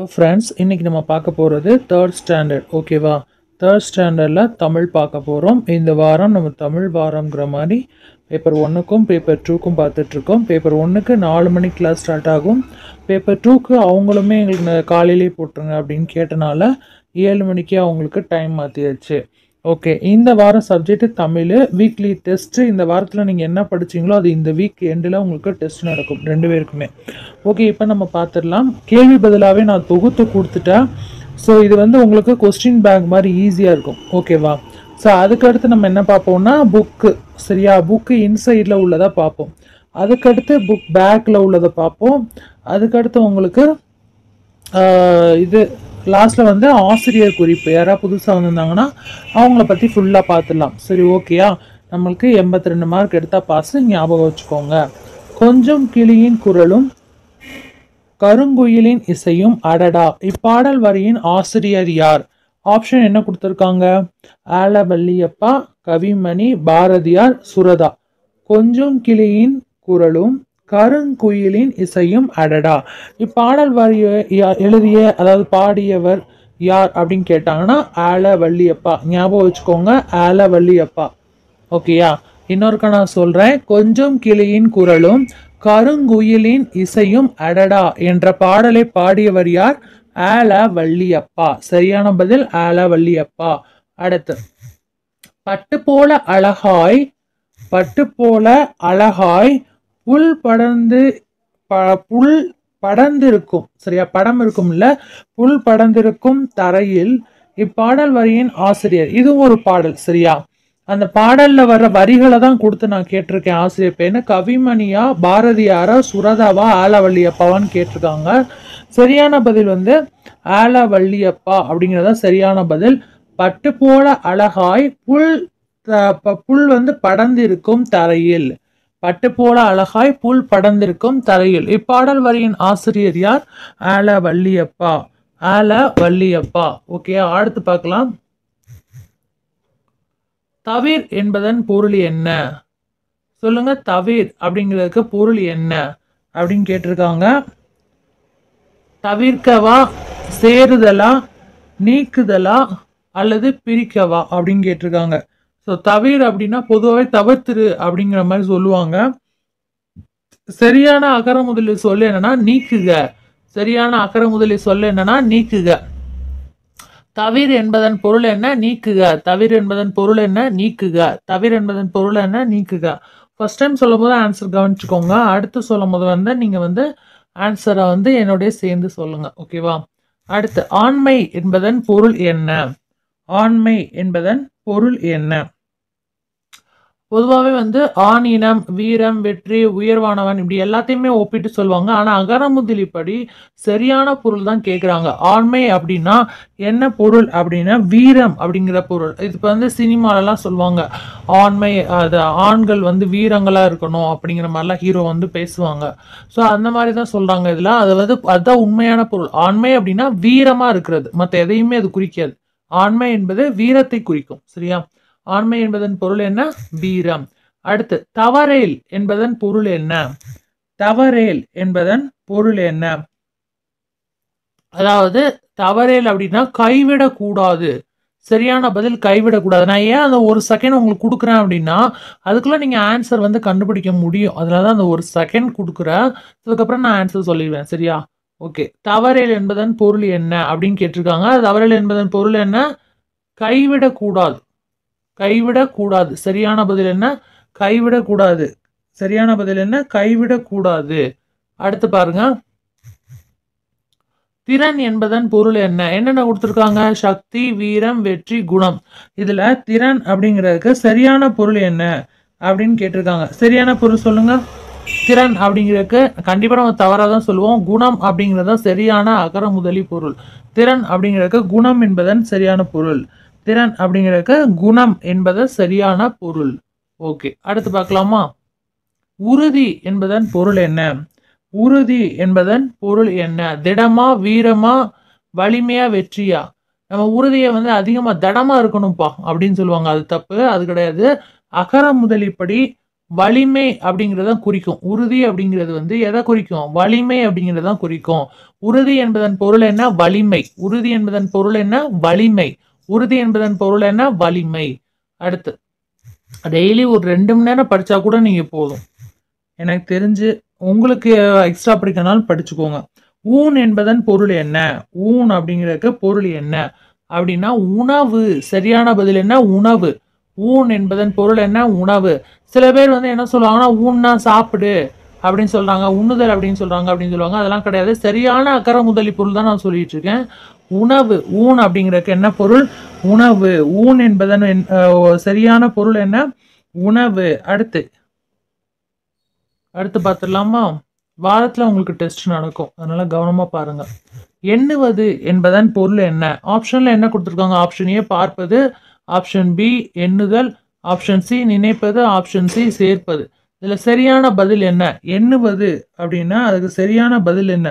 friends இன்னைக்கு நம்ம பார்க்க போகிறது தேர்ட் ஸ்டாண்டர்ட் ஓகேவா தேர்ட் ஸ்டாண்டர்டில் தமிழ் பார்க்க போகிறோம் இந்த வாரம் நம்ம தமிழ் வாரம்ங்கிற மாதிரி பேப்பர் ஒன்றுக்கும் பேப்பர் டூக்கும் பார்த்துட்ருக்கோம் பேப்பர் ஒன்றுக்கு நாலு மணிக்கு கிளாஸ் ஸ்டார்ட் ஆகும் பேப்பர் டூக்கு அவங்களுமே எங்களுக்கு ந- காலையிலே போட்டுருங்க அப்படின்னு கேட்டனால ஏழு மணிக்கே அவங்களுக்கு டைம் மாற்றியாச்சு ஓகே இந்த வாரம் சப்ஜெக்ட் தமிழ் வீக்லி டெஸ்ட்டு இந்த வாரத்தில் நீங்கள் என்ன படிச்சீங்களோ அது இந்த வீக் எண்டில் உங்களுக்கு டெஸ்ட் நடக்கும் ரெண்டு பேருக்குமே ஓகே இப்போ நம்ம பார்த்துடலாம் கேள்வி பதிலாகவே நான் தொகுத்து கொடுத்துட்டேன் ஸோ இது வந்து உங்களுக்கு கொஸ்டின் பேங்க் மாதிரி ஈஸியாக இருக்கும் ஓகேவா ஸோ அதுக்கடுத்து நம்ம என்ன பார்ப்போம்னா புக்கு சரியா புக்கு இன்சைடில் உள்ளதை பார்ப்போம் அதுக்கடுத்து புக் பேக்கில் உள்ளதை பார்ப்போம் அதுக்கடுத்து உங்களுக்கு ஆஹ் இது லாஸ்ட்டில் வந்து ஆசிரியர் குறிப்பு யாராவது புதுசாக வந்திருந்தாங்கன்னா அவங்கள பற்றி ஃபுல்லாக பார்த்துடலாம் சரி ஓகேயா நம்மளுக்கு எண்பத்தி ரெண்டு மார்க் எடுத்தால் பாஸ் ஞாபகம் வச்சுக்கோங்க கொஞ்சம் கிளியின் குரலும் கருங்குயிலின் இசையும் அடடா இப்பாடல் வரியின் ஆசிரியர் யார் ஆப்ஷன் என்ன கொடுத்துருக்காங்க ஆலவல்லியப்பா கவிமணி பாரதியார் சுரதா கொஞ்சம் கிளியின் குரலும் கருங்குயிலின் இசையும் அடடா இப்பாடல் வரியை யா- எழுதிய அதாவது பாடியவர் யார் அப்படின்னு கேட்டாங்கன்னா ஆலவல்லியப்பா ஞாபகம் வச்சுக்கோங்க ஆலவல்லியப்பா ஓகேயா இன்னொருக்க நான் சொல்றேன் கொஞ்சம் கிளியின் குரலும் கருங்குயிலின் இசையும் அடடா என்ற பாடலை பாடியவர் யார் ஆல வள்ளியப்பா சரியான பதில் ஆல வள்ளியப்பா அடுத்து பட்டு போல அழகாய் பட்டு போல அழகாய் புல் படர்ந்து ப- புல் படர்ந்திருக்கும் சரியா படம் இருக்கும்ல புல் படர்ந்திருக்கும் தரையில் இப்பாடல் வரியின் ஆசிரியர் இதுவும் ஒரு பாடல் சரியா அந்த பாடல்ல வர்ற வரிகளை தான் கொடுத்து நான் கேட்டிருக்கேன் ஆசிரியர் பேர்னு கவிமணியா பாரதியாரா சுரதாவா ஆலவல்லியப்பாவான்னு கேட்டிருக்காங்க சரியான பதில் வந்து ஆலவல்லியப்பா அப்படிங்கிறதா சரியான பதில் பட்டு போல அழகாய் புல் த- ப- புல் வந்து படர்ந்திருக்கும் தரையில் பட்டு போல அழகாய் புல் படர்ந்திருக்கும் தரையில் இப்பாடல் வரியின் ஆசிரியர் யார் ஆல வள்ளியப்பா ஆல வள்ளியப்பா ஓகே அடுத்து பார்க்கலாம் தவிர் என்பதன் பொருள் என்ன சொல்லுங்க தவிர் அப்படிங்கிறதுக்கு பொருள் என்ன அப்படின்னு கேட்டிருக்காங்க தவிர்க்கவா சேருதலா நீக்குதலா அல்லது பிரிக்கவா அப்படின்னு கேட்டிருக்காங்க ஸோ தவிர் அப்படின்னா பொதுவாகவே தவிர்த்துரு அப்படிங்கிற மாதிரி சொல்லுவாங்க சரியான அகர முதலி சொல்லு என்னன்னா நீக்குக சரியான அகர முதலி சொல்லு என்னன்னா நீக்குக தவிர் என்பதன் பொருள் என்ன நீக்குக தவிர் என்பதன் பொருள் என்ன நீக்குக தவிர் என்பதன் பொருள் என்ன நீக்குக ஃபர்ஸ்ட் டைம் சொல்லும் போது ஆன்சர் கவனிச்சுக்கோங்க அடுத்து சொல்லும் போது வந்து நீங்க வந்து ஆன்சரை வந்து என்னோடய சேர்ந்து சொல்லுங்க ஓகேவா அடுத்து ஆண்மை என்பதன் பொருள் என்ன ஆண்மை என்பதன் பொருள் என்ன பொதுவாகவே வந்து ஆணினம் வீரம் வெற்றி உயர்வானவன் இப்படி எல்லாத்தையுமே ஒப்பிட்டு சொல்லுவாங்க ஆனால் அகரமுதலிப்படி சரியான பொருள் தான் கேட்குறாங்க ஆண்மை அப்படின்னா என்ன பொருள் அப்படின்னா வீரம் அப்படிங்கிற பொருள் இது இப்போ வந்து சினிமாலலாம் சொல்லுவாங்க ஆண்மை அது ஆண்கள் வந்து வீரங்களாக இருக்கணும் அப்படிங்கிற மாதிரிலாம் ஹீரோ வந்து பேசுவாங்க ஸோ அந்த மாதிரி தான் சொல்கிறாங்க இதில் அது வந்து அதுதான் உண்மையான பொருள் ஆண்மை அப்படின்னா வீரமாக இருக்கிறது மற்ற எதையுமே அது குறிக்காது ஆண்மை என்பது வீரத்தை குறிக்கும் சரியா ஆண்மை என்பதன் பொருள் என்ன வீரம் அடுத்து தவறேல் என்பதன் பொருள் என்ன தவறேல் என்பதன் பொருள் என்ன அதாவது தவறேல் அப்படின்னா கைவிடக்கூடாது சரியான பதில் கைவிடக்கூடாது நான் ஏன் அந்த ஒரு செகண்ட் உங்களுக்கு கொடுக்குறேன் அப்படின்னா அதுக்குள்ள நீங்க ஆன்சர் வந்து கண்டுபிடிக்க முடியும் அதனால தான் அந்த ஒரு செகண்ட் கொடுக்குறேன் அதுக்கப்புறம் நான் ஆன்சர் சொல்லிடுவேன் சரியா ஓகே தவறேல் என்பதன் பொருள் என்ன அப்படின்னு கேட்டிருக்காங்க தவறேல் என்பதன் பொருள் என்ன கைவிடக்கூடாது கைவிடக்கூடாது சரியான பதில் என்ன கைவிடக்கூடாது சரியான பதில் என்ன கைவிடக்கூடாது அடுத்து பாருங்க திறன் என்பதன் பொருள் என்ன என்னென்ன கொடுத்துருக்காங்க சக்தி வீரம் வெற்றி குணம் இதுல திறன் அப்படிங்கிறதுக்கு சரியான பொருள் என்ன அப்படின்னு கேட்டிருக்காங்க சரியான பொருள் சொல்லுங்க திறன் அப்படிங்கிறதுக்கு கண்டிப்பா நம்ம தவறாக தான் சொல்லுவோம் குணம் அப்படிங்கிறது தான் சரியான அகர முதலி பொருள் திறன் அப்படிங்கிறதுக்கு குணம் என்பதன் சரியான பொருள் திறன் அப்படிங்கிறதுக்கு குணம் என்பது சரியான பொருள் ஓகே அடுத்து பார்க்கலாமா உறுதி என்பதன் பொருள் என்ன உறுதி என்பதன் பொருள் என்ன திடமா வீரமா வலிமையா வெற்றியா நம்ம உறுதியை வந்து அதிகமா திடமா இருக்கணும்ப்பா அப்படின்னு சொல்லுவாங்க அது தப்பு அது கிடையாது அகர முதலிப்படி வலிமை அப்படிங்கிறத குறிக்கும் உறுதி அப்படிங்கிறது வந்து எதை குறிக்கும் வலிமை அப்படிங்கிறத குறிக்கும் உறுதி என்பதன் பொருள் என்ன வலிமை உறுதி என்பதன் பொருள் என்ன வலிமை உறுதி என்பதன் பொருள் என்ன வலிமை அடுத்து டெய்லி ஒரு ரெண்டு மணி நேரம் படிச்சா கூட நீங்க போதும் எனக்கு தெரிஞ்சு உங்களுக்கு எக்ஸ்ட்ரா படிக்கனாலும் படிச்சுக்கோங்க ஊன் என்பதன் பொருள் என்ன ஊன் அப்படிங்கிறதுக்கு பொருள் என்ன அப்படின்னா உணவு சரியான பதில் என்ன உணவு ஊன் என்பதன் பொருள் என்ன உணவு சில பேர் வந்து என்ன சொல்லுவாங்கன்னா ஊன்னா சாப்பிடு அப்படின்னு சொல்றாங்க உண்ணுதல் அப்படின்னு சொல்றாங்க அப்படின்னு சொல்லுவாங்க அதெல்லாம் கிடையாது சரியான அக்கறை முதலி பொருள் தான் நான் சொல்லிட்டு இருக்கேன் உணவு ஊன் அப்படிங்கிறதுக்கு என்ன பொருள் உணவு ஊன் என்பதன் என்- அஹ் சரியான பொருள் என்ன உணவு அடுத்து அடுத்து பார்த்துடலாமா வாரத்தில் உங்களுக்கு டெஸ்ட் நடக்கும் அதனால கவனமாக பாருங்க எண்ணுவது என்பதன் பொருள் என்ன ஆப்ஷனில் என்ன கொடுத்துருக்காங்க ஆப்ஷன் ஏ பார்ப்பது ஆப்ஷன் பி எண்ணுதல் ஆப்ஷன் சி நினைப்பது ஆப்ஷன் சி சேர்ப்பது இதில் சரியான பதில் என்ன எண்ணுவது அப்படின்னா அதுக்கு சரியான பதில் என்ன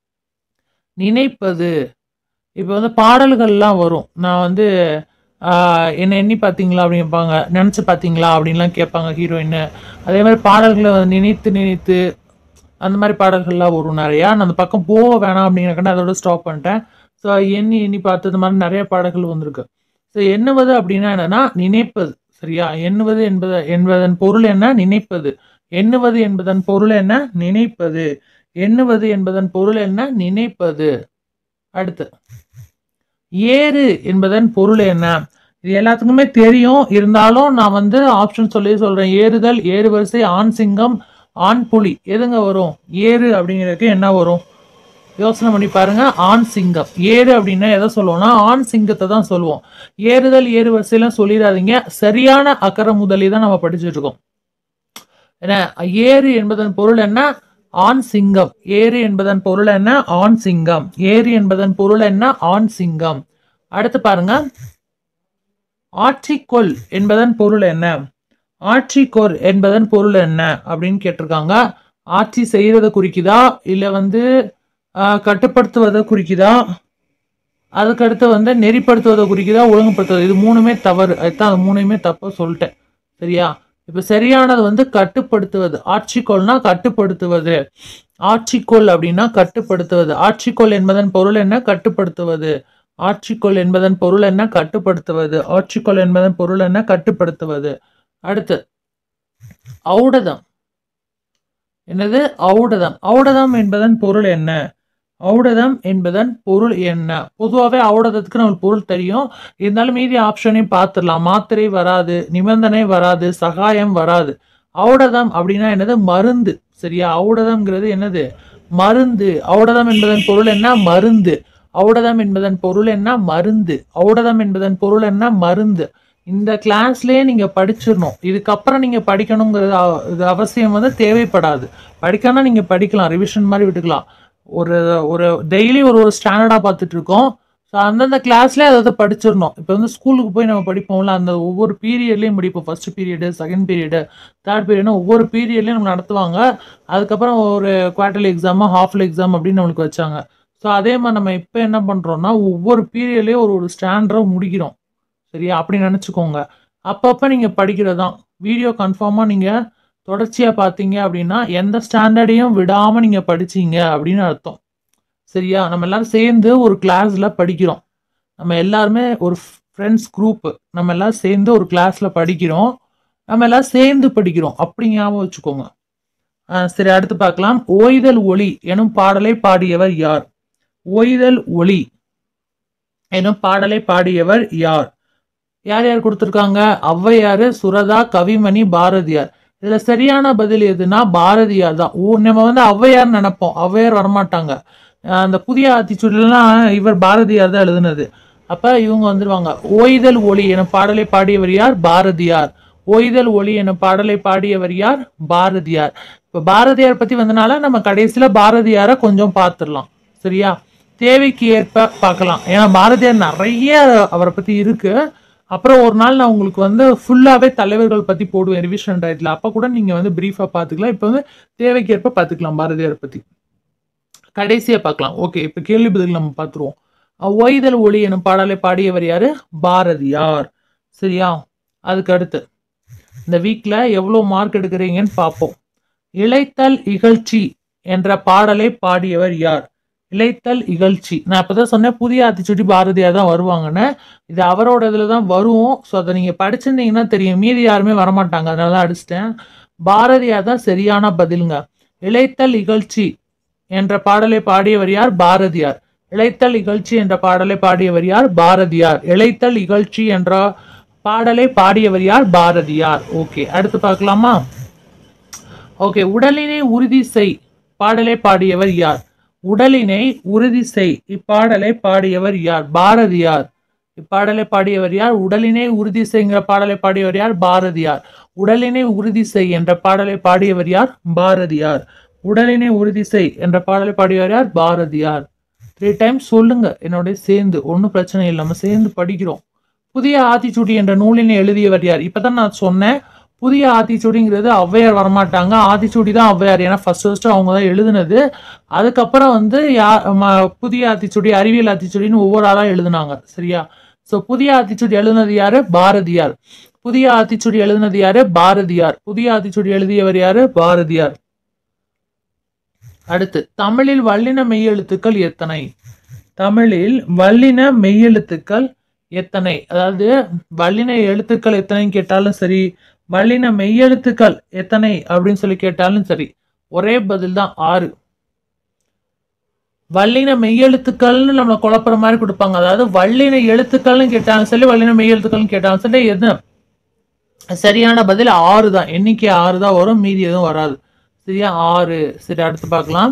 நினைப்பது இப்போ வந்து பாடல்கள்லாம் வரும் நான் வந்து ஆஹ், என்ன எண்ணி பார்த்தீங்களா அப்படின்னு கேட்பாங்க நினச்சி பார்த்தீங்களா அப்படின்லாம் கேட்பாங்க ஹீரோயின் அதே மாதிரி பாடல்களை வந்து நினைத்து நினைத்து அந்த மாதிரி பாடல்கள்லாம் வரும் நிறையா நான் அந்த பக்கம் போக வேணாம் அப்படிங்கிறக்காண்டி அதோட ஸ்டாப் பண்ணிட்டேன் ஸோ எண்ணி எண்ணி பார்த்து இந்த மாதிரி நிறைய பாடல்கள் வந்திருக்கு ஸோ எண்ணுவது அப்படின்னா என்னன்னா நினைப்பது சரியா எண்ணுவது என்பது என்பதன் பொருள் என்ன நினைப்பது எண்ணுவது என்பதன் பொருள் என்ன நினைப்பது எண்ணுவது என்பதன் பொருள் என்ன நினைப்பது அடுத்து ஏறு என்பதன் பொருள் என்ன இது எல்லாத்துக்குமே தெரியும் இருந்தாலும் நான் வந்து ஆப்ஷன் சொல்லி சொல்றேன் ஏறுதல் ஏறு வரிசை ஆண் சிங்கம் ஆண் புலி எதுங்க வரும் ஏறு அப்படிங்கிறதுக்கு என்ன வரும் யோசனை பண்ணி பாருங்க ஆண் சிங்கம் ஏறு அப்படின்னா எதை சொல்லுவோம்னா ஆண் சிங்கத்தை தான் சொல்லுவோம் ஏறுதல் ஏறு வரிசையெல்லாம் சொல்லிடாதீங்க சரியான அக்கறை முதலி தான் நம்ம படிச்சுட்டு இருக்கோம் என்ன ஏறு என்பதன் பொருள் என்ன ஆண் சிங்கம் ஏறு என்பதன் பொருள் என்ன ஆண் சிங்கம் ஏறு என்பதன் பொருள் என்ன ஆண் சிங்கம் அடுத்து பாருங்க ஆட்சிக்கொள் என்பதன் பொருள் என்ன ஆட்சிக்கொள் என்பதன் பொருள் என்ன அப்படின்னு கேட்டிருக்காங்க ஆட்சி செய்யறதை குறிக்குதா இல்ல வந்து ஆஹ், கட்டுப்படுத்துவதை குறிக்குதா அதுக்கடுத்து வந்து நெறிப்படுத்துவதை குறிக்குதா ஒழுங்குபடுத்துவது இது மூணுமே தவறு அதுதான் அது மூணுமே தப்பா சொல்லிட்டேன் சரியா இப்ப சரியானது வந்து கட்டுப்படுத்துவது ஆட்சிக்கோள்னா கட்டுப்படுத்துவது ஆட்சிக்கோள் அப்படின்னா கட்டுப்படுத்துவது ஆட்சிக்கோள் என்பதன் பொருள் என்ன கட்டுப்படுத்துவது ஆட்சிக்கோள் என்பதன் பொருள் என்ன கட்டுப்படுத்துவது ஆட்சிக்கோள் என்பதன் பொருள் என்ன கட்டுப்படுத்துவது அடுத்து ஔடதம் என்னது ஔடதம் ஔடதம் என்பதன் பொருள் என்ன ஔடதம் என்பதன் பொருள் என்ன பொதுவாகவே ஔடதத்துக்கு நம்மளுக்கு பொருள் தெரியும் இருந்தாலும் மீதி ஆப்ஷனையும் பார்த்துடலாம் மாத்திரை வராது நிபந்தனை வராது சகாயம் வராது ஔடதம் அப்படின்னா என்னது மருந்து சரியா ஔடதம்ங்கிறது என்னது மருந்து ஔடதம் என்பதன் பொருள் என்ன மருந்து ஔடதம் என்பதன் பொருள் என்ன மருந்து ஔடதம் என்பதன் பொருள் என்ன மருந்து இந்த கிளாஸ்லயே நீங்க படிச்சிடணும் இதுக்கப்புறம் நீங்க படிக்கணுங்கிறது அவ- இது அவசியம் வந்து தேவைப்படாது படிக்கணும்னா நீங்க படிக்கலாம் ரிவிஷன் மாதிரி விட்டுக்கலாம் ஒரு ஒரு டெய்லி ஒரு ஒரு ஸ்டாண்டர்டா பார்த்துட்டு இருக்கோம் ஸோ அந்தந்த கிளாஸ்ல அதை படிச்சிடணும் இப்போ வந்து ஸ்கூலுக்கு போய் நம்ம படிப்போம்ல அந்த ஒவ்வொரு பீரியட்லையும் படிப்போம் first period second period third பீரியட்னு ஒவ்வொரு பீரியட்லையும் நம்ம நடத்துவாங்க அதுக்கப்புறம் ஒரு குவார்டர்லி எக்ஸாம் ஹாஃப்லி எக்ஸாம் அப்படின்னு நம்மளுக்கு வச்சாங்க ஸோ அதே மாதிரி நம்ம இப்போ என்ன பண்ணுறோம்னா ஒவ்வொரு பீரியட்லேயும் ஒரு ஒரு ஸ்டாண்டர்டை முடிக்கிறோம் சரியா அப்படி நினச்சிக்கோங்க அப்பப்போ நீங்கள் படிக்கிறது தான் வீடியோ கன்ஃபார்மாக நீங்கள் தொடர்ச்சியாக பார்த்தீங்க அப்படின்னா எந்த ஸ்டாண்டர்டையும் விடாமல் நீங்கள் படிச்சீங்க அப்படின்னு அர்த்தம் சரியா நம்ம எல்லாரும் சேர்ந்து ஒரு கிளாஸில் படிக்கிறோம் நம்ம எல்லாருமே ஒரு ஃப்ரெண்ட்ஸ் குரூப் நம்ம எல்லாரும் சேர்ந்து ஒரு கிளாஸில் படிக்கிறோம் நம்ம எல்லாரும் சேர்ந்து படிக்கிறோம் அப்படி ஞாபகம் வச்சுக்கோங்க ஆ, சரி அடுத்து பார்க்கலாம் ஓய்தல் ஒளி எனும் பாடலை பாடியவர் யார் ஓய்தல் ஒளி எனும் பாடலை பாடியவர் யார் யார் யார் கொடுத்துருக்காங்க ஔவையார் சுரதா கவிமணி பாரதியார் இதுல சரியான பதில் எதுனா பாரதியார் தான் ஓ நம்ம வந்து ஔவையார் நினைப்போம் ஔவையார் வரமாட்டாங்க அஹ் அந்த புதிய ஆத்திச்சூடலாம் இவர் பாரதியார் தான் எழுதுனது அப்ப இவங்க வந்துருவாங்க ஓய்தல் ஒளி என பாடலை பாடியவர் யார் பாரதியார் ஓய்தல் ஒளி என பாடலை பாடியவர் யார் பாரதியார் இப்ப பாரதியார் பத்தி வந்தனால நம்ம கடைசியில பாரதியாரை கொஞ்சம் பார்த்துடலாம் சரியா தேவைக்கு ஏற்ப பார்க்கலாம் ஏன்னா பாரதியார் நிறைய அவரை பத்தி இருக்கு அப்புறம் ஒரு நாள் நான் உங்களுக்கு வந்து ஃபுல்லாவே தலைவர்கள் பத்தி போடுவேன் ரிவிஷன் டயத்துல அப்ப கூட நீங்க வந்து பிரீஃபா பாத்துக்கலாம் இப்போ வந்து தேவைக்கு ஏற்ப பாத்துக்கலாம் பாரதியார் பத்தி கடைசியா பார்க்கலாம் ஓகே இப்ப கேள்வி பதில் நம்ம பார்த்துருவோம் ஓய்தல் ஒளி எனும் பாடலை பாடியவர் யாரு பாரதியார் சரியா அதுக்கு அடுத்து இந்த வீக்ல எவ்வளோ மார்க் எடுக்கிறீங்கன்னு பார்ப்போம் இளைத்தல் இகழ்ச்சி என்ற பாடலை பாடியவர் யார் இளைத்தல் இகழ்ச்சி நான் அப்பதான் சொன்னேன் புதிய ஆத்திச்சுடி பாரதியார் தான் வருவாங்கன்னு இது அவரோட இதுல தான் வரும் ஸோ அதை நீங்க படிச்சிருந்தீங்கன்னா தெரியும் மீதி யாருமே வரமாட்டாங்க அதனால தான் அடிச்சிட்டேன் பாரதியார் தான் சரியான பதிலுங்க இளைத்தல் இகழ்ச்சி என்ற பாடலை பாடியவர் யார் பாரதியார் இளைத்தல் இகழ்ச்சி என்ற பாடலை பாடியவர் யார் பாரதியார் இளைத்தல் இகழ்ச்சி என்ற பாடலை பாடியவர் யார் பாரதியார் ஓகே அடுத்து பார்க்கலாமா ஓகே உடலினை உறுதி செய் பாடலை பாடியவர் யார் உடலினை உறுதி செய் இப்பாடலை பாடியவர் யார் பாரதியார் இப்பாடலை பாடியவர் யார் உடலினை உறுதி செய்கிற பாடலை பாடியவர் யார் பாரதியார் உடலினை உறுதி செய் என்ற பாடலை பாடியவர் யார் பாரதியார் உடலினை உறுதி செய் என்ற பாடலை பாடியவர் யார் பாரதியார் த்ரீ டைம்ஸ் சொல்லுங்க என்னோட சேர்ந்து ஒன்றும் பிரச்சனை இல்லை நம்ம சேர்ந்து படிக்கிறோம் புதிய ஆத்திச்சூடி என்ற நூலினை எழுதியவர் யார் இப்பதான் நான் சொன்னேன் புதிய ஆத்திச்சூடிங்கிறது ஔவையார் வரமாட்டாங்க ஆத்திச்சூடி தான் ஔவையார் ஏன்னா ஃபர்ஸ்ட் ஃபர்ஸ்ட் அவங்க தான் எழுதுனது அதுக்கப்புறம் வந்து யா ம- புதிய ஆத்திச்சூடி அறிவியல் ஆத்திச்சூடின்னு ஒவ்வொரு ஆளா எழுதுனாங்க சரியா ஸோ புதிய ஆத்திச்சூடி எழுதுனது யாரு பாரதியார் புதிய ஆத்திச்சூடி எழுதுனது யாரு பாரதியார் புதிய ஆத்திச்சூடி எழுதியவர் யாரு பாரதியார் அடுத்து தமிழில் வல்லின மெய்யெழுத்துக்கள் எத்தனை தமிழில் வல்லின மெய்யெழுத்துக்கள் எத்தனை அதாவது வல்லின எழுத்துக்கள் எத்தனைன்னு கேட்டாலும் சரி வல்லின மெய்யெழுத்துக்கள் எத்தனை அப்படின்னு சொல்லி கேட்டாலும் சரி ஒரே பதில் தான் ஆறு வல்லின மெய்யெழுத்துக்கள்னு நம்மளை குழப்புற மாதிரி கொடுப்பாங்க அதாவது வல்லின எழுத்துக்கள்னு கேட்டாலும் சரி வல்லின மெய்யெழுத்துக்கள்னு கேட்டாலும் சரி எது சரியான பதில் ஆறு தான் எண்ணிக்கை ஆறு தான் வரும் மீதி எதுவும் வராது சரியா ஆறு சரி அடுத்து பார்க்கலாம்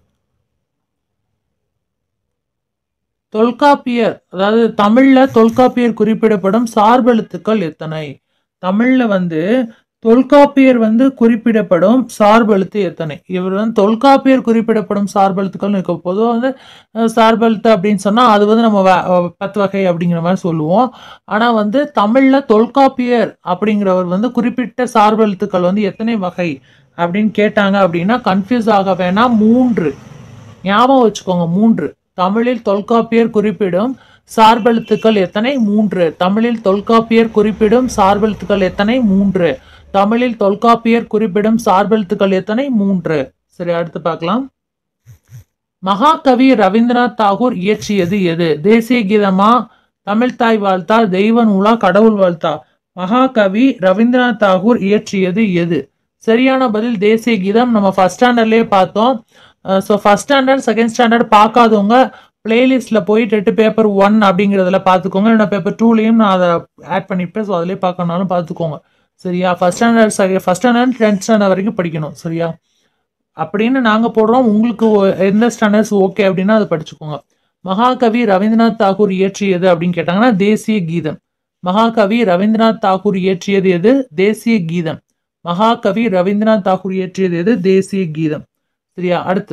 தொல்காப்பியர் அதாவது தமிழ்ல தொல்காப்பியர் குறிப்பிடப்படும் சார்பெழுத்துக்கள் எத்தனை தமிழ்ல வந்து தொல்காப்பியர் வந்து குறிப்பிடப்படும் சார்பெழுத்து எத்தனை இவர் வந்து தொல்காப்பியர் குறிப்பிடப்படும் சார்பெழுத்துக்கள் இருக்க பொதுவாக வந்து அஹ், சார்பெழுத்து அப்படின்னு சொன்னா அது வந்து நம்ம வ- அஹ், பத்து வகை அப்படிங்கிற மாதிரி சொல்லுவோம் ஆனா வந்து தமிழ்ல தொல்காப்பியர் அப்படிங்கிறவர் வந்து குறிப்பிட்ட சார்பெழுத்துக்கள் வந்து எத்தனை வகை அப்படின்னு கேட்டாங்க அப்படின்னா கன்ஃபியூஸ் ஆக வேணாம் மூன்று ஞாபகம் வச்சுக்கோங்க மூன்று தமிழில் தொல்காப்பியர் குறிப்பிடும் சார்பெழுத்துக்கள் எத்தனை மூன்று தமிழில் தொல்காப்பியர் குறிப்பிடும் சார்பெழுத்துக்கள் எத்தனை மூன்று தமிழில் தொல்காப்பியர் குறிப்பிடும் சார்பெழுத்துக்கள் எத்தனை மூன்று சரி அடுத்து பார்க்கலாம் மகாகவி ரவீந்திரநாத் தாகூர் இயற்றியது எது தேசிய கீதமா தமிழ்தாய் வாழ்த்தா தெய்வ நூலா கடவுள் வாழ்த்தா மகாகவி ரவீந்திரநாத் தாகூர் இயற்றியது எது சரியான பதில் தேசிய கீதம் நம்ம ஃபர்ஸ்ட் ஸ்டாண்டர்ட்லயே பார்த்தோம் so first standard second standard பார்க்காதவங்க பிளேலிஸ்ட்ல போய் டெட்டு பேப்பர் ஒன் அப்படிங்கிறதுல பார்த்துக்கோங்க இல்லைன்னா பேப்பர் டூலையும் நான் அதை ஆட் பண்ணிப்பேன் ஸோ அதிலே பார்க்கணும்னாலும் பார்த்துக்கோங்க சரியா first standard first standard tenth standard வரைக்கும் படிக்கணும் சரியா அப்படின்னு நாங்கள் போடுறோம் உங்களுக்கு ஒ- எந்த ஸ்டாண்டர்ட்ஸ் ஓகே அப்படின்னா அதை படிச்சுக்கோங்க மகாகவி ரவீந்திரநாத் தாகூர் இயற்றியது அப்படின்னு கேட்டாங்கன்னா தேசிய கீதம் மகாகவி ரவீந்திரநாத் தாகூர் இயற்றியது எது தேசிய கீதம் மகாகவி ரவீந்திரநாத் தாகூர் இயற்றியது எது தேசிய கீதம் சரியா அடுத்து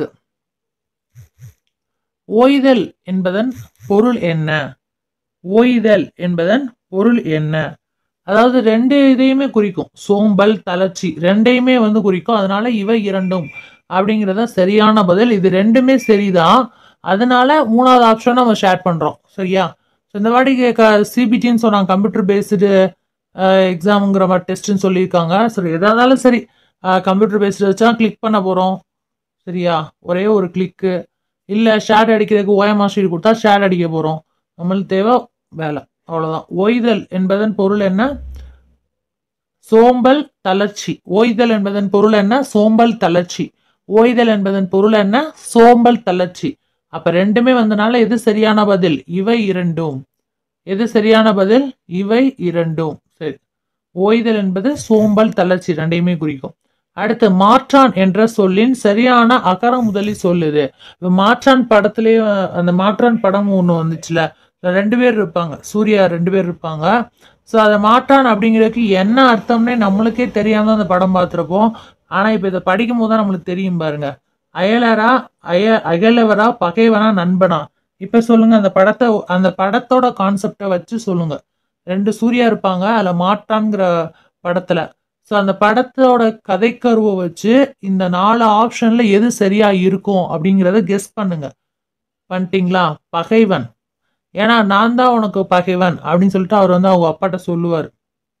ஓய்தல் என்பதன் பொருள் என்ன ஓய்தல் என்பதன் பொருள் என்ன அதாவது ரெண்டு இதையுமே குறிக்கும் சோம்பல் தளர்ச்சி ரெண்டையுமே வந்து குறிக்கும் அதனால இவை இரண்டும் அப்படிங்கிறத சரியான பதில் இது ரெண்டுமே சரிதான் அதனால மூணாவது ஆப்ஷன் நம்ம ஷேர் பண்றோம் சரியா So, இந்த வாட்டி சிபிடின்னு சொன்னாங்க கம்ப்யூட்டர் பேஸ்டு எக்ஸாமுங்கிற மாதிரி டெஸ்ட்னு சொல்லியிருக்காங்க சரி எதா இருந்தாலும் சரி கம்ப்யூட்டர் பேஸ்டு வச்சா கிளிக் பண்ண போகிறோம் சரியா ஒரே ஒரு கிளிக்கு இல்லை ஷேர் அடிக்கிறதுக்கு ஓஎம்ஆர் ஷீட் கொடுத்தா ஷேர் அடிக்க போகிறோம் நம்மளுக்கு தேவை வேலை அவ்வளோதான் ஓய்தல் என்பதன் பொருள் என்ன சோம்பல் தளர்ச்சி ஓய்தல் என்பதன் பொருள் என்ன சோம்பல் தளர்ச்சி ஓய்தல் என்பதன் பொருள் என்ன சோம்பல் தளர்ச்சி அப்ப ரெண்டுமே வந்தனால எது சரியான பதில் இவை இரண்டும் எது சரியான பதில் இவை இரண்டும் சரி ஓய்தல் என்பது சோம்பல் தளர்ச்சி ரெண்டையுமே குறிக்கும் அடுத்து மாற்றான் என்ற சொல்லின் சரியான அகர முதலி சொல்லுது இப்ப மாற்றான் படத்திலேயே அஹ், அந்த மாற்றான் படம் ஒன்று வந்துச்சுல அதுல ரெண்டு பேர் இருப்பாங்க சூர்யா ரெண்டு பேர் இருப்பாங்க ஸோ அதை மாற்றான் அப்படிங்கிறதுக்கு என்ன அர்த்தம்னே நம்மளுக்கே தெரியாம தான் அந்த படம் பார்த்துருப்போம் ஆனா இப்போ இதை படிக்கும் போது தான் நம்மளுக்கு தெரியும் பாருங்க அயலரா அய அயலவரா பகைவனா நண்பனா இப்ப சொல்லுங்க அந்த படத்தை அந்த படத்தோட கான்செப்டை வச்சு சொல்லுங்க ரெண்டு சூர்யா இருப்பாங்க அதுல மாற்றான்ங்கிற படத்துல ஸோ அந்த படத்தோட கதைக்கருவை வச்சு இந்த நாலு ஆப்ஷன்ல எது சரியா இருக்கும் அப்படிங்கிறத கெஸ் பண்ணுங்க பண்ணிட்டீங்களா பகைவன் ஏன்னா நான் தான் உனக்கு பகைவன் அப்படின்னு சொல்லிட்டு அவர் வந்து அவங்க அப்பாட்ட சொல்லுவார்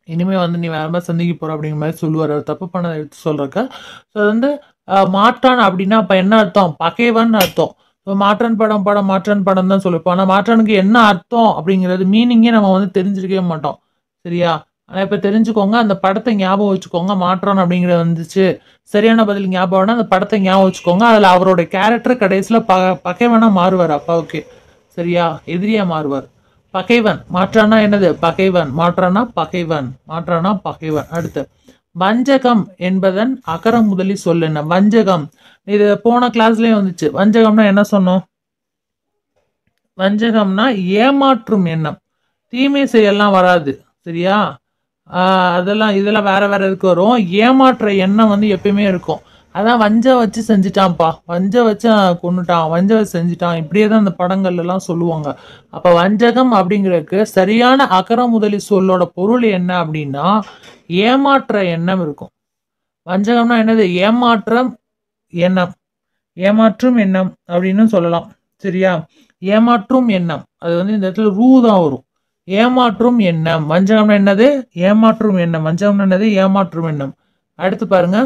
இனிமே வந்து நீ வேற மாதிரி சந்திக்க போற அப்படிங்கிற மாதிரி சொல்லுவார் அவர் தப்பு பண்ணதை எடுத்து சொல்றக்க ஸோ அது வந்து அஹ், மாற்றான் அப்படின்னா அப்ப என்ன அர்த்தம் பகைவன் அர்த்தம் ஸோ மாற்றான் படம் படம் மாற்றான் படம் தான் சொல்லிப்போம் ஆனால் மாற்றானுக்கு என்ன அர்த்தம் அப்படிங்கிறது மீனிங்கே நம்ம வந்து தெரிஞ்சிருக்கவே மாட்டோம் சரியா ஆனால் இப்போ தெரிஞ்சுக்கோங்க அந்த படத்தை ஞாபகம் வச்சுக்கோங்க மாற்றான் அப்படிங்கிறது வந்துச்சு சரியான பதில் ஞாபகம்னா அந்த படத்தை ஞாபகம் வச்சுக்கோங்க அதில் அவரோட கேரக்டர் கடைசியில் ப பகைவனா மாறுவார் அப்பாவுக்கு சரியா எதிரியா மாறுவார் பகைவன் மாற்றானா என்னது பகைவன் மாற்றானா பகைவன் மாற்றானா பகைவன் அடுத்து வஞ்சகம் என்பதன் அகர முதலி சொல் என்ன வஞ்சகம் இது போன கிளாஸ்லயே வந்துச்சு வஞ்சகம்னா என்ன சொன்னோம் வஞ்சகம்னா ஏமாற்றும் எண்ணம் தீமை செயல்லாம் வராது சரியா ஆஹ் அதெல்லாம் இதெல்லாம் வேற வேற இருக்கு வரும் ஏமாற்ற எண்ணம் வந்து எப்பயுமே இருக்கும் அதான் வஞ்ச வச்சு செஞ்சுட்டான்ப்பா வஞ்ச வச்சு அவன் கொன்னுட்டான் வஞ்ச வச்சு செஞ்சுட்டான் இப்படியே தான் அந்த படங்கள்ல எல்லாம் சொல்லுவாங்க அப்ப வஞ்சகம் அப்படிங்கிறதுக்கு சரியான அகர முதலி சொல்லோட பொருள் என்ன அப்படின்னா ஏமாற்ற எண்ணம் இருக்கும் வஞ்சகம்னா என்னது ஏமாற்றம் எண்ணம் ஏமாற்றும் எண்ணம் அப்படின்னு சொல்லலாம் சரியா ஏமாற்றும் எண்ணம் அது வந்து இந்த இடத்துல ரூ தான் வரும் ஏமாற்றும் எண்ணம் வஞ்சகம்னா என்னது ஏமாற்றும் எண்ணம் வஞ்சகம்னா என்னது ஏமாற்றும் எண்ணம் அடுத்து பாருங்க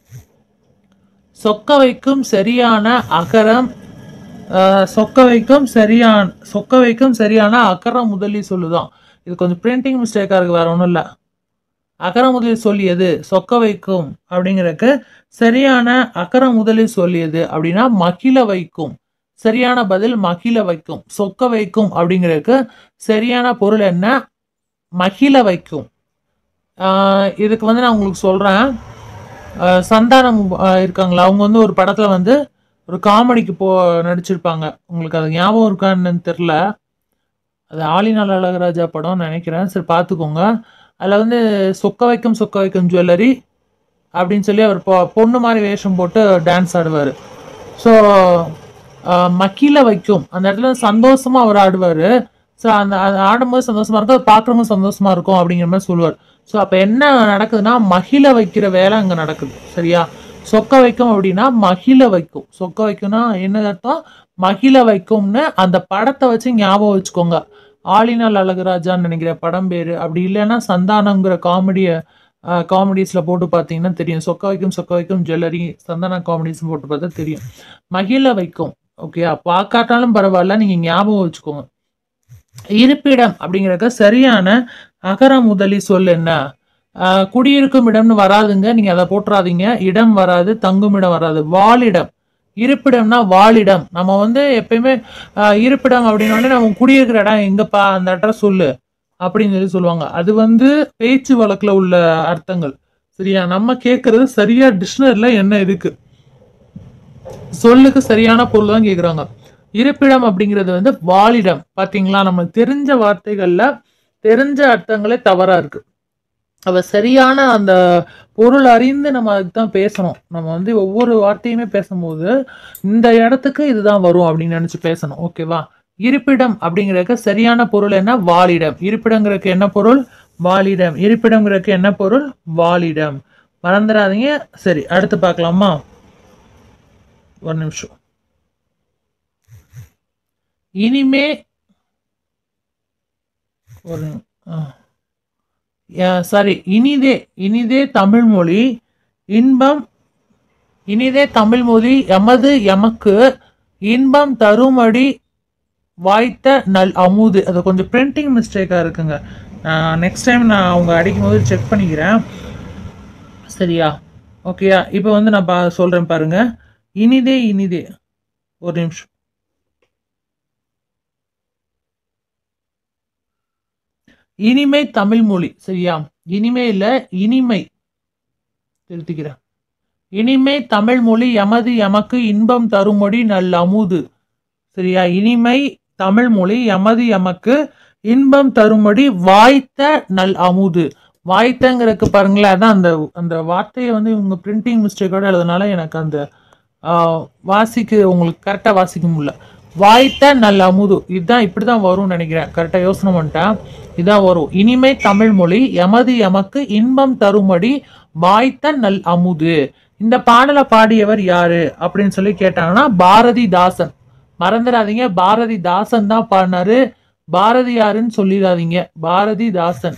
சொக்க வைக்கும் சரியான அகரம் ஆஹ், சொக்க வைக்கும் சரியான சொக்க வைக்கும் சரியான அகர முதலி சொல்லுதான் இது கொஞ்சம் பிரிண்டிங் மிஸ்டேக்கா இருக்கு வேற ஒன்றும் இல்லை அகர முதலில் சொல்லியது சொக்க வைக்கும் அப்படிங்கிறதுக்கு சரியான அகர முதலில் சொல்லியது அப்படின்னா மகிழ வைக்கும் சரியான பதில் மகிழ வைக்கும் சொக்க வைக்கும் அப்படிங்கிறதுக்கு சரியான பொருள் என்ன மகிழ வைக்கும் ஆஹ் இதுக்கு வந்து நான் உங்களுக்கு சொல்றேன் ஆஹ் சந்தானம் ஆஹ் இருக்காங்களா அவங்க வந்து ஒரு படத்துல வந்து ஒரு காமெடிக்கு போ நடிச்சிருப்பாங்க உங்களுக்கு அது ஞாபகம் இருக்கான்னு தெரில அது ஆலிநாள் அழகராஜா படம் நினைக்கிறேன் சரி பார்த்துக்கோங்க அதில் வந்து சொக்க வைக்கும் சொக்க வைக்கும் ஜுவல்லரி அப்படின்னு சொல்லி அவர் பொ- பொண்ணு மாதிரி வேஷம் போட்டு டான்ஸ் ஆடுவார் ஸோ மக்கில வைக்கும் அந்த இடத்துல சந்தோஷமா அவர் ஆடுவார் ஸோ அந்த அது ஆடும்போது சந்தோஷமா இருக்கும் அது பார்க்குறவங்க சந்தோஷமா இருக்கும் அப்படிங்கிற மாதிரி சொல்லுவார் ஸோ அப்போ என்ன நடக்குதுன்னா மகிழ வைக்கிற வேலை அங்கே நடக்குது சரியா சொக்க வைக்கும் அப்படின்னா மகிழ வைக்கும் சொக்க வைக்கும்னா என்ன அர்த்தம் மகிழ வைக்கும்னு அந்த படத்தை வச்சு ஞாபகம் வச்சுக்கோங்க ஆளினால் அழகுராஜான்னு நினைக்கிற படம் பேரு அப்படி இல்லைன்னா சந்தானங்கிற காமெடியை காமெடிஸில் போட்டு பார்த்தீங்கன்னா தெரியும் சொக்க வைக்கும் சொக்க வைக்கும் ஜுவல்லரி சந்தான காமெடிஸ் போட்டு பார்த்தா தெரியும் மகிழ வைக்கும் ஓகே பார்க்காட்டாலும் பரவாயில்ல நீங்கள் ஞாபகம் வச்சுக்கோங்க இருப்பிடம் அப்படிங்கிறக்க சரியான அகர முதலி சொல் என்ன ஆஹ் குடியிருக்கும் இடம்னு வராதுங்க நீங்க அதை போட்டுறாதீங்க இடம் வராது தங்கும் இடம் வராது வாழிடம் இருப்பிடம்னா வாழிடம் நம்ம வந்து எப்பயுமே ஆஹ் இருப்பிடம் அப்படின்னோடனே நம்ம குடியிருக்கிற இடம் எங்கப்பா அந்த அட்ரஸ் சொல்லு அப்படின்னு சொல்லி சொல்லுவாங்க அது வந்து பேச்சு வழக்குல உள்ள அர்த்தங்கள் சரியா நம்ம கேட்கறது சரியா டிக்ஷனரில என்ன இருக்கு சொல்லுக்கு சரியான பொருள் தான் கேக்குறாங்க இருப்பிடம் அப்படிங்கிறது வந்து வாழிடம் பாத்தீங்களா நம்ம தெரிஞ்ச வார்த்தைகள்ல தெரிஞ்ச அர்த்தங்களே தவறா இருக்கு அவ சரியான அந்த பொருள் அறிந்து நம்ம அதுக்கு தான் பேசணும் நம்ம வந்து ஒவ்வொரு வார்த்தையுமே பேசும்போது இந்த இடத்துக்கு இதுதான் வரும் அப்படின்னு நினைச்சு பேசணும் ஓகேவா இருப்பிடம் அப்படிங்கிறதுக்கு சரியான பொருள் என்ன வாழிடம் இருப்பிடங்கிறதுக்கு என்ன பொருள் வாழிடம் இருப்பிடங்கிறதுக்கு என்ன பொருள் வாழிடம் மறந்துடாதீங்க சரி அடுத்து பார்க்கலாமா ஒரு நிமிஷம் இனிமே ஒரு சாரி இனிதே இனிதே தமிழ் மொழி இன்பம் இனிதே தமிழ் மொழி எமது எமக்கு இன்பம் தருமடி வாய்த்த நல் அமுது அது கொஞ்சம் பிரிண்டிங் மிஸ்டேக்காக இருக்குங்க நெக்ஸ்ட் டைம் நான் அவங்க அடிக்கும்போது செக் பண்ணிக்கிறேன் சரியா ஓகேயா இப்போ வந்து நான் பா சொல்கிறேன் பாருங்க இனிதே இனிதே ஒரு நிமிஷம் இனிமை தமிழ் மொழி சரியா இனிமை இல்ல இனிமை திருத்திக்கிறேன் இனிமை தமிழ் மொழி எமது எமக்கு இன்பம் தருமொழி நல் அமுது சரியா இனிமை தமிழ் மொழி எமது எமக்கு இன்பம் தருமடி வாய்த்த நல் அமுது வாய்த்தங்கிறதுக்கு பாருங்களேன் அதான் அந்த அந்த வார்த்தையை வந்து இவங்க பிரிண்டிங் மிஸ்டேக்கோட எழுதுனால எனக்கு அந்த ஆஹ், வாசிக்க உங்களுக்கு கரெக்டாக வாசிக்க முடியல வாய்த்த நல் அமுது இதுதான் இப்படி தான் வரும்னு நினைக்கிறேன் கரெக்டாக யோசனை பண்ணிட்டேன் இதான் வரும் இனிமை தமிழ் மொழி எமது எமக்கு இன்பம் தருமடி வாய்த்த நல் அமுது இந்த பாடலை பாடியவர் யாரு அப்படின்னு சொல்லி கேட்டாங்கன்னா பாரதிதாசன் மறந்துடாதீங்க பாரதிதாசன் தான் பாடினாரு பாரதியாருன்னு சொல்லிடாதீங்க பாரதிதாசன்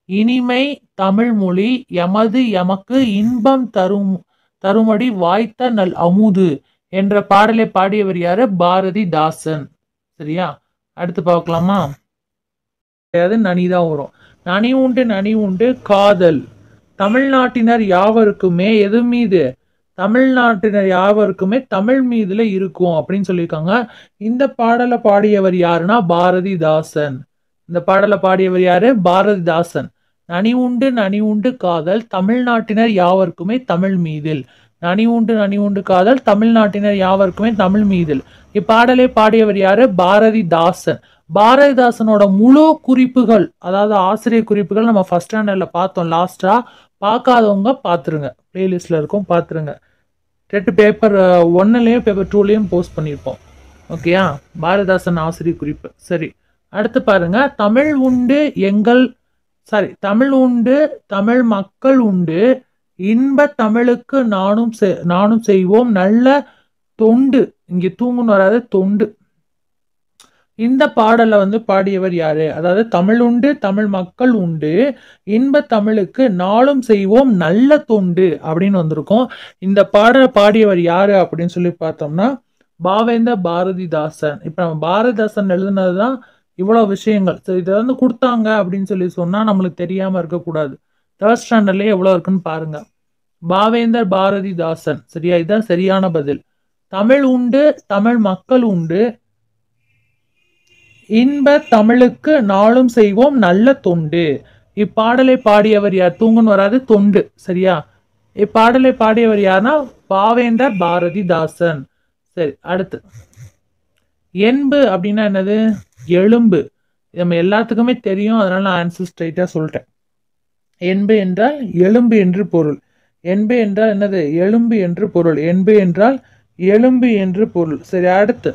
இனிமை தமிழ் மொழி எமது எமக்கு இன்பம் தரும் தருமடி வாய்த்த நல் அமுது என்ற பாடலை பாடியவர் யாரு பாரதிதாசன் சரியா அடுத்து பார்க்கலாமா கிடையாது நனி தான் வரும் நனி உண்டு நனி உண்டு காதல் தமிழ்நாட்டினர் யாவருக்குமே எது மீது தமிழ்நாட்டினர் யாவருக்குமே தமிழ் மீதுல இருக்கும் அப்படின்னு சொல்லியிருக்காங்க இந்த பாடலை பாடியவர் யாருன்னா பாரதிதாசன் இந்த பாடலை பாடியவர் யாரு பாரதிதாசன் நனி உண்டு நனி உண்டு காதல் தமிழ்நாட்டினர் யாவருக்குமே தமிழ் மீதில் நனி உண்டு நனி உண்டு காதல் தமிழ்நாட்டினர் யாவருக்குமே தமிழ் மீதில் இப்பாடலை பாடியவர் யாரு பாரதிதாசன் பாரதிதாசனோட முழு குறிப்புகள் அதாவது ஆசிரியர் குறிப்புகள் நம்ம ஃபர்ஸ்ட் ஸ்டாண்டர்ட்ல பார்த்தோம் லாஸ்டா பார்க்காதவங்க பார்த்துருங்க பிளேலிஸ்ட்ல இருக்கும் பார்த்துருங்க ரெண்டு பேப்பர் ஒன்னுலேயும் பேப்பர் டூலேயும் போஸ்ட் பண்ணியிருப்போம் ஓகேயா பாரதிதாசன் ஆசிரியர் குறிப்பு சரி அடுத்து பாருங்க தமிழ் உண்டு எங்கள் சாரி தமிழ் உண்டு தமிழ் மக்கள் உண்டு இன்ப தமிழுக்கு நானும் செ- நானும் செய்வோம் நல்ல தொண்டு இங்கே தூங்குன்னு வராது தொண்டு இந்த பாடலை வந்து பாடியவர் யாரு அதாவது தமிழ் உண்டு தமிழ் மக்கள் உண்டு இன்ப தமிழுக்கு நாளும் செய்வோம் நல்ல தொண்டு அப்படின்னு வந்திருக்கும் இந்த பாடலை பாடியவர் யாரு அப்படின்னு சொல்லி பார்த்தோம்னா பாவேந்த பாரதிதாசன் இப்போ நம்ம பாரதிதாசன் எழுதுனது தான் இவ்வளோ விஷயங்கள் ஸோ இதை வந்து கொடுத்தாங்க அப்படின்னு சொல்லி சொன்னால் நம்மளுக்கு தெரியாமல் இருக்கக்கூடாது தேர்ட் ஸ்டாண்டர்ட்லேயே எவ்வளோ இருக்குன்னு பாருங்க பாவேந்தர் பாரதிதாசன் சரியா இதுதான் சரியான பதில் தமிழ் உண்டு தமிழ் மக்கள் உண்டு இன்ப தமிழுக்கு நாளும் செய்வோம் நல்ல தொண்டு இப்பாடலை பாடியவர் யார் தூங்குன்னு வராது தொண்டு சரியா இப்பாடலை பாடியவர் யார்னா பாவேந்தர் பாரதிதாசன் சரி அடுத்து என்பு அப்படின்னா என்னது எலும்பு இது நம்ம எல்லாத்துக்குமே தெரியும் அதனால நான் ஆன்சர் ஸ்ட்ரைட்டா சொல்லிட்டேன் என்பு என்றால் எலும்பு என்று பொருள் என்பு என்றால் என்னது எலும்பு என்று பொருள் என்பு என்றால் எலும்பு என்று பொருள் சரி அடுத்து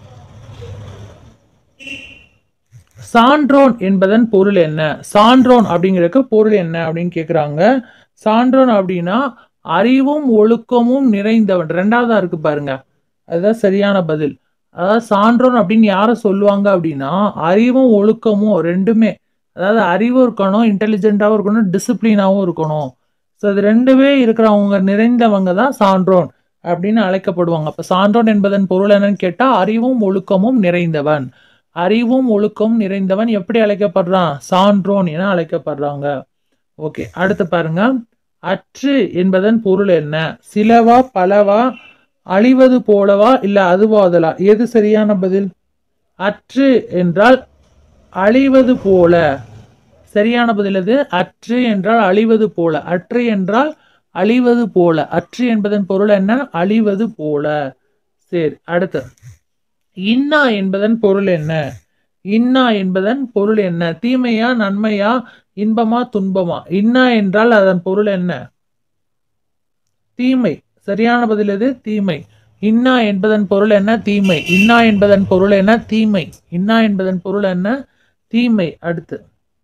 சான்றோன் என்பதன் பொருள் என்ன சான்றோன் அப்படிங்கிறதுக்கு பொருள் என்ன அப்படின்னு கேக்குறாங்க சான்றோன் அப்படின்னா அறிவும் ஒழுக்கமும் நிறைந்தவன் ரெண்டாவதா இருக்கு பாருங்க அதுதான் சரியான பதில் அதாவது சான்றோன் அப்படின்னு யாரை சொல்லுவாங்க அப்படின்னா அறிவும் ஒழுக்கமும் ரெண்டுமே அதாவது அறிவும் இருக்கணும் இன்டெலிஜென்ட்டாகவும் இருக்கணும் டிசிப்ளினாகவும் இருக்கணும் ஸோ அது ரெண்டுமே இருக்கிறவங்க நிறைந்தவங்க தான் சான்றோன் அப்படின்னு அழைக்கப்படுவாங்க அப்போ சான்றோன் என்பதன் பொருள் என்னன்னு கேட்டால் அறிவும் ஒழுக்கமும் நிறைந்தவன் அறிவும் ஒழுக்கமும் நிறைந்தவன் எப்படி அழைக்கப்படுறான் சான்றோன் என அழைக்கப்படுறாங்க ஓகே அடுத்து பாருங்க அற்று என்பதன் பொருள் என்ன சிலவா பலவா அழிவது போலவா இல்ல அதுவாதலா எது சரியான பதில் அற்று என்றால் அழிவது போல சரியான பதில் எது அற்று என்றால் அழிவது போல அற்று என்றால் அழிவது போல அற்று என்பதன் பொருள் என்ன அழிவது போல சரி அடுத்து இன்னா என்பதன் பொருள் என்ன இன்னா என்பதன் பொருள் என்ன தீமையா நன்மையா இன்பமா துன்பமா இன்னா என்றால் அதன் பொருள் என்ன தீமை சரியான பதில் எது தீமை இன்னா என்பதன் பொருள் என்ன தீமை இன்னா என்பதன் பொருள் என்ன தீமை இன்னா என்பதன் பொருள் என்ன தீமை அடுத்து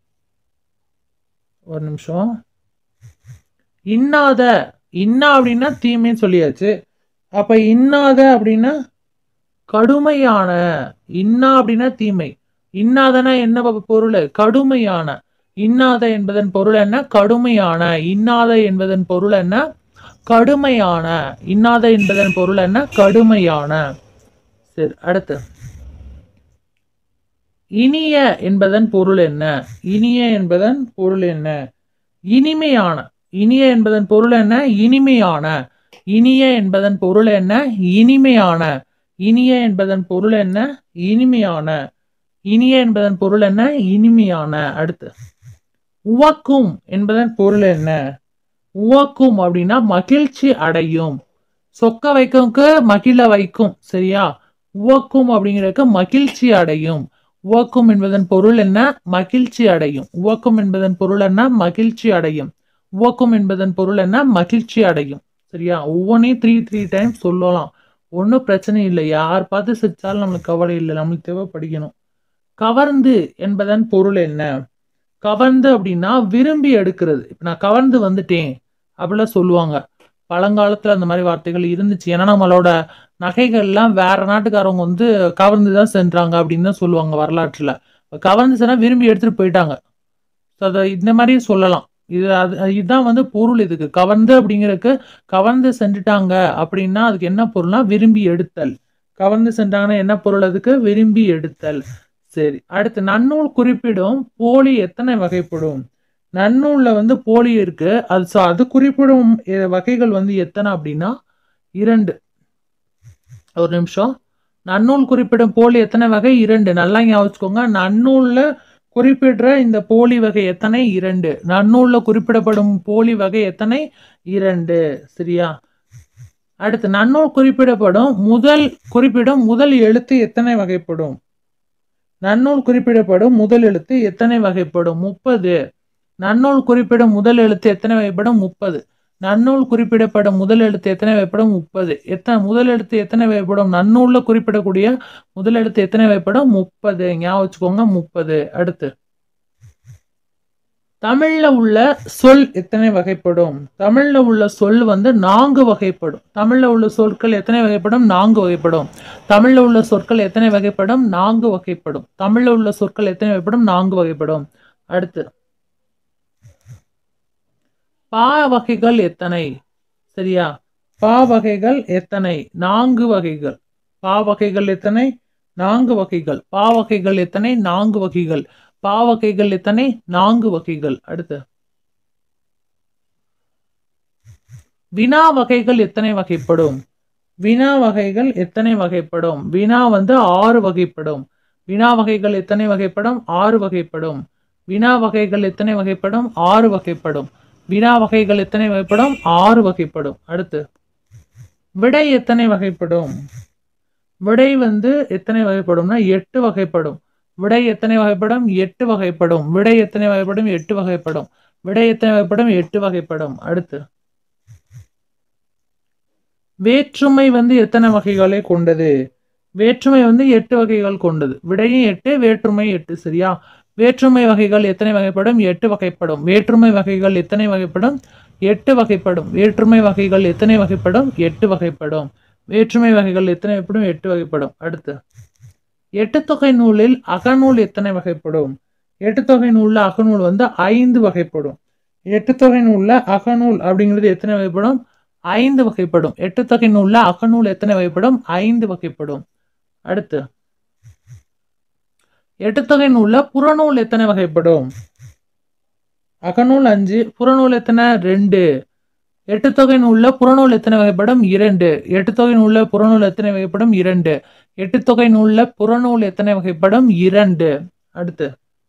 ஒரு நிமிஷம் இன்னாத இன்னா அப்படின்னா தீமைன்னு சொல்லியாச்சு அப்ப இன்னாத அப்படின்னா கடுமையான இன்னா அப்படின்னா தீமை இன்னாதனா என்ன ப- பொருள் கடுமையான இன்னாத என்பதன் பொருள் என்ன கடுமையான இன்னாத என்பதன் பொருள் என்ன கடுமையான இன்னாத என்பதன் பொருள் என்ன கடுமையான சரி அடுத்து இனிய என்பதன் பொருள் என்ன இனிய என்பதன் பொருள் என்ன இனிமையான இனிய என்பதன் பொருள் என்ன இனிமையான இனிய என்பதன் பொருள் என்ன இனிமையான இனிய என்பதன் பொருள் என்ன இனிமையான இனிய என்பதன் பொருள் என்ன இனிமையான அடுத்து உவக்கும் என்பதன் பொருள் என்ன உவக்கும் அப்படின்னா மகிழ்ச்சி அடையும் சொக்க வைக்கவுக்கு மகிழ வைக்கும் சரியா உவக்கும் அப்படிங்கிறதுக்கு மகிழ்ச்சி அடையும் உவக்கும் என்பதன் பொருள் என்ன மகிழ்ச்சி அடையும் உவக்கும் என்பதன் பொருள் என்ன மகிழ்ச்சி அடையும் உவக்கும் என்பதன் பொருள் என்ன மகிழ்ச்சி அடையும் சரியா ஒவ்வொன்றையும் த்ரீ த்ரீ டைம் சொல்லலாம் ஒன்றும் பிரச்சனை இல்லை யார் பார்த்து சிரிச்சாலும் நம்மளுக்கு கவலை இல்லை நம்மளுக்கு தேவை படிக்கணும் கவர்ந்து என்பதன் பொருள் என்ன கவர்ந்து அப்படின்னா விரும்பி எடுக்கிறது இப்போ நான் கவர்ந்து வந்துட்டேன் அப்படிலாம் சொல்லுவாங்க பழங்காலத்தில் அந்த மாதிரி வார்த்தைகள் இருந்துச்சு ஏன்னா நம்மளோட நகைகள்லாம் வேற நாட்டுக்காரவங்க வந்து கவர்ந்து தான் சென்றாங்க அப்படின்னு தான் சொல்லுவாங்க வரலாற்றில் கவர்ந்து சென்னா விரும்பி எடுத்துட்டு போயிட்டாங்க ஸோ அதை இந்த மாதிரி சொல்லலாம் இது அது இதுதான் வந்து பொருள் இதுக்கு கவர்ந்து அப்படிங்கிறதுக்கு கவர்ந்து சென்றுட்டாங்க அப்படின்னா அதுக்கு என்ன பொருள்னா விரும்பி எடுத்தல் கவர்ந்து சென்றாங்கன்னா என்ன பொருள் அதுக்கு விரும்பி எடுத்தல் சரி அடுத்து நன்னூல் குறிப்பிடும் போலி எத்தனை வகைப்படும் நன்னூல்ல வந்து போலி இருக்கு அது so அது குறிப்பிடும் எ- வகைகள் வந்து எத்தனை அப்படின்னா இரண்டு ஒரு நிமிஷம் நன்னூல் குறிப்பிடும் போலி எத்தனை வகை இரண்டு நல்லா ஞாபகம் வச்சுக்கோங்க நன்னூல்ல குறிப்பிடுற இந்த போலி வகை எத்தனை இரண்டு நன்னூல்ல குறிப்பிடப்படும் போலி வகை எத்தனை இரண்டு சரியா அடுத்து நன்னூல் குறிப்பிடப்படும் முதல் குறிப்பிடும் முதல் எழுத்து எத்தனை வகைப்படும் நன்னூல் குறிப்பிடப்படும் முதல் எழுத்து எத்தனை வகைப்படும் முப்பது நன்னூல் குறிப்பிடும் முதல் எழுத்து எத்தனை வகைப்படும் முப்பது நன்னூல் குறிப்பிடப்படும் முதல் எழுத்து எத்தனை வகைப்படும் முப்பது எத்தனை முதல் எழுத்து எத்தனை வகைப்படும் நன்னூல்ல குறிப்பிடக்கூடிய முதல் எழுத்து எத்தனை வகைப்படும் முப்பது ஞாபகம் வச்சுக்கோங்க முப்பது அடுத்து தமிழ்ல உள்ள சொல் எத்தனை வகைப்படும் தமிழ்ல உள்ள சொல் வந்து நான்கு வகைப்படும் தமிழ்ல உள்ள சொற்கள் எத்தனை வகைப்படும் நான்கு வகைப்படும் தமிழ்ல உள்ள சொற்கள் எத்தனை வகைப்படும் நான்கு வகைப்படும் தமிழ்ல உள்ள சொற்கள் எத்தனை வகைப்படும் நான்கு வகைப்படும் அடுத்து பா வகைகள் எத்தனை சரியா பா வகைகள் எத்தனை நான்கு வகைகள் பா வகைகள் எத்தனை நான்கு வகைகள் பா வகைகள் எத்தனை நான்கு வகைகள் பா வகைகள் எத்தனை நான்கு வகைகள் அடுத்து வினா வகைகள் எத்தனை வகைப்படும் வினா வகைகள் எத்தனை வகைப்படும் வினா வந்து ஆறு வகைப்படும் வினா வகைகள் எத்தனை வகைப்படும் ஆறு வகைப்படும் வினா வகைகள் எத்தனை வகைப்படும் ஆறு வகைப்படும் வினா வகைகள் எத்தனை வகைப்படும் ஆறு வகைப்படும் அடுத்து விடை எத்தனை வகைப்படும் விடை வந்து எத்தனை வகைப்படும்னா எட்டு வகைப்படும் விடை எத்தனை வகைப்படும் எட்டு வகைப்படும் விடை எத்தனை வகைப்படும் எட்டு வகைப்படும் விடை எத்தனை வகைப்படும் எட்டு வகைப்படும் அடுத்து வேற்றுமை வந்து எத்தனை வகைகளை கொண்டது வேற்றுமை வந்து எட்டு வகைகள் கொண்டது விடையும் எட்டு வேற்றுமை எட்டு சரியா வேற்றுமை வகைகள் எத்தனை வகைப்படும் எட்டு வகைப்படும் வேற்றுமை வகைகள் எத்தனை வகைப்படும் எட்டு வகைப்படும் வேற்றுமை வகைகள் எத்தனை வகைப்படும் எட்டு வகைப்படும் வேற்றுமை வகைகள் எத்தனை வகைப்படும் எட்டு வகைப்படும் அடுத்து எட்டுத்தொகை நூலில் அகநூல் எத்தனை வகைப்படும் எட்டுத்தொகை நூல்ல அகநூல் வந்து ஐந்து வகைப்படும் எட்டுத்தொகை நூல்ல அகநூல் அப்படிங்கிறது எத்தனை வகைப்படும் ஐந்து வகைப்படும் எட்டுத்தொகை நூல்ல அகநூல் எத்தனை வகைப்படும் ஐந்து வகைப்படும் அடுத்து எட்டுத்தொகை நூல்ல புறநூல் எத்தனை வகைப்படும் அகநூல் அஞ்சு புறநூல் எத்தனை ரெண்டு எட்டுத்தொகை நூல்ல புறநூல் எத்தனை வகைப்படும் இரண்டு எட்டுத்தொகை நூல்ல புறநூல் எத்தனை வகைப்படும் இரண்டு எட்டுத்தொகை நூல்ல புறநூல் எத்தனை வகைப்படும் இரண்டு அடுத்து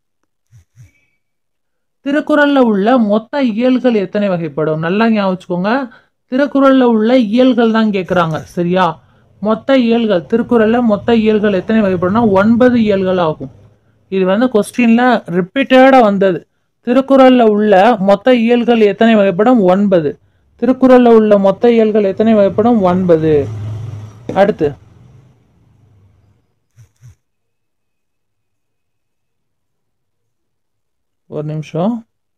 திருக்குறள்ல உள்ள மொத்த இயல்கள் எத்தனை வகைப்படும் நல்லா ஞாபகம் வச்சுக்கோங்க திருக்குறள்ல உள்ள இயல்கள் தான் கேக்குறாங்க சரியா மொத்த இயல்கள் திருக்குறள்ல மொத்த இயல்கள் எத்தனை வகைப்படும்னா ஒன்பது இயல்கள் ஆகும் இது வந்து கொஸ்டின்ல ரிப்பீட்டடா வந்தது திருக்குறள்ல உள்ள மொத்த இயல்கள் எத்தனை வகைப்படும் ஒன்பது திருக்குறள்ல உள்ள மொத்த இயல்கள் எத்தனை வகைப்படும் ஒன்பது அடுத்து ஒரு நிமிஷம்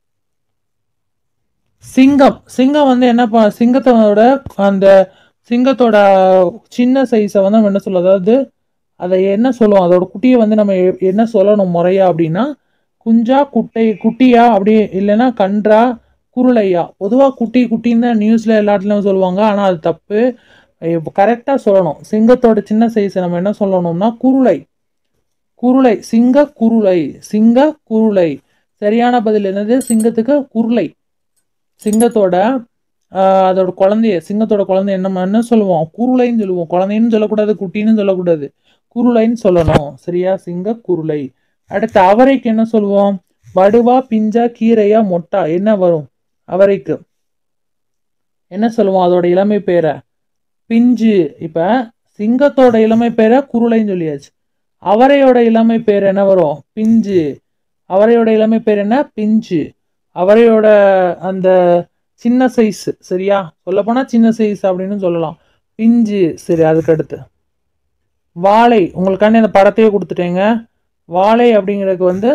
சிங்கம் சிங்கம் வந்து என்ன ப சிங்கத்தோட அந்த சிங்கத்தோட சின்ன சைஸை வந்து நம்ம என்ன சொல்லுவோம் அதாவது அதை என்ன சொல்லுவோம் அதோட குட்டியை வந்து நம்ம எ- என்ன சொல்லணும் முறையா அப்படின்னா குஞ்சா குட்டை குட்டியா அப்படி இல்லைன்னா கன்றா குருளையா பொதுவாக குட்டி குட்டின்னு தான் நியூஸில் எல்லாத்துலேயும் சொல்லுவாங்க ஆனால் அது தப்பு கரெக்டாக சொல்லணும் சிங்கத்தோட சின்ன சைஸை நம்ம என்ன சொல்லணும்னா குருளை குருளை சிங்க குருளை சிங்க குருளை சரியான பதில் என்னது சிங்கத்துக்கு குருளை சிங்கத்தோட ஆஹ், அதோட குழந்தைய சிங்கத்தோட குழந்தை என்ன என்ன சொல்லுவோம் குருளைன்னு சொல்லுவோம் குழந்தைன்னு சொல்லக்கூடாது குட்டின்னு சொல்லக்கூடாது குருளைன்னு சொல்லணும் சரியா சிங்க குருளை அடுத்து அவரைக்கு என்ன சொல்லுவோம் வடுவா பிஞ்சா கீரையா மொட்டா என்ன வரும் அவரைக்கு என்ன சொல்லுவோம் அதோட இளமை பேரை பிஞ்சு இப்ப சிங்கத்தோட இளமை பேரை குருளைன்னு சொல்லியாச்சு அவரையோட இளமை பேர் என்ன வரும் பிஞ்சு அவரையோட இளமை பேர் என்ன பிஞ்சு அவரையோட அந்த சின்ன சைஸ் சரியா சொல்லப்போனா சின்ன சைஸ் அப்படின்னு சொல்லலாம் பிஞ்சு சரி அதுக்கு அடுத்து வாழை உங்களுக்காண்டி அந்த படத்தையே கொடுத்துட்டேங்க வாழை அப்படிங்கிறதுக்கு வந்து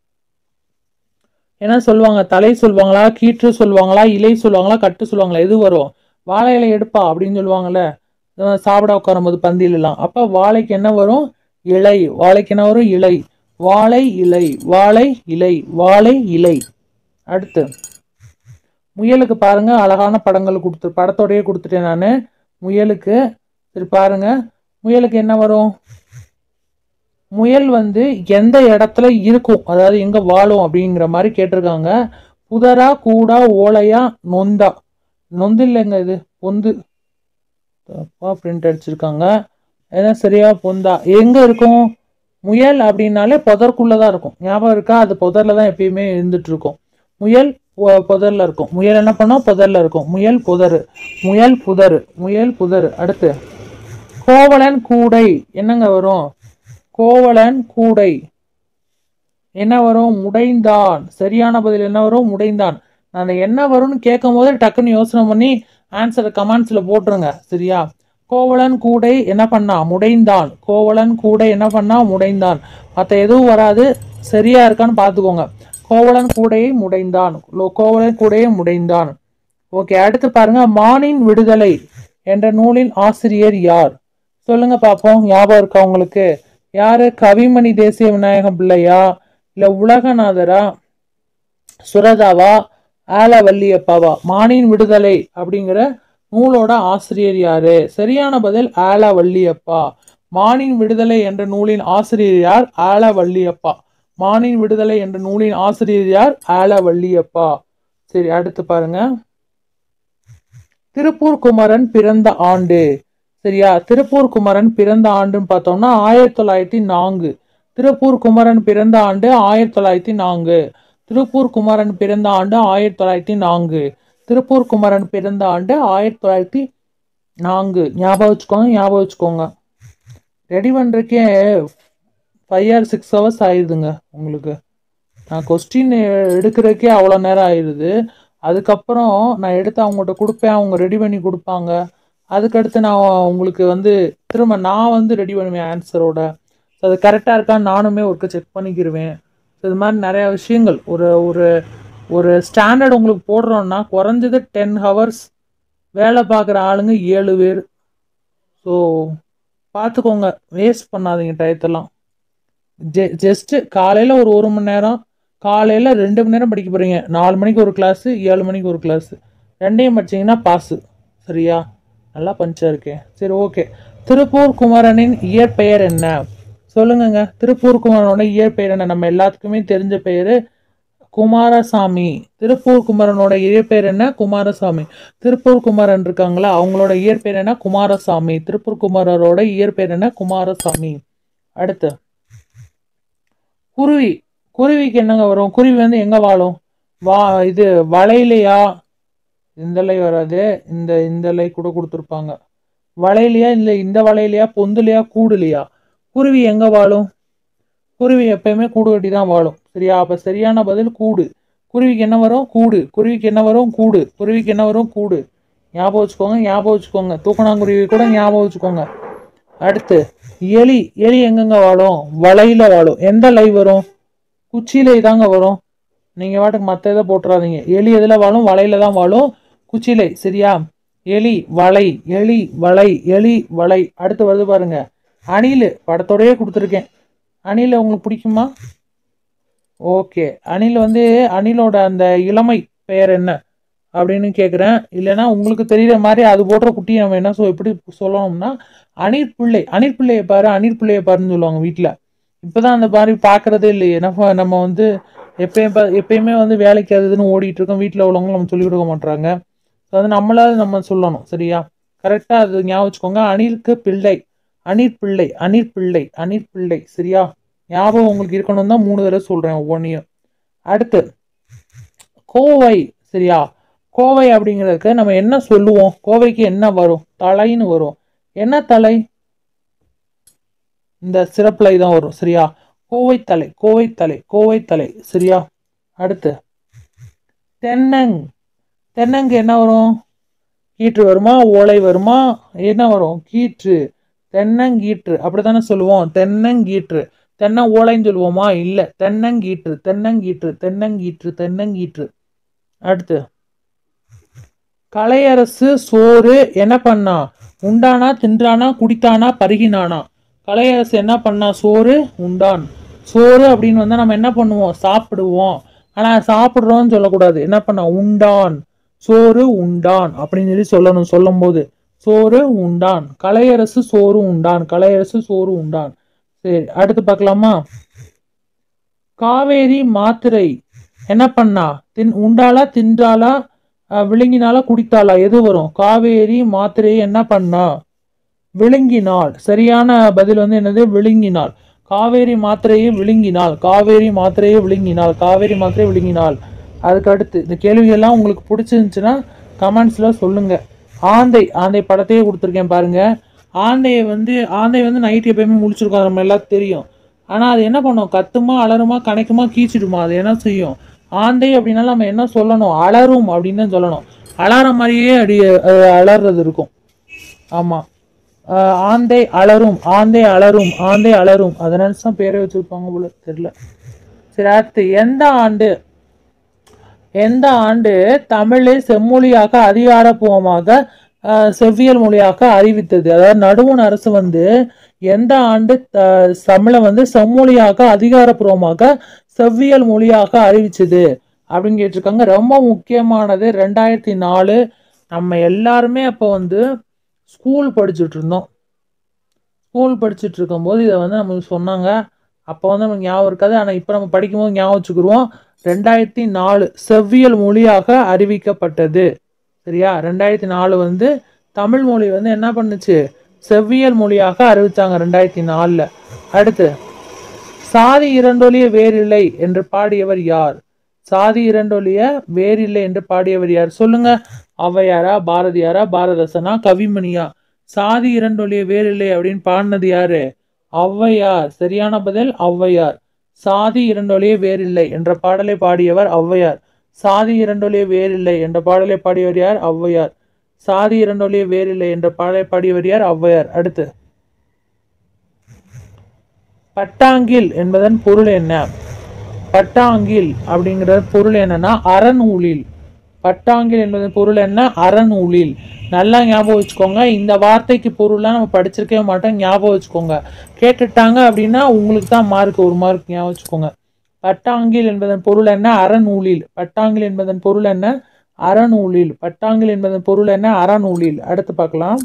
என்ன சொல்லுவாங்க தலை சொல்லுவாங்களா கீற்று சொல்லுவாங்களா இலை சொல்லுவாங்களா கட்டு சொல்லுவாங்களா எது வரும் வாழை இலை எடுப்பா அப்படின்னு சொல்லுவாங்கல்ல அஹ் சாப்பிட உட்காரும்போது பந்தியிலலாம் அப்போ வாழைக்கு என்ன வரும் இலை வாழைக்கு என்ன வரும் இலை வாழை இலை வாழை இலை வாழை இலை அடுத்து முயலுக்கு பாருங்க அழகான படங்கள் கொடுத்து படத்தோடயே கொடுத்துட்டேன் நான் முயலுக்கு சரி பாருங்க முயலுக்கு என்ன வரும் முயல் வந்து எந்த இடத்துல இருக்கும் அதாவது எங்க வாழும் அப்படிங்கிற மாதிரி கேட்டிருக்காங்க புதரா கூடா ஓலையா நொந்தா நொந்து இல்லைங்க இது பொந்து தப்பா பிரிண்ட் அடிச்சிருக்காங்க ஏன்னா சரியா பொந்தா எங்க இருக்கும் முயல் அப்படின்னாலே புதற்குள்ளதான் இருக்கும் ஞாபகம் இருக்கா அது புதர்ல தான் எப்பயுமே இருந்துட்டு இருக்கும் முயல் பொ- புதர்ல இருக்கும் முயல் என்ன பண்ணும் புதர்ல இருக்கும் முயல் புதரு முயல் புதரு முயல் புதரு அடுத்து கோவலன் கூடை என்னங்க வரும் கோவலன் கூடை என்ன வரும் முடைந்தான் சரியான பதில் என்ன வரும் முடைந்தான் நான் அந்த என்ன வரும்னு கேட்கும் போது டக்குன்னு யோசனை பண்ணி ஆன்சரை கமெண்ட்ஸ்ல போட்டுருங்க சரியா கோவலன் கூடை என்ன பண்ணா முடைந்தான் கோவலன் கூடை என்ன பண்ணா முடைந்தான் மற்ற எதுவும் வராது சரியா இருக்கான்னு பார்த்துக்கோங்க கோவலன் கூடையை முடைந்தான் லோ- கோவலன் கூடையை முடைந்தான் ஓகே அடுத்து பாருங்க மானின் விடுதலை என்ற நூலின் ஆசிரியர் யார் சொல்லுங்க பாப்போம் ஞாபகம் இருக்கா உங்களுக்கு யாரு கவிமணி தேசிய விநாயகம் பிள்ளையா இல்ல உலகநாதரா சுரதாவா ஆலவல்லியப்பாவா மானின் விடுதலை அப்படிங்கிற நூலோட ஆசிரியர் யாரு சரியான பதில் ஆலவல்லியப்பா மானின் விடுதலை என்ற நூலின் ஆசிரியர் யார் ஆலவல்லியப்பா மானின் விடுதலை என்ற நூலின் ஆசிரியர் யார் ஆலவல்லியப்பா சரி அடுத்து பாருங்க திருப்பூர் குமரன் பிறந்த ஆண்டு சரியா திருப்பூர் குமரன் பிறந்த ஆண்டுன்னு பார்த்தோம்னா ஆயிரத்தி தொள்ளாயிரத்தி நான்கு திருப்பூர் குமரன் பிறந்த ஆண்டு ஆயிரத்தி தொள்ளாயிரத்தி நான்கு திருப்பூர் குமரன் பிறந்த ஆண்டு ஆயிரத்தி தொள்ளாயிரத்தி நான்கு திருப்பூர் குமரன் பிறந்த ஆண்டு ஆயிரத்தி தொள்ளாயிரத்தி நான்கு ஞாபகம் வச்சுக்கோங்க ஞாபகம் வச்சுக்கோங்க ரெடி பண்ணுறக்கே ஃபைவ் ஆர் சிக்ஸ் ஹவர்ஸ் ஆயிடுதுங்க உங்களுக்கு நான் கொஸ்டின் எடுக்கிறதுக்கே அவ்வளோ நேரம் ஆயிடுது அதுக்கப்புறம் நான் எடுத்து அவங்கள்ட்ட கொடுப்பேன் அவங்க ரெடி பண்ணி கொடுப்பாங்க அதுக்கடுத்து நான் உங்களுக்கு வந்து திரும்ப நான் வந்து ரெடி பண்ணுவேன் ஆன்சரோட ஸோ அது கரெக்டாக இருக்கான்னு நானுமே ஒருக்க செக் பண்ணிக்கிருவேன் ஸோ இது மாதிரி நிறையா விஷயங்கள் ஒரு ஒரு ஒரு ஸ்டாண்டர்ட் உங்களுக்கு போடுறோன்னா குறைஞ்சது டென் ஹவர்ஸ் வேலை பார்க்குற ஆளுங்க ஏழு பேர் ஸோ பார்த்துக்கோங்க வேஸ்ட் பண்ணாதீங்க டயத்தெல்லாம் ஜெ ஜஸ்ட்டு காலையில் ஒரு ஒரு மணி நேரம் காலையில் ரெண்டு மணி நேரம் படிக்க போகிறீங்க நாலு மணிக்கு ஒரு கிளாஸு ஏழு மணிக்கு ஒரு கிளாஸு ரெண்டையும் படிச்சீங்கன்னா பாஸு சரியா நல்லா பஞ்சா இருக்கேன் சரி ஓகே திருப்பூர் குமரனின் இயற்பெயர் என்ன சொல்லுங்கங்க திருப்பூர் குமரனோட இயற்பெயர் என்ன நம்ம எல்லாத்துக்குமே தெரிஞ்ச பெயர் குமாரசாமி திருப்பூர் குமரனோட இயற்பெயர் என்ன குமாரசாமி திருப்பூர் குமரன் இருக்காங்களா அவங்களோட இயற்பெயர் என்ன குமாரசாமி திருப்பூர் குமரரோட இயற்பெயர் என்ன குமாரசாமி அடுத்து குருவி குருவிக்கு என்னங்க வரும் குருவி வந்து எங்க வாழும் வா இது வலையிலையா இந்த லை வராது இந்த இந்த லை கூட கொடுத்துருப்பாங்க வலையிலையா இல்லை இந்த வலையிலையா பொந்துலையா கூடுலையா குருவி எங்க வாழும் குருவி எப்பயுமே கூடு கட்டி தான் வாழும் சரியா அப்ப சரியான பதில் கூடு குருவிக்கு என்ன வரும் கூடு குருவிக்கு என்ன வரும் கூடு குருவிக்கு என்ன வரும் கூடு ஞாபகம் வச்சுக்கோங்க ஞாபகம் வச்சுக்கோங்க தூக்கணாங்குருவி கூட ஞாபகம் வச்சுக்கோங்க அடுத்து எலி எலி எங்கெங்க வாழும் வலையில வாழும் எந்த லை வரும் குச்சியிலை தாங்க வரும் நீங்க வாட்டுக்கு மற்ற இதை போட்டுறாதீங்க எலி எதுல வாழும் வலையில தான் வாழும் குச்சிலை சரியா எலி வலை எலி வலை எலி வலை அடுத்து வருது பாருங்க அணில் படத்தோடயே கொடுத்துருக்கேன் அணில் உங்களுக்கு பிடிக்குமா ஓகே அணில் வந்து அணிலோட அந்த இளமை பெயர் என்ன அப்படின்னு கேட்குறேன் இல்லைன்னா உங்களுக்கு தெரியுற மாதிரி அது போடுற குட்டி நம்ம என்ன சொல் எப்படி சொல்லணும்னா அணிற்பிள்ளை அணிற்பிள்ளையை பாரு அணிற்பிள்ளையை பாருன்னு சொல்லுவாங்க வீட்டில் இப்போதான் அந்த மாதிரி பார்க்கறதே இல்லையே நம்ம நம்ம வந்து எப்பயும் பா- எப்பயுமே வந்து வேலைக்கு அது இதுன்னு ஓடிட்டு இருக்கோம் வீட்டில் உள்ளவங்க நம்ம சொல்லிக் கொடுக்க மாட்டாங்க ஸோ அது நம்மளால நம்ம சொல்லணும் சரியா கரெக்டாக அது ஞாபகம் வச்சுக்கோங்க அணிலுக்கு பிள்ளை அணிற்பிள்ளை அணிற்பிள்ளை அணிற்பிள்ளை சரியா ஞாபகம் உங்களுக்கு இருக்கணும் தான் மூணு தடவை சொல்கிறேன் ஒவ்வொன்றையும் அடுத்து கோவை சரியா கோவை அப்படிங்கிறதுக்கு நம்ம என்ன சொல்லுவோம் கோவைக்கு என்ன வரும் தலைன்னு வரும் என்ன தலை இந்த சிறப்புலை தான் வரும் சரியா கோவை தலை கோவை தலை கோவை தலை சரியா அடுத்து தென்னங் தென்னங்கு என்ன வரும் கீற்று வருமா ஓலை வருமா என்ன வரும் கீற்று தென்னங்கீற்று அப்படித்தானே சொல்லுவோம் தென்னங்கீற்று தென்னை ஓலைன்னு சொல்லுவோமா இல்ல தென்னங்கீற்று தென்னங்கீற்று தென்னங்கீற்று தென்னங்கீற்று அடுத்து கலையரசு சோறு என்ன பண்ணா உண்டானா தின்றானா குடித்தானா பருகினானா கலையரசு என்ன பண்ணா சோறு உண்டான் சோறு அப்படின்னு வந்தா நம்ம என்ன பண்ணுவோம் சாப்பிடுவோம் ஆனா சாப்பிடுறோம்னு சொல்லக்கூடாது என்ன பண்ண உண்டான் சோறு உண்டான் அப்படின்னு சொல்லி சொல்லணும் சொல்லும் போது சோறு உண்டான் கலையரசு சோறு உண்டான் கலையரசு சோறு உண்டான் சரி அடுத்து பார்க்கலாமா காவேரி மாத்திரை என்ன பண்ணா தின் உண்டாளா தின்றாளா அஹ், விழுங்கினாலா குடித்தாளா எது வரும் காவேரி மாத்திரையை என்ன பண்ணா விழுங்கினாள் சரியான பதில் வந்து என்னது விழுங்கினாள் காவேரி மாத்திரையை விழுங்கினாள் காவேரி மாத்திரையை விழுங்கினாள் காவேரி மாத்திரையை விழுங்கினாள் அதுக்கு அடுத்து இந்த கேள்விகள்லாம் உங்களுக்கு பிடிச்சிருந்துச்சுன்னா கமெண்ட்ஸ்ல சொல்லுங்க ஆந்தை ஆந்தை படத்தையே கொடுத்துருக்கேன் பாருங்க ஆந்தையை வந்து ஆந்தை வந்து நைட் எப்பயுமே முழிச்சிருக்கோம் நம்ம எல்லாத்துக்கும் தெரியும் ஆனா அது என்ன பண்ணும் கத்துமா அலறுமா கணைக்குமா கீச்சிடுமா அது என்ன செய்யும் ஆந்தை அப்படின்னா நம்ம என்ன சொல்லணும் அலறும் அப்படின்னு தான் சொல்லணும் அலார மாதிரியே அடி அஹ் அலறுறது இருக்கும் ஆமா ஆஹ் ஆந்தை அலரும் ஆந்தை அலரும் ஆந்தை அலரும் அதனால தான் பேரை வச்சிருப்பாங்க போல தெரியல சரி அடுத்து எந்த ஆண்டு எந்த ஆண்டு தமிழை செம்மொழியாக அதிகாரப்பூர்வமாக ஆஹ், செவ்வியல் மொழியாக அறிவித்தது அதாவது நடுவண் அரசு வந்து எந்த ஆண்டு த- தமிழை வந்து செம்மொழியாக அதிகாரப்பூர்வமாக செவ்வியல் மொழியாக அறிவிச்சது அப்படின்னு கேட்டிருக்காங்க ரொம்ப முக்கியமானது ரெண்டாயிரத்தி நாலு நம்ம எல்லாருமே அப்போ வந்து ஸ்கூல் படிச்சுட்டு இருந்தோம் ஸ்கூல் படிச்சுட்டு இருக்கும்போது இதை வந்து நமக்கு சொன்னாங்க அப்போ வந்து நமக்கு ஞாபகம் இருக்காது ஆனால் இப்போ நம்ம படிக்கும்போது ஞாபகம் வச்சுக்கிருவோம் ரெண்டாயிரத்தி நாலு செவ்வியல் மொழியாக அறிவிக்கப்பட்டது சரியா ரெண்டாயிரத்தி நாலு வந்து தமிழ் மொழி வந்து என்ன பண்ணுச்சு செவ்வியல் மொழியாக அறிவிச்சாங்க ரெண்டாயிரத்தி நாலில் அடுத்து சாதி இரண்டொழிய வேறில்லை என்று பாடியவர் யார் சாதி இரண்டொழிய வேறில்லை என்று பாடியவர் யார் சொல்லுங்க ஔவையாரா பாரதியாரா பாரதசனா கவிமணியா சாதி இரண்டொழிய வேறில்லை அப்படின்னு பாடினது யாரு ஔவையார் சரியான பதில் ஔவையார் சாதி இரண்டொழிய வேறில்லை என்ற பாடலை பாடியவர் ஔவையார் சாதி இரண்டொழிய வேறில்லை என்ற பாடலை பாடியவர் யார் ஔவையார் சாதி இரண்டொழிய வேறில்லை என்ற பாடலை பாடியவர் யார் ஔவையார் அடுத்து பட்டாங்கில் என்பதன் பொருள் என்ன பட்டாங்கில் அப்படிங்கிற பொருள் என்னன்னா அறநூலில் பட்டாங்கில் என்பதன் பொருள் என்ன அறநூலில் நல்லா ஞாபகம் வச்சுக்கோங்க இந்த வார்த்தைக்கு பொருள்லாம் நம்ம படிச்சிருக்கவே மாட்டோம் ஞாபகம் வச்சுக்கோங்க கேட்டுட்டாங்க அப்படின்னா உங்களுக்கு தான் மார்க் ஒரு மார்க் ஞாபகம் வச்சுக்கோங்க பட்டாங்கில் என்பதன் பொருள் என்ன அறநூலில் பட்டாங்கில் என்பதன் பொருள் என்ன அறநூலில் பட்டாங்கில் என்பதன் பொருள் என்ன அறநூலில் அடுத்து பார்க்கலாம்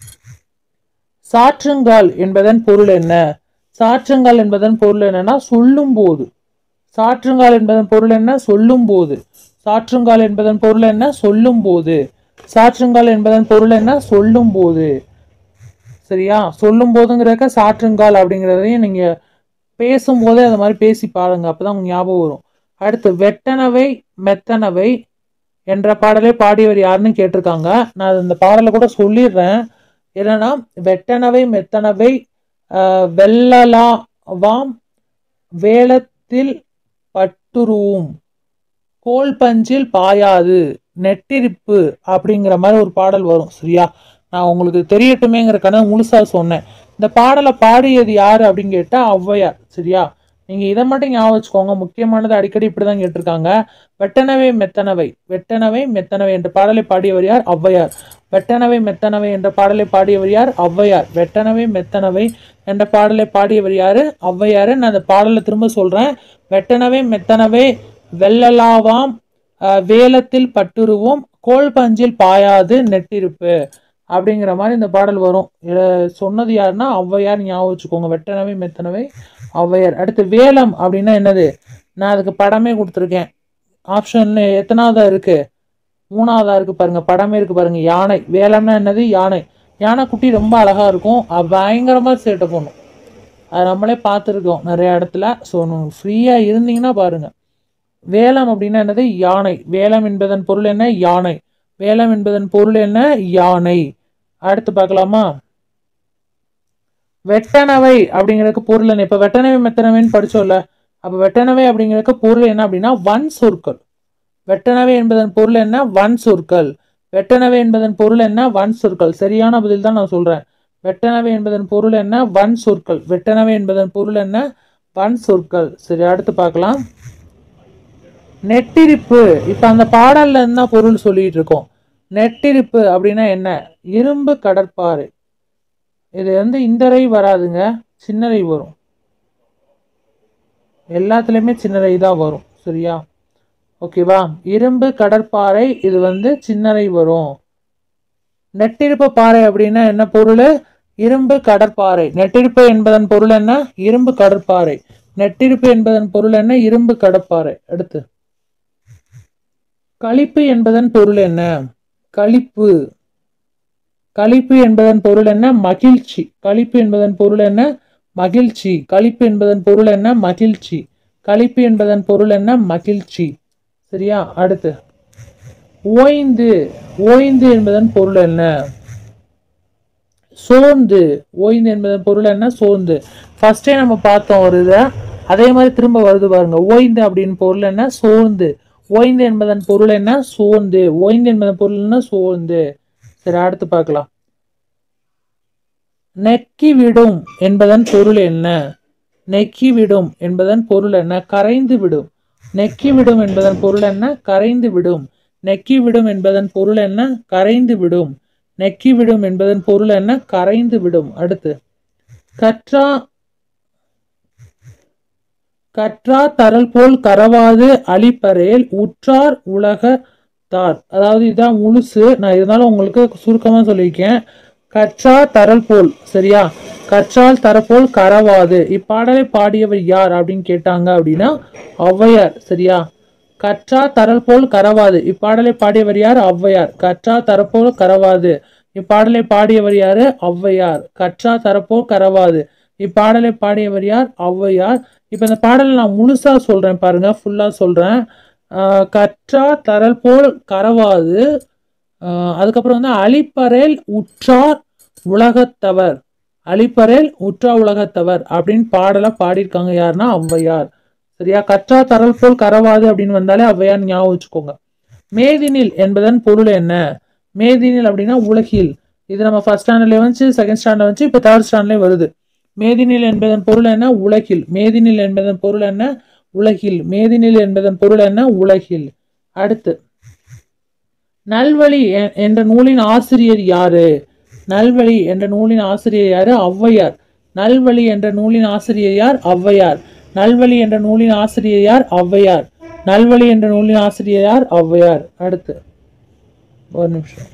சாற்றுங்கால் என்பதன் பொருள் என்ன சாற்றுங்கால் என்பதன் பொருள் என்னன்னா சொல்லும் போது சாற்றுங்கால் என்பதன் பொருள் என்ன சொல்லும் போது சாற்றுங்கால் என்பதன் பொருள் என்ன சொல்லும் போது சாற்றுங்கால் என்பதன் பொருள் என்ன சொல்லும் போது சரியா சொல்லும் போதுங்கிறக்க சாற்றுங்கால் அப்படிங்கிறதையும் நீங்க பேசும்போதே அது மாதிரி பேசி பாருங்க அப்பதான் உங்களுக்கு ஞாபகம் வரும் அடுத்து வெட்டனவை மெத்தனவை என்ற பாடலை பாடியவர் யாருன்னு கேட்டிருக்காங்க நான் அது இந்த பாடலை கூட சொல்லிடுறேன் என்னன்னா வெட்டனவை மெத்தனவை ஆஹ், வெள்ளலாவாம் வேளத்தில் பட்டுருவும் கோல் பஞ்சில் பாயாது நெட்டிருப்பு அப்படிங்கிற மாதிரி ஒரு பாடல் வரும் சரியா நான் உங்களுக்கு தெரியட்டுமேங்கிற கனவு முழுசா சொன்னேன் இந்த பாடலை பாடியது யாரு அப்படின்னு கேட்டா ஔவையார் சரியா நீங்க இதை மட்டும் ஞாபகம் வச்சுக்கோங்க முக்கியமானது அடிக்கடி இப்படிதான் கேட்டிருக்காங்க வெட்டனவை மெத்தனவை வெட்டனவை மெத்தனவை என்ற பாடலை பாடியவர் யார் ஔவையார் வெட்டனவை மெத்தனவை என்ற பாடலை பாடியவர் யார் ஔவையார் வெட்டனவை மெத்தனவை என்ற பாடலை பாடியவர் யாரு ஔவையாரு நான் அந்த பாடலை திரும்ப சொல்றேன் வெட்டனவை மெத்தனவை வெள்ளலாவாம் அஹ், வேலத்தில் பட்டுருவோம் கோல் பஞ்சில் பாயாது நெட்டிருப்பு அப்படிங்கிற மாதிரி இந்த பாடல் வரும் இத சொன்னது யாருன்னா ஔவையார் ஞாபகம் வச்சுக்கோங்க வெட்டனவை மெத்தனவை ஔவையார் அடுத்து வேலம் அப்படின்னா என்னது நான் அதுக்கு படமே கொடுத்துருக்கேன் ஆப்ஷன்ல எத்தனாவதா இருக்கு மூணாவதா இருக்கு பாருங்க படமே இருக்கு பாருங்க யானை வேலம்னா என்னது யானை யானை குட்டி ரொம்ப அழகா இருக்கும் அது பயங்கரமா சேட்டை பண்ணும் அது நம்மளே பார்த்துருக்கோம் நிறைய இடத்துல ஸோ ஃப்ரீயா இருந்தீங்கன்னா பாருங்க வேலம் அப்படின்னா என்னது யானை வேலம் என்பதன் பொருள் என்ன யானை வேலம் என்பதன் பொருள் என்ன யானை அடுத்து பார்க்கலாமா வெட்டனவை அப்படிங்கிறதுக்கு பொருள் என்ன இப்ப வெட்டனவை மெத்தனவைன்னு படிச்சோம்ல அப்ப வெட்டனவை அப்படிங்கிறதுக்கு பொருள் என்ன அப்படின்னா வன் சொற்கள் வெட்டனவை என்பதன் பொருள் என்ன வன் சொற்கள் வெட்டனவை என்பதன் பொருள் என்ன வன் சொற்கள் சரியான பதில் தான் நான் சொல்றேன் வெட்டனவை என்பதன் பொருள் என்ன வன் சொற்கள் வெட்டனவை என்பதன் பொருள் என்ன வன் சொற்கள் சரி அடுத்து பார்க்கலாம் நெட்டிருப்பு இப்ப அந்த பாடல்ல என்ன பொருள் சொல்லிட்டு இருக்கோம் நெட்டிருப்பு அப்படின்னா என்ன இரும்பு கடற்பாறை இது வந்து இந்தரை வராதுங்க சின்னரை வரும் எல்லாத்துலேயுமே சின்னரை தான் வரும் சரியா ஓகேவா இரும்பு கடற்பாறை இது வந்து சின்னரை வரும் நெட்டிருப்பு பாறை அப்படின்னா என்ன பொருள் இரும்பு கடற்பாறை நெட்டிருப்பு என்பதன் பொருள் என்ன இரும்பு கடற்பாறை நெட்டிருப்பு என்பதன் பொருள் என்ன இரும்பு கடற்பாறை அடுத்து களிப்பு என்பதன் பொருள் என்ன களிப்பு களிப்பு என்பதன் பொருள் என்ன மகிழ்ச்சி களிப்பு என்பதன் பொருள் என்ன மகிழ்ச்சி களிப்பு என்பதன் பொருள் என்ன மகிழ்ச்சி களிப்பு என்பதன் பொருள் என்ன மகிழ்ச்சி சரியா அடுத்து ஓய்ந்து ஓய்ந்து என்பதன் பொருள் என்ன சோர்ந்து ஓய்ந்து என்பதன் பொருள் என்ன சோர்ந்து ஃபர்ஸ்டே நம்ம பார்த்தோம் ஒரு இதை அதே மாதிரி திரும்ப வருது பாருங்க ஓய்ந்து அப்படின்னு பொருள் என்ன சோர்ந்து ஓய்ந்து என்பதன் பொருள் என்ன சோர்ந்து ஓய்ந்து என்பதன் பொருள் என்ன சோர்ந்து சரி அடுத்து பார்க்கலாம் நெக்கி விடும் என்பதன் பொருள் என்ன நெக்கி விடும் என்பதன் பொருள் என்ன கரைந்து விடும் நெக்கி விடும் என்பதன் பொருள் என்ன கரைந்து விடும் நெக்கி விடும் என்பதன் பொருள் என்ன கரைந்து விடும் நெக்கி விடும் என்பதன் பொருள் என்ன கரைந்து விடும் அடுத்து கற்றா கற்றா தரல் போல் கரவாது அழிப்பறையில் உற்றார் உலக தார் அதாவது இதான் முழுசு நான் இருந்தாலும் உங்களுக்கு சுருக்கமா சொல்லியிருக்கேன் கற்றா தரல் போல் சரியா கற்றால் தரப்போல் கரவாது இப்பாடலை பாடியவர் யார் அப்படின்னு கேட்டாங்க அப்படின்னா ஔவையார் சரியா கற்றா தரல் போல் கரவாது இப்பாடலை பாடியவர் யார் ஔவையார் கற்றா தரப்போல் கரவாது இப்பாடலை பாடியவர் யாரு ஔவையார் கற்றா தரப்போல் கரவாது இப்பாடலை பாடியவர் யார் ஔவையார் இப்போ இந்த பாடலை நான் முழுசா சொல்றேன் பாருங்க ஃபுல்லா சொல்றேன் ஆஹ் கற்றா தரல் போல் கரவாது ஆஹ் அதுக்கப்புறம் வந்து அழிப்பறையில் உற்றார் உலகத்தவர் அழிப்பறையில் உற்றா உலகத்தவர் அப்படின்னு பாடலை பாடியிருக்காங்க யாருன்னா ஔவையார் சரியா கற்றா தரல் போல் கரவாது அப்படின்னு வந்தாலே ஔவையார் ஞாபகம் வச்சுக்கோங்க மேதினில் என்பதன் பொருள் என்ன மேதினில் அப்படின்னா உலகில் இது நம்ம ஃபர்ஸ்ட் ஸ்டாண்டர்ட்ல வந்துச்சு செகண்ட் ஸ்டாண்டர்ட் வந்துச்சு இப்போ தேர்ட் ஸ்டாண்டர்ட்லேயே வருது மேதினில் என்பதன் பொருள் என்ன உலகில் மேதினில் என்பதன் பொருள் என்ன உலகில் மேதினில் என்பதன் பொருள் என்ன உலகில் அடுத்து நல்வழி எ- என்ற நூலின் ஆசிரியர் யாரு நல்வழி என்ற நூலின் ஆசிரியர் யாரு ஔவையார் நல்வழி என்ற நூலின் ஆசிரியர் யார் ஔவையார் நல்வழி என்ற நூலின் ஆசிரியர் யார் ஔவையார் நல்வழி என்ற நூலின் ஆசிரியர் யார் ஔவையார் அடுத்து ஒரு நிமிஷம்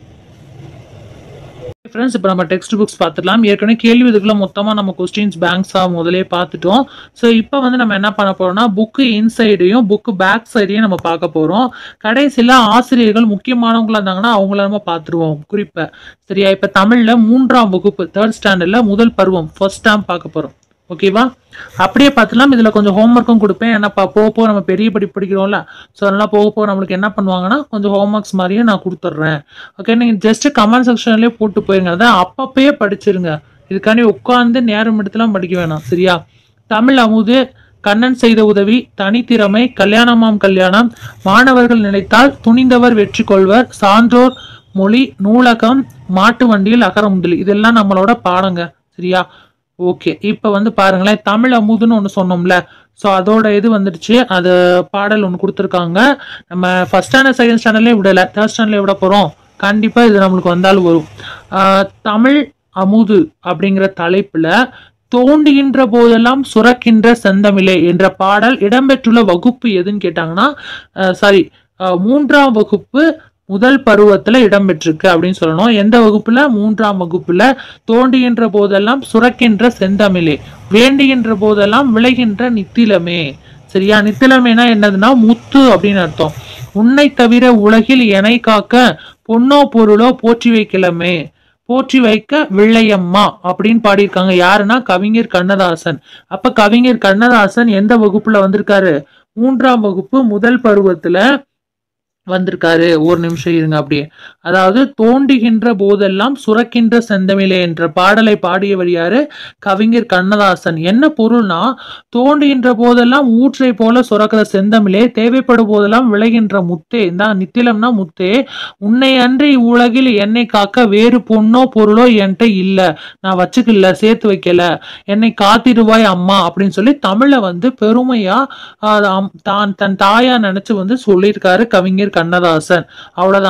ஃப்ரெண்ட்ஸ் இப்போ நம்ம டெக்ஸ்ட் புக்ஸ் பார்த்துடலாம் ஏற்கனவே கேள்வி இதுக்குள்ள மொத்தமாக நம்ம கொஸ்டின்ஸ் பேங்க்ஸாக முதலே பார்த்துட்டோம் ஸோ இப்போ வந்து நம்ம என்ன பண்ண போறோம்னா புக்கு இன்சைடையும் புக்கு பேக் சைடையும் நம்ம பார்க்க போகிறோம் கடைசியில் ஆசிரியர்கள் முக்கியமானவங்களா இருந்தாங்கன்னா அவங்கள நம்ம பார்த்துருவோம் குறிப்பை சரியா இப்போ தமிழில் மூன்றாம் வகுப்பு தேர்ட் ஸ்டாண்டர்டில் முதல் பருவம் ஃபர்ஸ்ட் டைம் பார்க்க போகிறோம் ஓகேவா அப்படியே பார்த்துலாம் இதில் கொஞ்சம் ஹோம்ஒர்க்கும் கொடுப்பேன் ஏன்னா பா- போக போக நம்ம பெரிய படி படிக்கிறோம்ல ஸோ அதெல்லாம் போக போக நம்மளுக்கு என்ன பண்ணுவாங்கன்னா கொஞ்சம் ஹோம்ஒர்க்ஸ் மாதிரியே நான் கொடுத்துட்றேன் ஓகே நீங்கள் ஜஸ்ட் கமெண்ட் செக்ஷன்லேயே போட்டு போயிருங்க அதை அப்பப்பயே படிச்சிருங்க இதுக்காண்டி உட்காந்து நேரம் எடுத்துலாம் படிக்க வேணாம் சரியா தமிழ் அமுது கண்ணன் செய்த உதவி தனித்திறமை கல்யாணமாம் கல்யாணம் மாணவர்கள் நினைத்தால் துணிந்தவர் வெற்றி கொள்வர் சான்றோர் மொழி நூலகம் மாட்டு வண்டியில் அகரமுதலி இதெல்லாம் நம்மளோட பாடங்க சரியா ஓகே இப்போ வந்து பாருங்களேன் தமிழ் அமுதுன்னு ஒன்று சொன்னோம்ல ஸோ அதோட இது வந்துடுச்சு அது பாடல் ஒன்று கொடுத்துருக்காங்க நம்ம ஃபர்ஸ்ட் ஸ்டாண்டர்ட் செகண்ட் ஸ்டாண்டர்ட்லேயே விடலை தேர்ட் ஸ்டாண்டர்ட்லேயே விட போகிறோம் கண்டிப்பாக இது நம்மளுக்கு வந்தாலும் வரும் ஆஹ் தமிழ் அமுது அப்படிங்கிற தலைப்பில் தோண்டுகின்ற போதெல்லாம் சுரக்கின்ற செந்தமிழே என்ற பாடல் இடம்பெற்றுள்ள வகுப்பு எதுன்னு கேட்டாங்கன்னா சாரி மூன்றாம் வகுப்பு முதல் பருவத்துல இடம்பெற்றிருக்கு அப்படின்னு சொல்லணும் எந்த வகுப்புல மூன்றாம் வகுப்புல தோண்டுகின்ற போதெல்லாம் சுரக்கின்ற செந்தமிழே வேண்டுகின்ற போதெல்லாம் விளைகின்ற நித்திலமே சரியா நித்திலமேனா என்னதுன்னா முத்து அப்படின்னு அர்த்தம் உன்னை தவிர உலகில் எனை காக்க பொன்னோ பொருளோ போற்றி வைக்கலமே போற்றி வைக்க வில்லையம்மா அப்படின்னு பாடியிருக்காங்க யாருன்னா கவிஞர் கண்ணதாசன் அப்ப கவிஞர் கண்ணதாசன் எந்த வகுப்புல வந்திருக்காரு மூன்றாம் வகுப்பு முதல் பருவத்துல வந்திருக்காரு ஒரு நிமிஷம் இருங்க அப்படியே அதாவது தோண்டுகின்ற போதெல்லாம் சுரக்கின்ற செந்தமிழே என்ற பாடலை பாடியவர் யாரு கவிஞர் கண்ணதாசன் என்ன பொருள்னா தோண்டுகின்ற போதெல்லாம் ஊற்றை போல சுரக்கிற செந்தமிழே தேவைப்படும் போதெல்லாம் விளைகின்ற முத்தே இந்த நித்திலம்னா முத்தே உன்னை அன்றி உலகில் என்னை காக்க வேறு பொண்ணோ பொருளோ என்கிட்ட இல்ல நான் வச்சுக்கல சேர்த்து வைக்கல என்னை காத்திடுவாய் அம்மா அப்படின்னு சொல்லி தமிழை வந்து பெருமையா ஆஹ், அம்- தான் தன் தாயா நினைச்சு வந்து சொல்லியிருக்காரு கவிஞர் கண்ணதாசன் அவ்வளவுதாங்க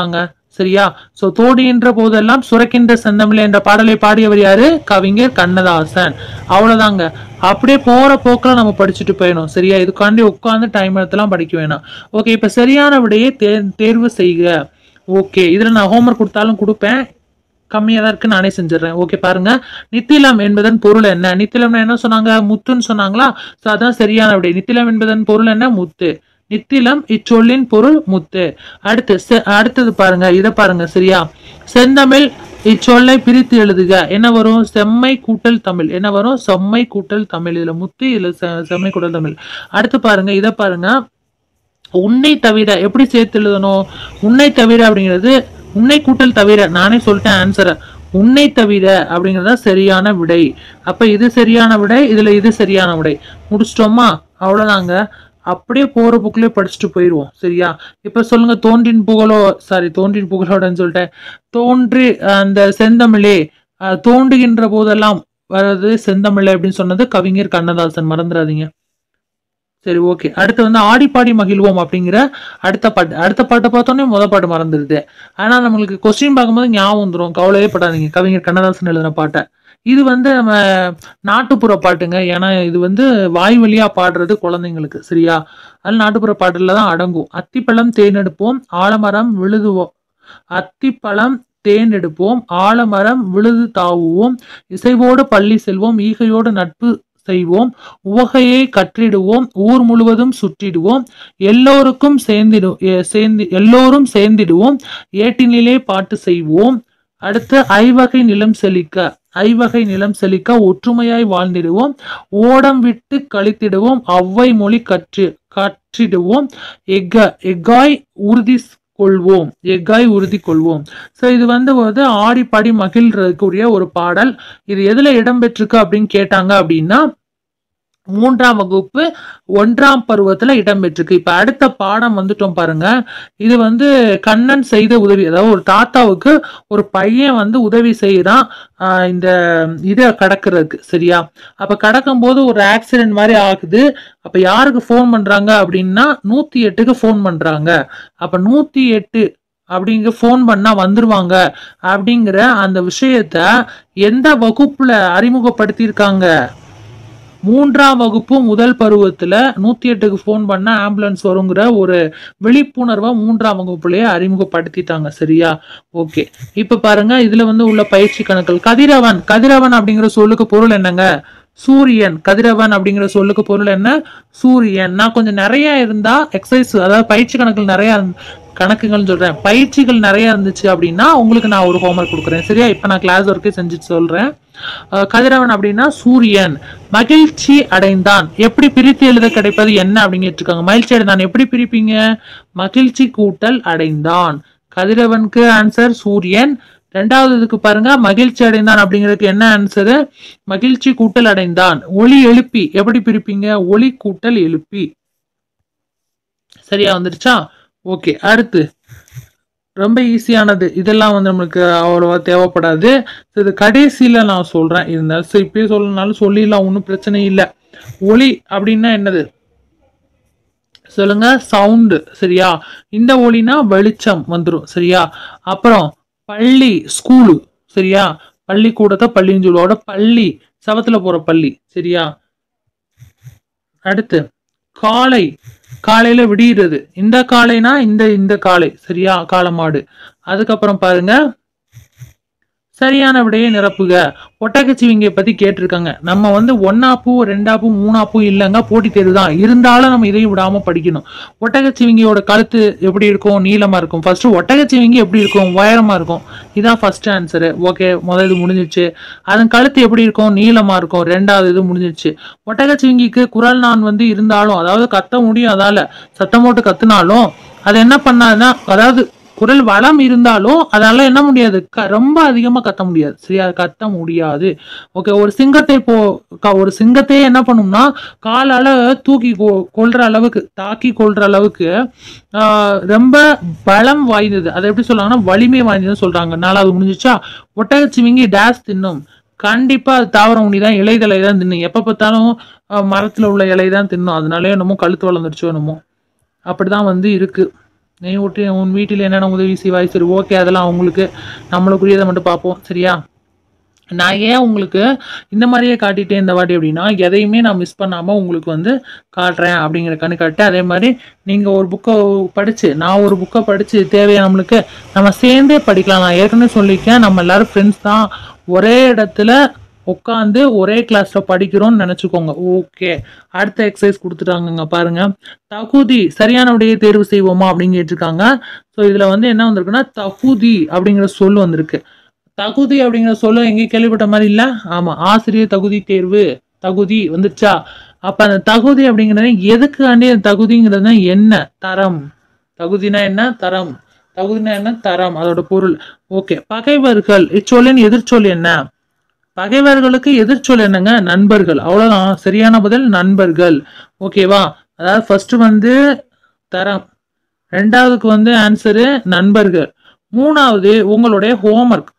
சரியா சோ தோடின்ற போதெல்லாம் சுரக்கின்ற செந்தமிழ் என்ற பாடலை பாடியவர் யாரு கவிஞர் கண்ணதாசன் அவ்வளவுதாங்க அப்படியே போற போக்குல நம்ம படிச்சுட்டு போயிடணும் சரியா இதுக்காண்டி உட்கார்ந்து டைம் எடுத்துலாம் படிக்க வேணாம் ஓகே இப்ப சரியான விடையை தே- தேர்வு செய்க ஓகே இதுல நான் ஹோம்ஒர்க் கொடுத்தாலும் கொடுப்பேன் கம்மியா தான் இருக்கு நானே செஞ்சிடறேன் ஓகே பாருங்க நித்திலம் என்பதன் பொருள் என்ன நித்திலம்னா என்ன சொன்னாங்க முத்துன்னு சொன்னாங்களா சோ அதான் சரியான விடை நித்திலம் என்பதன் பொருள் என்ன முத்து நித்திலம் இச்சொல்லின் பொருள் முத்து அடுத்து செ- அடுத்தது பாருங்க இத பாருங்க சரியா செந்தமிழ் இச்சொல்லை பிரித்து எழுதுக என்ன வரும் செம்மை கூட்டல் தமிழ் என்ன வரும் செம்மை கூட்டல் தமிழ் இதுல முத்து இதுல செ- செம்மை கூட்டல் தமிழ் அடுத்து பாருங்க இத பாருங்க உன்னை தவிர எப்படி சேர்த்து எழுதணும் உன்னை தவிர அப்படிங்கிறது உன்னை கூட்டல் தவிர நானே சொல்லிட்டேன் ஆன்சரை உன்னை தவிர அப்படிங்கறது தான் சரியான விடை அப்ப இது சரியான விடை இதுல இது சரியான விடை முடிச்சிட்டோமா அவ்வளவுதாங்க அப்படியே போற புக்லயே படிச்சுட்டு போயிடுவோம் சரியா இப்ப சொல்லுங்க தோன்றின் புகழோ சாரி தோன்றின் புகழோடன்னு சொல்லிட்டேன் தோன்றி அந்த செந்தமிழே அஹ், தோன்றுகின்ற போதெல்லாம் வர்றது செந்தமிழே அப்படின்னு சொன்னது கவிஞர் கண்ணதாசன் மறந்துடாதீங்க சரி ஓகே அடுத்து வந்து ஆடி பாடி மகிழ்வோம் அப்படிங்கிற அடுத்த பாட்டு அடுத்த பாட்டை பார்த்தோன்னே முத பாட்டு மறந்துடுது ஆனா நம்மளுக்கு கொஸ்டின் பார்க்கும்போது ஞாபகம் வந்துடும் கவலையே படாதீங்க கவிஞர் கண்ணதாசன் எழுதின பாட்டை இது வந்து நம்ம நாட்டுப்புற பாட்டுங்க ஏன்னா இது வந்து வாய் வழியா பாடுறது குழந்தைங்களுக்கு சரியா அது நாட்டுப்புற பாட்டுல தான் அடங்கும் அத்திப்பழம் தேன் எடுப்போம் ஆலமரம் விழுதுவோம் அத்திப்பழம் தேன் எடுப்போம் ஆலமரம் விழுது தாவுவோம் இசைவோடு பள்ளி செல்வோம் ஈகையோடு நட்பு செய்வோம் உவகையை கற்றிடுவோம் ஊர் முழுவதும் சுற்றிடுவோம் எல்லோருக்கும் சேர்ந்திடு எ- சேர்ந்து எல்லோரும் சேர்ந்திடுவோம் ஏட்டினிலே பாட்டு செய்வோம் அடுத்து ஐவகை நிலம் செழிக்க ஐவகை நிலம் செழிக்க ஒற்றுமையாய் வாழ்ந்திடுவோம் ஓடம் விட்டு கழித்திடுவோம் அவ்வை மொழி கற்று கற்றிடுவோம் எக்க எக்காய் உறுதி கொள்வோம் எக்காய் உறுதி கொள்வோம் ஸோ இது வந்து வந்து ஆடி பாடி மகிழ்றதுக்குரிய ஒரு பாடல் இது எதுல இடம்பெற்றிருக்கு அப்படின்னு கேட்டாங்க அப்படின்னா மூன்றாம் வகுப்பு ஒன்றாம் பருவத்துல இடம்பெற்றிருக்கு இப்ப அடுத்த பாடம் வந்துட்டோம் பாருங்க இது வந்து கண்ணன் செய்த உதவி அதாவது ஒரு தாத்தாவுக்கு ஒரு பையன் வந்து உதவி செய்யறான் ஆஹ் இந்த இதை கடக்கிறதுக்கு சரியா அப்ப கடக்கும் போது ஒரு ஆக்சிடென்ட் மாதிரி ஆகுது அப்ப யாருக்கு ஃபோன் பண்றாங்க அப்படின்னா நூத்தி எட்டுக்கு ஃபோன் பண்றாங்க அப்ப நூத்தி எட்டு அப்படிங்க ஃபோன் பண்ணா வந்துருவாங்க அப்படிங்கிற அந்த விஷயத்த எந்த வகுப்புல அறிமுகப்படுத்தியிருக்காங்க மூன்றாம் வகுப்பு முதல் பருவத்துல நூத்தி எட்டுக்கு ஃபோன் பண்ணா ஆம்புலன்ஸ் வருங்கிற ஒரு விழிப்புணர்வை மூன்றாம் வகுப்புலயே அறிமுகப்படுத்திட்டாங்க சரியா ஓகே இப்ப பாருங்க இதுல வந்து உள்ள பயிற்சி கணக்குகள் கதிரவன் கதிரவன் அப்படிங்கிற சொல்லுக்கு பொருள் என்னங்க சூரியன் கதிரவன் அப்படிங்கிற சொல்லுக்கு பொருள் என்ன சூரியன் நான் கொஞ்சம் நிறைய இருந்தா எக்ஸசைஸ் அதாவது பயிற்சி கணக்குகள் நிறைய இருந்த- கணக்குகள்னு சொல்றேன் பயிற்சிகள் நிறைய இருந்துச்சு அப்படின்னா உங்களுக்கு நான் ஒரு ஹோம்ஒர்க் கொடுக்குறேன் சரியா இப்ப நான் கிளாஸ் ஒர்க்கே செஞ்சுட்டு சொல்றேன் அஹ் கதிரவன் அப்படின்னா சூரியன் மகிழ்ச்சி அடைந்தான் எப்படி பிரித்து எழுத கிடைப்பது என்ன அப்படின்னு கேட்டிருக்காங்க மகிழ்ச்சி அடைந்தான் எப்படி பிரிப்பீங்க மகிழ்ச்சி கூட்டல் அடைந்தான் கதிரவனுக்கு ஆன்சர் சூரியன் ரெண்டாவது இதுக்கு பாருங்க மகிழ்ச்சி அடைந்தான் அப்படிங்கிறதுக்கு என்ன ஆன்சரு மகிழ்ச்சி கூட்டல் அடைந்தான் ஒளி எழுப்பி எப்படி பிரிப்பீங்க ஒளி கூட்டல் எழுப்பி சரியா வந்துருச்சா ஓகே அடுத்து ரொம்ப ஈஸியானது இதெல்லாம் வந்து நம்மளுக்கு அவ்வளோவா தேவைப்படாது இது கடைசியில நான் சொல்றேன் இருந்தாலும் சரி இப்பயே சொல்லனாலும் சொல்லிடலாம் ஒன்றும் பிரச்சனை இல்லை ஒளி அப்படின்னா என்னது சொல்லுங்க சவுண்டு சரியா இந்த ஒளினா வெளிச்சம் வந்துடும் சரியா அப்புறம் பள்ளி ஸ்கூலு சரியா பள்ளிக்கூடத்தை பள்ளின்னு சொல்லுவோட பள்ளி சவத்துல போற பள்ளி சரியா அடுத்து காலை காலையில விடியுறது இந்த காலைனா இந்த இந்த காலை சரியா காளமாடு அதுக்கப்புறம் பாருங்க சரியான விடையை நிரப்புக ஒட்டகச்சிவிங்கியை பத்தி கேட்டிருக்காங்க நம்ம வந்து ஒன்னாப்பு ரெண்டாப்பு மூணாப்பு இல்லைங்க போட்டி தேர்வு தான் இருந்தாலும் நம்ம இதையும் விடாம படிக்கணும் ஒட்டகச்சிவிங்கியோட கழுத்து எப்படி இருக்கும் நீளமா இருக்கும் ஃபர்ஸ்ட் ஒட்டகச்சிவிங்கி எப்படி இருக்கும் உயரமா இருக்கும் இதான் ஃபர்ஸ்ட் ஆன்சரு ஓகே முதல் இது முடிஞ்சிருச்சு அதன் கழுத்து எப்படி இருக்கும் நீளமா இருக்கும் ரெண்டாவது இது முடிஞ்சிருச்சு ஒட்டகச்சிவிங்கிக்கு குரல் நான் வந்து இருந்தாலும் அதாவது கத்த முடியும் அதால சத்தம் போட்டு கத்துனாலும் அது என்ன பண்ணாதுன்னா அதாவது குரல் வளம் இருந்தாலும் அதனால என்ன முடியாது க- ரொம்ப அதிகமா கத்த முடியாது சரியா கத்த முடியாது ஓகே ஒரு சிங்கத்தை போ க- ஒரு சிங்கத்தையே என்ன பண்ணும்னா காலால தூக்கி கொ- கொல்ற அளவுக்கு தாக்கி கொல்ற அளவுக்கு ஆஹ், ரொம்ப பலம் வாய்ந்தது அதை எப்படி சொல்றாங்கன்னா வலிமை வாய்ந்ததுன்னு சொல்றாங்க நாலாவது முடிஞ்சிச்சா ஒட்டகச்சிவிங்கி டேஸ் தின்னும் கண்டிப்பா அது தாவர உண்ணி தான் இலைதலை தான் தின்னும் எப்ப பார்த்தாலும் ஆஹ், மரத்துல உள்ள இலை தான் தின்னும் அதனாலே என்னமோ கழுத்து வளர்ந்துருச்சோ என்னமோ அப்படிதான் வந்து இருக்கு நீ விட்டு உன் வீட்டில் என்னென்ன உதவி செய்வாய் சரி ஓகே அதெல்லாம் அவங்களுக்கு நம்மளுக்குரியதை மட்டும் பார்ப்போம் சரியா நான் ஏன் உங்களுக்கு இந்த மாதிரியே காட்டிட்டேன் இந்த வாட்டி அப்படின்னா எதையுமே நான் மிஸ் பண்ணாமல் உங்களுக்கு வந்து காட்டுறேன் அப்படிங்கிற கண்ணு காட்டேன் அதே மாதிரி நீங்கள் ஒரு புக்கை படித்து நான் ஒரு புக்கை படித்து தேவையா நம்மளுக்கு நம்ம சேர்ந்தே படிக்கலாம் நான் ஏற்கனவே சொல்லியிருக்கேன் நம்ம எல்லாரும் ஃப்ரெண்ட்ஸ் தான் ஒரே இடத்துல உட்காந்து ஒரே கிளாஸ்ல படிக்கிறோம்னு நினச்சிக்கோங்க ஓகே அடுத்த எக்ஸசைஸ் கொடுத்துட்டாங்கங்க பாருங்க தகுதி சரியான விடையை தேர்வு செய்வோமா அப்படின்னு கேட்டிருக்காங்க ஸோ இதில் வந்து என்ன வந்திருக்குன்னா தகுதி அப்படிங்கிற சொல் வந்திருக்கு தகுதி அப்படிங்கிற சொல்ல எங்கேயும் கேள்விப்பட்ட மாதிரி இல்ல ஆமா ஆசிரியர் தகுதி தேர்வு தகுதி வந்துச்சா அப்ப அந்த தகுதி அப்படிங்கிறது எதுக்காண்டி அந்த தகுதிங்கிறது என்ன தரம் தகுதினா என்ன தரம் தகுதினா என்ன தரம் அதோட பொருள் ஓகே பகைவர்கள் இச்சொல்லின் எதிர்ச்சொல் என்ன பகைவர்களுக்கு எதிர்ச்சொல் என்னங்க நண்பர்கள் அவ்வளவுதான் சரியான பதில் நண்பர்கள் ஓகேவா அதாவது ஃபர்ஸ்ட் வந்து தரம் ரெண்டாவதுக்கு வந்து ஆன்சரு நண்பர்கள் மூணாவது உங்களுடைய ஹோம்ஒர்க்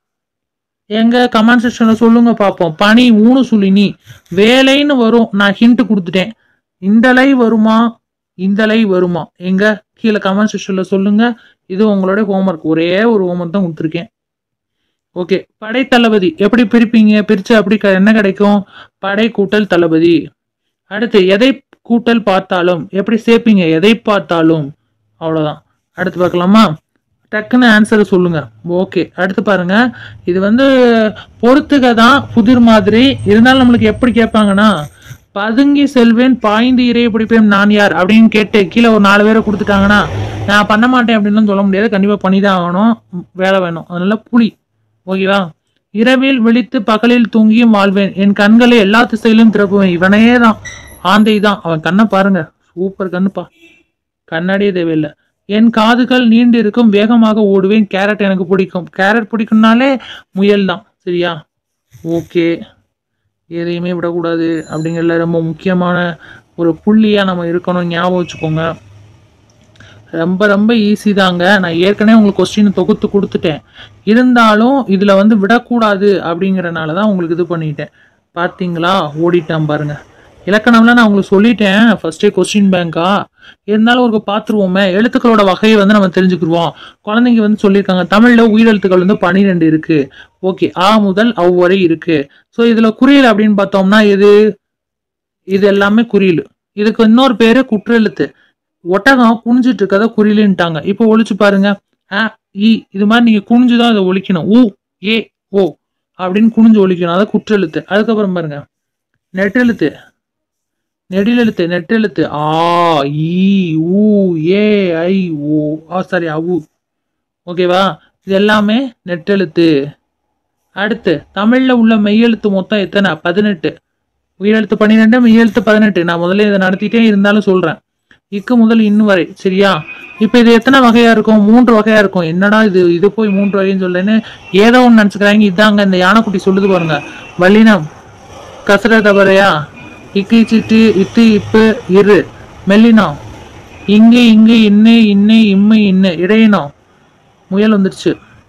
எங்க கமெண்ட் செக்ஷன்ல சொல்லுங்க பார்ப்போம் பனி மூணு சுழினி வேலைன்னு வரும் நான் ஹிண்ட் கொடுத்துட்டேன் இந்த லை வருமா இந்த லை வருமா எங்க கீழே கமெண்ட் செக்ஷன்ல சொல்லுங்க இது உங்களுடைய ஹோம்ஒர்க் ஒரே ஒரு ஹோம்ஒர்க் தான் கொடுத்துருக்கேன் ஓகே படை தளபதி எப்படி பிரிப்பீங்க பிரிச்சு அப்படி க- என்ன கிடைக்கும் படை கூட்டல் தளபதி அடுத்து எதை கூட்டல் பார்த்தாலும் எப்படி சேர்ப்பீங்க எதை பார்த்தாலும் அவ்வளவுதான் அடுத்து பார்க்கலாமா டக்குன்னு ஆன்சரை சொல்லுங்க ஓகே அடுத்து பாருங்க இது வந்து பொறுத்துக தான் புதிர் மாதிரி இருந்தாலும் நம்மளுக்கு எப்படி கேட்பாங்கன்னா பதுங்கி செல்வேன் பாய்ந்து இறைய பிடிப்பேன் நான் யார் அப்படின்னு கேட்டு கீழே ஒரு நாலு பேரை கொடுத்துட்டாங்கன்னா நான் பண்ண மாட்டேன் அப்படின்னு சொல்ல முடியாது கண்டிப்பா பண்ணிதான் ஆகணும் ம், வேலை வேணும் அதனால புலி ஓகேவா இரவில் விழித்து பகலில் தூங்கியும் வாழ்வேன் என் கண்களை எல்லா திசையிலும் திறப்புவேன் இவனே தான் ஆந்தை தான் அவன் கண்ணை பாருங்க சூப்பர் கண்ணுப்பா கண்ணாடியே தேவையில்லை என் காதுகள் நீண்டு இருக்கும் வேகமாக ஓடுவேன் கேரட் எனக்கு பிடிக்கும் கேரட் பிடிக்கும்னாலே முயல் தான் சரியா ஓகே எதையுமே விடக்கூடாது அப்படிங்கிறதுல ரொம்ப முக்கியமான ஒரு புள்ளியாக நம்ம இருக்கணும் ஞாபகம் வச்சுக்கோங்க ரொம்ப ரொம்ப ஈஸி தாங்க நான் ஏற்கனவே உங்களுக்கு கொஸ்டின் தொகுத்து கொடுத்துட்டேன் இருந்தாலும் இதில் வந்து விடக்கூடாது அப்படிங்கிறனால தான் உங்களுக்கு இது பண்ணிட்டேன் பார்த்தீங்களா ஓடிட்டான் பாருங்க இலக்கணம்லாம் நான் உங்களுக்கு சொல்லிட்டேன் ஃபர்ஸ்டே கொஸ்டின் பேங்கா இருந்தாலும் ஒரு பார்த்துருவோமே எழுத்துக்களோட வகையை வந்து நம்ம தெரிஞ்சுக்கிருவோம் குழந்தைங்க வந்து சொல்லியிருக்காங்க தமிழ்ல உயிரெழுத்துக்கள் வந்து பன்னிரெண்டு இருக்கு ஓகே ஆ முதல் அவ் வரை இருக்கு ஸோ இதுல குறியல் அப்படின்னு பார்த்தோம்னா இது இது எல்லாமே குறியல் இதுக்கு இன்னொரு பேரு குற்றெழுத்து ஒட்டகம் குனிஞ்சிட்டு இருக்கத குறியலுன்ட்டாங்க இப்போ ஒழிச்சு பாருங்க அ இ இது மாதிரி நீங்க குனிஞ்சுதான் அதை ஒழிக்கணும் உ ஏ ஓ அப்படின்னு குனிஞ்சு ஒழிக்கணும் அதை குற்றெழுத்து அதுக்கப்புறம் பாருங்க நெட்டெழுத்து நெடிலெழுத்து நெட்டெழுத்து ஆ இ ஊ ஏ ஐ ஓ ஆ சாரி அவு ஓகேவா இது எல்லாமே நெட்டெழுத்து அடுத்து தமிழ்ல உள்ள மெய்யெழுத்து மொத்தம் எத்தனை பதினெட்டு உயிரெழுத்து பன்னிரெண்டு மெய்யெழுத்து பதினெட்டு நான் முதல்ல இதை நடத்திட்டே இருந்தாலும் சொல்றேன் இக்கு முதல் இன்னு வரை சரியா இப்போ இது எத்தனை வகையா இருக்கும் மூன்று வகையா இருக்கும் என்னடா இது இது போய் மூன்று வகைன்னு சொல்லேன்னு ஏதோ ஒன்று நினச்சிக்கிறாங்க இதாங்க இந்த யானைக்குட்டி சொல்லுது பாருங்க வல்லினம் கசர தவறையா இக்கு சிட்டு இட்டு இப்பு இரு மெல்லினம் இங்கு இங்கு இன்னு இன்னு இம்மு இன்னு இடையினம் முயல் வந்துருச்சு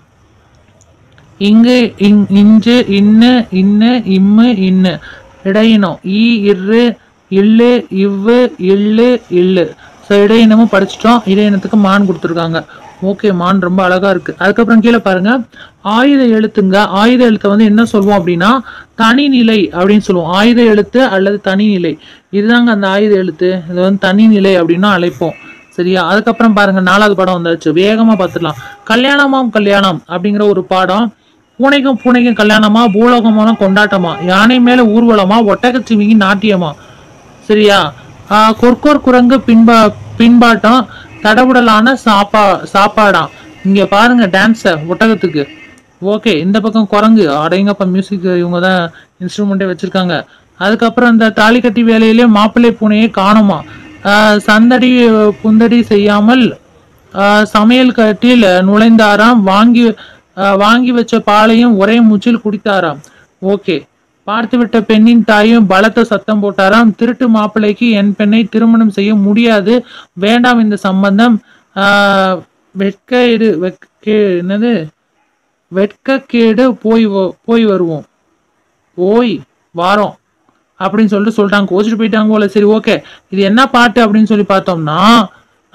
இங்கு இங் இஞ்சு இன்னு இன்னு இம்மு இன்னு இடையினம் ஈ இரு இல்லு இவ்வு இல்லு இல்லு ஸோ இடையினமும் படிச்சிட்டோம் இடையினத்துக்கு மான் கொடுத்துருக்காங்க ஓகே மான் ரொம்ப அழகா இருக்கு அதுக்கப்புறம் கீழே பாருங்க ஆயுத எழுத்துங்க ஆயுத எழுத்தை வந்து என்ன சொல்லுவோம் அப்படின்னா தனிநிலை அப்படின்னு சொல்லுவோம் ஆயுத எழுத்து அல்லது தனிநிலை இதுதாங்க அந்த ஆயுத எழுத்து இது வந்து தனிநிலை அப்படின்னு அழைப்போம் சரியா அதுக்கப்புறம் பாருங்க நாலாவது படம் வந்தாச்சு வேகமா பார்த்துடலாம் கல்யாணமாம் கல்யாணம் அப்படிங்கிற ஒரு பாடம் பூனைக்கும் பூனைக்கும் கல்யாணமா பூலோகமான கொண்டாட்டமா யானை மேல ஊர்வலமா ஒட்டகச்சிவிங்கி நாட்டியமா சரியா ஆஹ் கொர்கோர் குரங்கு பின்பா பின்பாட்டம் தடபுடலான சாப்பா சாப்பாடாம் இங்க பாருங்க டான்ஸ ஒட்டகத்துக்கு ஓகே இந்த பக்கம் குரங்கு அடையங்கப்பா மியூசிக் இவங்க தான் இன்ஸ்ட்ருமெண்ட்டே வச்சிருக்காங்க அதுக்கப்புறம் இந்த தாலி கட்டி வேலையிலே மாப்பிள்ளை பூனையை காணுமா ஆஹ் சந்தடி புந்தடி செய்யாமல் ஆஹ் சமையல் கட்டில் நுழைந்தாராம் வாங்கி ஆஹ் வாங்கி வச்ச பாலையும் ஒரே மூச்சில் குடித்தாராம் ஓகே பார்த்துவிட்ட பெண்ணின் தாயும் பலத்த சத்தம் போட்டாராம் திருட்டு மாப்பிள்ளைக்கு என் பெண்ணை திருமணம் செய்ய முடியாது வேண்டாம் இந்த சம்பந்தம் ஆஹ் வெட்கேடு வெட்கே என்னது வெட்கக்கேடு போய் வ- போய் வருவோம் போய் வாரோம் அப்படின்னு சொல்லிட்டு சொல்லிட்டாங்க கோச்சிட்டு போயிட்டாங்க போல சரி ஓகே இது என்ன பாட்டு அப்படின்னு சொல்லி பார்த்தோம்னா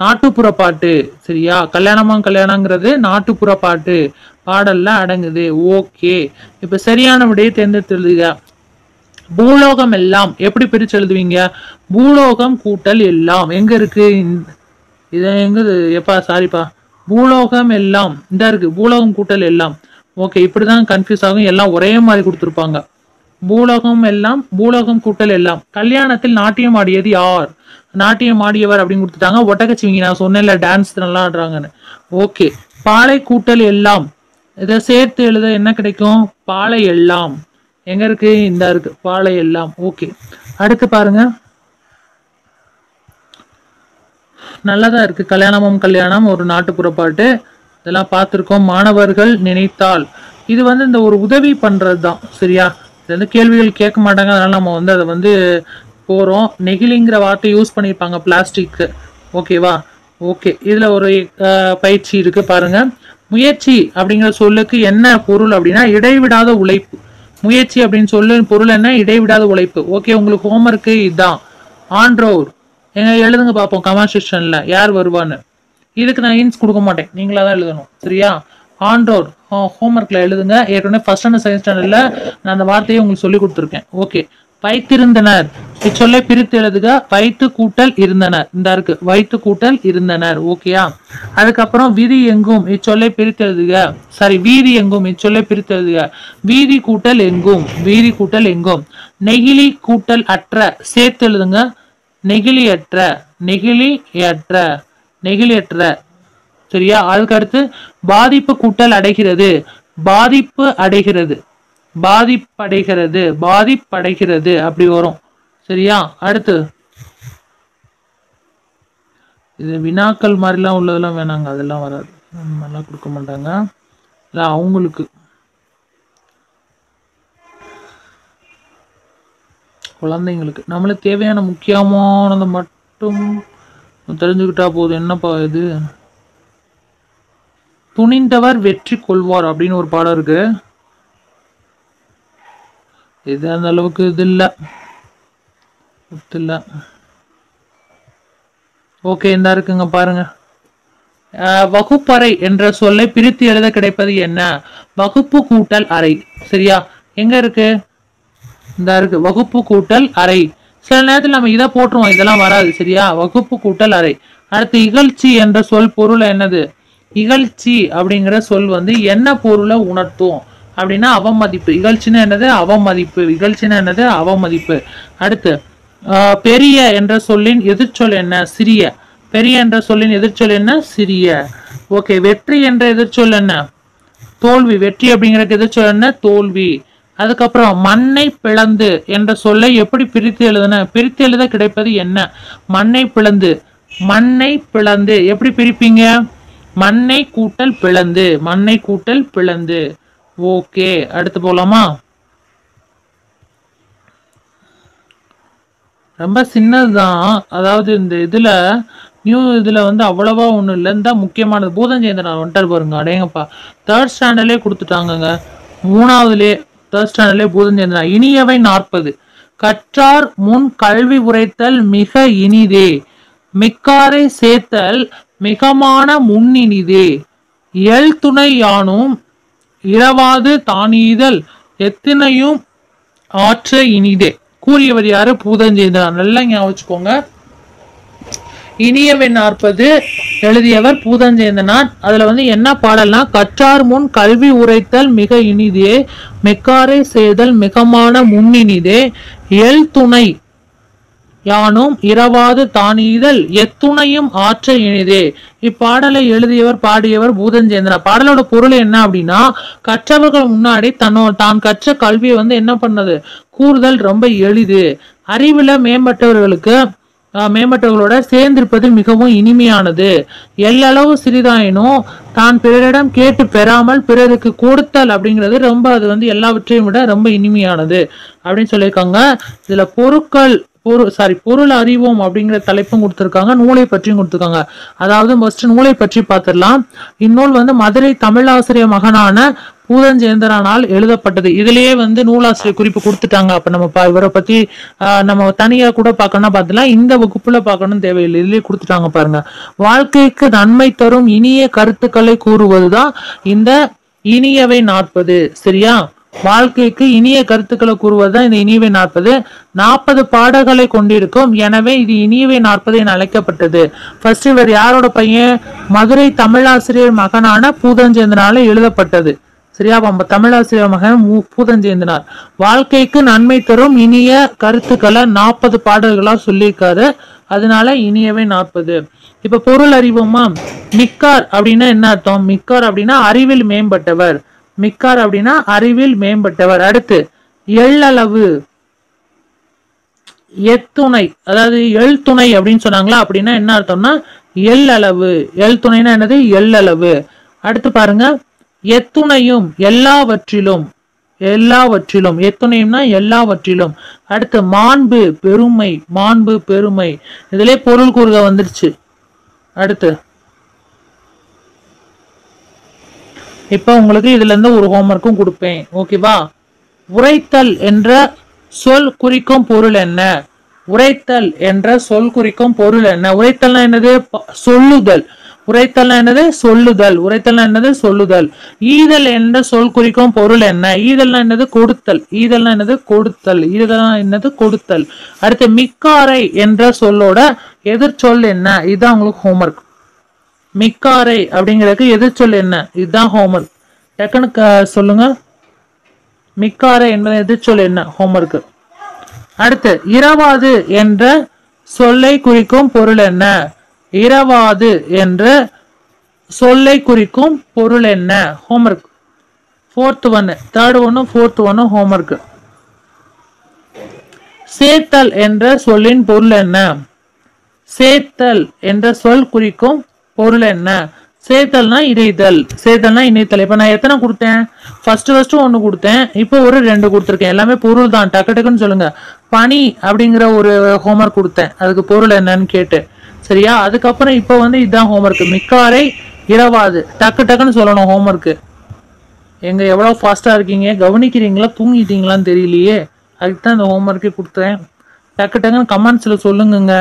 நாட்டுப்புற பாட்டு சரியா கல்யாணமா கல்யாணங்கிறது நாட்டுப்புற பாட்டு பாடல்ல அடங்குது ஓகே இப்ப சரியான விடையை தேர்ந்தெடுத்து எழுதுக பூலோகம் எல்லாம் எப்படி பிரிச்சு எழுதுவீங்க பூலோகம் கூட்டல் எல்லாம் எங்க இருக்கு இந்த- இது எங்க எப்பா சாரிப்பா பூலோகம் எல்லாம் இந்த இருக்கு பூலோகம் கூட்டல் எல்லாம் ஓகே இப்படிதான் கன்ஃபியூஸ் ஆகும் எல்லாம் ஒரே மாதிரி கொடுத்துருப்பாங்க பூலோகம் எல்லாம் பூலோகம் கூட்டல் எல்லாம் கல்யாணத்தில் நாட்டியம் ஆடியது யார் நாட்டியம் ஆடியவர் அப்படின்னு கொடுத்துட்டாங்க ஒட்டக்கச்சிவிங்க நான் சொன்னேன்ல டான்ஸ் நல்லா ஆடுறாங்கன்னு ஓகே பாலை கூட்டல் எல்லாம் இதை சேர்த்து எழுத என்ன கிடைக்கும் பாலை எல்லாம் எங்க இருக்கு இந்த இருக்கு பாலை எல்லாம் ஓகே அடுத்து பாருங்க நல்லதா இருக்கு கல்யாணமும் கல்யாணம் ஒரு நாட்டுப்புற பாட்டு இதெல்லாம் பார்த்துருக்கோம் மாணவர்கள் நினைத்தால் இது வந்து இந்த ஒரு உதவி பண்றது தான் சரியா இது வந்து கேள்விகள் கேட்க மாட்டாங்க அதனால நம்ம வந்து அதை வந்து போறோம் நெகிழிங்கிற வார்த்தை யூஸ் பண்ணியிருப்பாங்க பிளாஸ்டிக் ஓகேவா ஓகே இதுல ஒரு அஹ், பயிற்சி இருக்கு பாருங்க முயற்சி அப்படிங்கிற சொல்லுக்கு என்ன பொருள் அப்படின்னா இடைவிடாத உழைப்பு முயற்சி அப்படின்னு சொல்லு பொருள் என்ன இடைவிடாத உழைப்பு ஓகே உங்களுக்கு ஹோம்ஒர்க்கு இதுதான் ஆன்ரோர் எங்க எழுதுங்க பார்ப்போம் கமெண்ட் செக்ஷன்ல யார் வருவான்னு இதுக்கு நான் ஹிண்ட்ஸ் கொடுக்க மாட்டேன் நீங்களா தான் எழுதணும் சரியா ஆன்ரோர் ஹோம்ஒர்க்ல எழுதுங்க ஏற்கனவே ஃபர்ஸ்ட் ஸ்டாண்டர்ட் செகண்ட் ஸ்டாண்டர்ட்ல நான் அந்த வார்த்தையை உங்களுக்கு சொல்லி கொடுத்துருக்கேன் ஓகே வைத்திருந்தனர் இச்சொல்லை பிரித்து எழுதுக வைத்து கூட்டல் இருந்தனர் இந்த இருக்கு வைத்து கூட்டல் இருந்தனர் ஓகேயா அதுக்கப்புறம் விதி எங்கும் இச்சொல்லை பிரித்து எழுதுக சாரி வீதி எங்கும் இச்சொல்லை பிரித்து எழுதுக வீதி கூட்டல் எங்கும் வீதி கூட்டல் எங்கும் நெகிழி கூட்டல் அற்ற சேர்த்து எழுதுங்க நெகிழியற்ற நெகிழியற்ற நெகிழியற்ற சரியா அதுக்கு அடுத்து பாதிப்பு கூட்டல் அடைகிறது பாதிப்பு அடைகிறது பாதிப்படைகிறது பாதிப்படைகிறது அப்படி வரும் சரியா அடுத்து இது வினாக்கள் மாதிரிலாம் உள்ளதெல்லாம் வேணாங்க அதெல்லாம் வராது அந்த மாதிரிலாம் கொடுக்க மாட்டாங்க இல்லை அவங்களுக்கு குழந்தைங்களுக்கு நம்மளுக்கு தேவையான முக்கியமானதை மட்டும் தெரிஞ்சுக்கிட்டா போதும் என்னப்பா இது துணிந்தவர் வெற்றி கொள்வார் அப்படின்னு ஒரு பாடம் இருக்கு இது அந்த அளவுக்கு இது இல்ல இது இல்ல ஓகே இந்த இருக்குங்க பாருங்க அஹ், வகுப்பறை என்ற சொல்லை பிரித்து எழுத கிடைப்பது என்ன வகுப்பு கூட்டல் அறை சரியா எங்க இருக்கு இந்த இருக்கு வகுப்பு கூட்டல் அறை சில நேரத்தில் நம்ம இதை போட்டுருவோம் இதெல்லாம் வராது சரியா வகுப்பு கூட்டல் அறை அடுத்து இகழ்ச்சி என்ற சொல் பொருள் என்னது இகழ்ச்சி அப்படிங்கிற சொல் வந்து என்ன பொருளை உணர்த்தும் அப்படின்னா அவமதிப்பு இகழ்ச்சின்னா என்னது அவமதிப்பு இகழ்ச்சின்னா என்னது அவமதிப்பு அடுத்து ஆஹ், பெரிய என்ற சொல்லின் எதிர்ச்சொல் என்ன சிறிய பெரிய என்ற சொல்லின் எதிர்ச்சொல் என்ன சிறிய ஓகே வெற்றி என்ற எதிர்ச்சொல் என்ன தோல்வி வெற்றி அப்படிங்கிறதுக்கு எதிர்ச்சொல் என்ன தோல்வி அதுக்கப்புறம் மண்ணை பிளந்து என்ற சொல்லை எப்படி பிரித்து எழுதுன பிரித்து எழுத கிடைப்பது என்ன மண்ணை பிளந்து மண்ணை பிளந்து எப்படி பிரிப்பீங்க மண்ணை கூட்டல் பிளந்து மண்ணை கூட்டல் பிளந்து ஓகே அடுத்து போலாமா ரொம்ப சின்னதுதான் அதாவது இந்த இதுல நியூ இதுல வந்து அவ்வளவா ஒண்ணும் இல்லை இந்த முக்கியமானது பூதஞ்சேந்திரன் வந்துட்டார் பாருங்க அடேங்கப்பா தேர்ட் ஸ்டாண்டர்ட்லேயே கொடுத்துட்டாங்கங்க மூணாவதுலேயே தேர்ட் ஸ்டாண்டர்ட்லேயே பூதஞ்சேந்திரன் இனியவை நாற்பது கற்றார் முன் கல்வி உரைத்தல் மிக இனிதே மிக்காரை சேர்த்தல் மிகமான முன்னினிதே எல் துணை யானும் இரவாது தானீதல் எத்தனையும் ஆற்ற இனிதே கூறியவர் யாரு பூதஞ்சேந்திரன் நல்லா ஞாபகம் வச்சுக்கோங்க இனியவன் நாற்பது எழுதியவர் பூதஞ்சேந்தனார் அதுல வந்து என்ன பாடல்னா கற்றார் முன் கல்வி உரைத்தல் மிக இனிதே மெக்காரை செய்தல் மிகமான முன்னினிதே எல் துணை யானும் இரவாது தானீதல் எத்துணையும் ஆற்ற இனிதே இப்பாடலை எழுதியவர் பாடியவர் பூதஞ்சேந்திரா பாடலோட பொருள் என்ன அப்படின்னா கற்றவர்கள் முன்னாடி தன்னோ தான் கற்ற கல்வியை வந்து என்ன பண்ணது கூறுதல் ரொம்ப எளிது அறிவுல மேம்பட்டவர்களுக்கு ஆஹ், மேம்பட்டவர்களோட சேர்ந்திருப்பது மிகவும் இனிமையானது எல்லளவு சிறிதாயினும் தான் பிறரிடம் கேட்டு பெறாமல் பிறருக்கு கொடுத்தல் அப்படிங்கிறது ரொம்ப அது வந்து எல்லாவற்றையும் விட ரொம்ப இனிமையானது அப்படின்னு சொல்லியிருக்காங்க இதுல பொருட்கள் பொருள் சாரி பொருள் அறிவோம் அப்படிங்கிற தலைப்பும் கொடுத்துருக்காங்க நூலை பற்றியும் கொடுத்துருக்காங்க அதாவது ஃபர்ஸ்ட் நூலை பற்றி பார்த்துடலாம் இந்நூல் வந்து மதுரை தமிழாசிரியர் மகனான பூதஞ்சேந்திரனால் எழுதப்பட்டது இதுலயே வந்து நூலாசிரியர் குறிப்பு கொடுத்துட்டாங்க அப்ப நம்ம பா- இவரை பத்தி ஆஹ், நம்ம தனியா கூட பார்க்கணும்னா பார்த்துலாம் இந்த வகுப்புல பார்க்கணும் தேவையில்லை இதுலயே கொடுத்துட்டாங்க பாருங்க வாழ்க்கைக்கு நன்மை தரும் இனிய கருத்துக்களை கூறுவதுதான் இந்த இனியவை நாற்பது சரியா வாழ்க்கைக்கு இனிய கருத்துக்களை கூறுவதுதான் இந்த இனியவை நாற்பது நாற்பது பாடல்களை கொண்டிருக்கும் எனவே இது இனியவை நாற்பது என அழைக்கப்பட்டது ஃபர்ஸ்ட் இவர் யாரோட பையன் மதுரை தமிழாசிரியர் மகனான பூதஞ்சேந்திரனால எழுதப்பட்டது சரியா நம்ம தமிழாசிரியர் மகன் மு- பூதஞ்சேந்திரனார் வாழ்க்கைக்கு நன்மை தரும் இனிய கருத்துக்களை நாற்பது பாடல்களா சொல்லியிருக்காரு அதனால இனியவை நாற்பது இப்ப பொருள் அறிவோமா மிக்கார் அப்படின்னா என்ன அர்த்தம் மிக்கார் அப்படின்னா அறிவில் மேம்பட்டவர் மிக்கார் அப்படின்னா அறிவில் மேம்பட்டவர் அடுத்து எள்ளளவு எத்துணை அதாவது எள் துணை அப்படின்னு சொன்னாங்களா அப்படின்னா என்ன அர்த்தம்னா எள் அளவு எள் துணைனா என்னது எள்ளளவு அடுத்து பாருங்க எத்துணையும் எல்லாவற்றிலும் எல்லாவற்றிலும் எத்துணையும்னா எல்லாவற்றிலும் அடுத்து மாண்பு பெருமை மாண்பு பெருமை இதிலே பொருள் கூறுக வந்துருச்சு அடுத்து இப்போ உங்களுக்கு இதுல இருந்து ஒரு ஹோம்ஒர்க்கும் கொடுப்பேன் ஓகேவா உரைத்தல் என்ற சொல் குறிக்கும் பொருள் என்ன உரைத்தல் என்ற சொல் குறிக்கும் பொருள் என்ன உரைத்தல்னா என்னது ப- சொல்லுதல் உரைத்தல்னா என்னது சொல்லுதல் உரைத்தல்னா என்னது சொல்லுதல் ஈதல் என்ற சொல் குறிக்கும் பொருள் என்ன ஈதல்னா என்னது கொடுத்தல் ஈதல்னா என்னது கொடுத்தல் ஈதல்னா என்னது கொடுத்தல் அடுத்து மிக்காரை என்ற சொல்லோட எதிர்ச்சொல் என்ன இதுதான் உங்களுக்கு ஹோம்ஒர்க் மிக்காரை அப்படிங்கிறதுக்கு எதிர்ச்சொல் என்ன இதுதான் ஹோம்ஒர்க் டக்குனு க- சொல்லுங்க மிக்காரை என்பது எதிர்ச்சொல் என்ன ஹோம்ஒர்க் அடுத்து இரவாது என்ற சொல்லை குறிக்கும் பொருள் என்ன இரவாது என்ற சொல்லை குறிக்கும் பொருள் என்ன ஹோம்ஒர்க் ஃபோர்த் ஒன்னு தேர்ட் ஒன்னு ஃபோர்த் ஒன்னு ஹோம்ஒர்க் சேர்த்தல் என்ற சொல்லின் பொருள் என்ன சேர்த்தல் என்ற சொல் குறிக்கும் பொருள் என்ன சேர்த்தல்னா இணைத்தல் சேர்த்தல்னா இணைத்தல் இப்ப நான் எத்தனை கொடுத்தேன் ஃபர்ஸ்ட் ஃபர்ஸ்ட் ஒன்னு கொடுத்தேன் இப்போ ஒரு ரெண்டு கொடுத்துருக்கேன் எல்லாமே பொருள் தான் டக்கு டக்குன்னு சொல்லுங்க பனி அப்படிங்கிற ஒரு ஹோம்ஒர்க் கொடுத்தேன் அதுக்கு பொருள் என்னன்னு கேட்டு சரியா அதுக்கப்புறம் இப்போ வந்து இதுதான் ஹோம்ஒர்க் மிக்காரை இரவாது டக்கு டக்குன்னு சொல்லணும் ஹோம்ஒர்க்கு எங்க எவ்வளவு ஃபாஸ்டா இருக்கீங்க கவனிக்கிறீங்களா தூங்கிட்டீங்களான்னு தெரியலையே அதுக்கு தான் இந்த ஹோம்ஒர்க்கே கொடுத்தேன் டக்கு டக்குன்னு கமெண்ட்ஸ்ல சொல்லுங்கங்க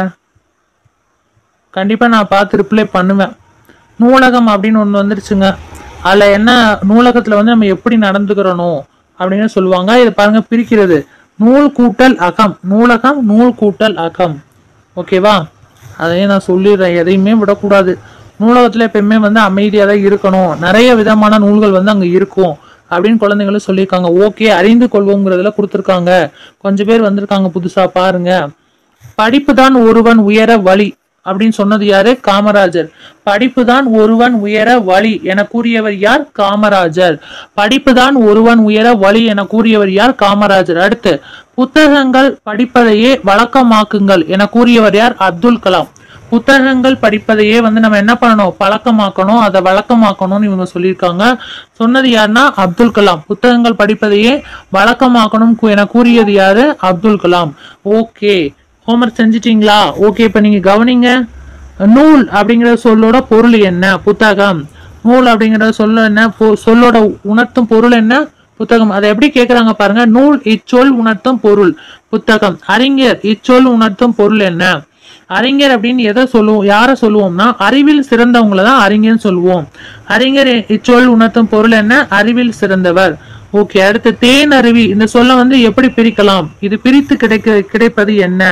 கண்டிப்பா நான் பார்த்து ரிப்ளை பண்ணுவேன் நூலகம் அப்படின்னு ஒன்று வந்துருச்சுங்க அதுல என்ன நூலகத்துல வந்து நம்ம எப்படி நடந்துக்கிறணும் அப்படின்னு சொல்லுவாங்க இது பாருங்க பிரிக்கிறது நூல் கூட்டல் அகம் நூலகம் நூல் கூட்டல் அகம் ஓகேவா அதையும் நான் சொல்லிடுறேன் எதையுமே விடக்கூடாது நூலகத்துல எப்பயுமே வந்து அமைதியா தான் இருக்கணும் நிறைய விதமான நூல்கள் வந்து அங்க இருக்கும் அப்படின்னு குழந்தைங்களும் சொல்லியிருக்காங்க ஓகே அறிந்து கொள்வோங்கிறதுல கொடுத்துருக்காங்க கொஞ்சம் பேர் வந்திருக்காங்க புதுசா பாருங்க படிப்பு தான் ஒருவன் உயர வழி அப்படின்னு சொன்னது யாரு காமராஜர் படிப்பு தான் ஒருவன் உயர வழி என கூறியவர் யார் காமராஜர் படிப்பு தான் ஒருவன் உயர வழி என கூறியவர் யார் காமராஜர் அடுத்து புத்தகங்கள் படிப்பதையே வழக்கமாக்குங்கள் என கூறியவர் யார் அப்துல் கலாம் புத்தகங்கள் படிப்பதையே வந்து நம்ம என்ன பண்ணணும் பழக்கமாக்கணும் அதை வழக்கமாக்கணும்னு இவங்க சொல்லியிருக்காங்க சொன்னது யாருன்னா அப்துல் கலாம் புத்தகங்கள் படிப்பதையே வழக்கமாக்கணும் கு- என கூறியது யாரு அப்துல் கலாம் ஓகே ஹோம்ஒர்க் செஞ்சிட்டீங்களா ஓகே இப்ப நீங்க கவனிங்க நூல் அப்படிங்கிற சொல்லோட பொருள் என்ன புத்தகம் நூல் அப்படிங்கிற சொல்ல என்ன பொ- சொல்லோட உணர்த்தும் பொருள் என்ன புத்தகம் அதை எப்படி கேக்குறாங்க பாருங்க நூல் இச்சொல் உணர்த்தும் பொருள் புத்தகம் அறிஞர் இச்சொல் உணர்த்தும் பொருள் என்ன அறிஞர் அப்படின்னு எதை சொல்லுவோம் யாரை சொல்லுவோம்னா அறிவில் சிறந்தவங்கள தான் அறிஞர்னு சொல்லுவோம் அறிஞர் இச்சொல் உணர்த்தும் பொருள் என்ன அறிவில் சிறந்தவர் ஓகே அடுத்து தேன் அருவி இந்த சொல்ல வந்து எப்படி பிரிக்கலாம் இது பிரித்து கிடைக்க கிடைப்பது என்ன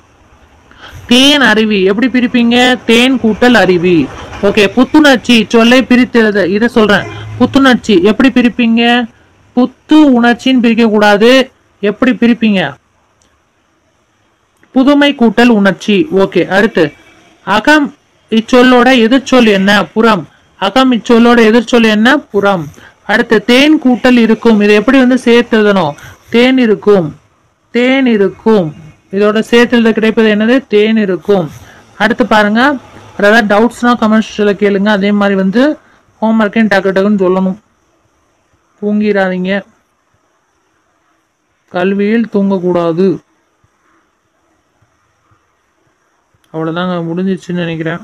தேன் அருவி எப்படி பிரிப்பீங்க தேன் கூட்டல் அருவி ஓகே புத்துணர்ச்சி சொல்லை பிரித்தெழுத இதை சொல்றேன் புத்துணர்ச்சி எப்படி பிரிப்பீங்க புத்து உணர்ச்சின்னு பிரிக்க கூடாது எப்படி பிரிப்பீங்க புதுமை கூட்டல் உணர்ச்சி ஓகே அடுத்து அகம் இச்சொல்லோட எதிர்ச்சொல் என்ன புறம் அகம் இச்சொல்லோட எதிர்ச்சொல் என்ன புறம் அடுத்து தேன் கூட்டல் இருக்கும் இதை எப்படி வந்து சேர்த்து எழுதணும் தேன் இருக்கும் தேன் இருக்கும் இதோட சேர்த்து எழுத கிடைப்பது என்னது தேன் இருக்கும் அடுத்து பாருங்க வேற ஏதாவது டவுட்ஸ்னா கமெண்ட்ஸ்ல கேளுங்க அதே மாதிரி வந்து ஹோம்ஒர்க்கையும் டக்கு டக்குன்னு சொல்லணும் தூங்கிடாதீங்க கல்வியில் தூங்கக்கூடாது அவ்வளோதாங்க முடிஞ்சிச்சுன்னு நினைக்கிறேன்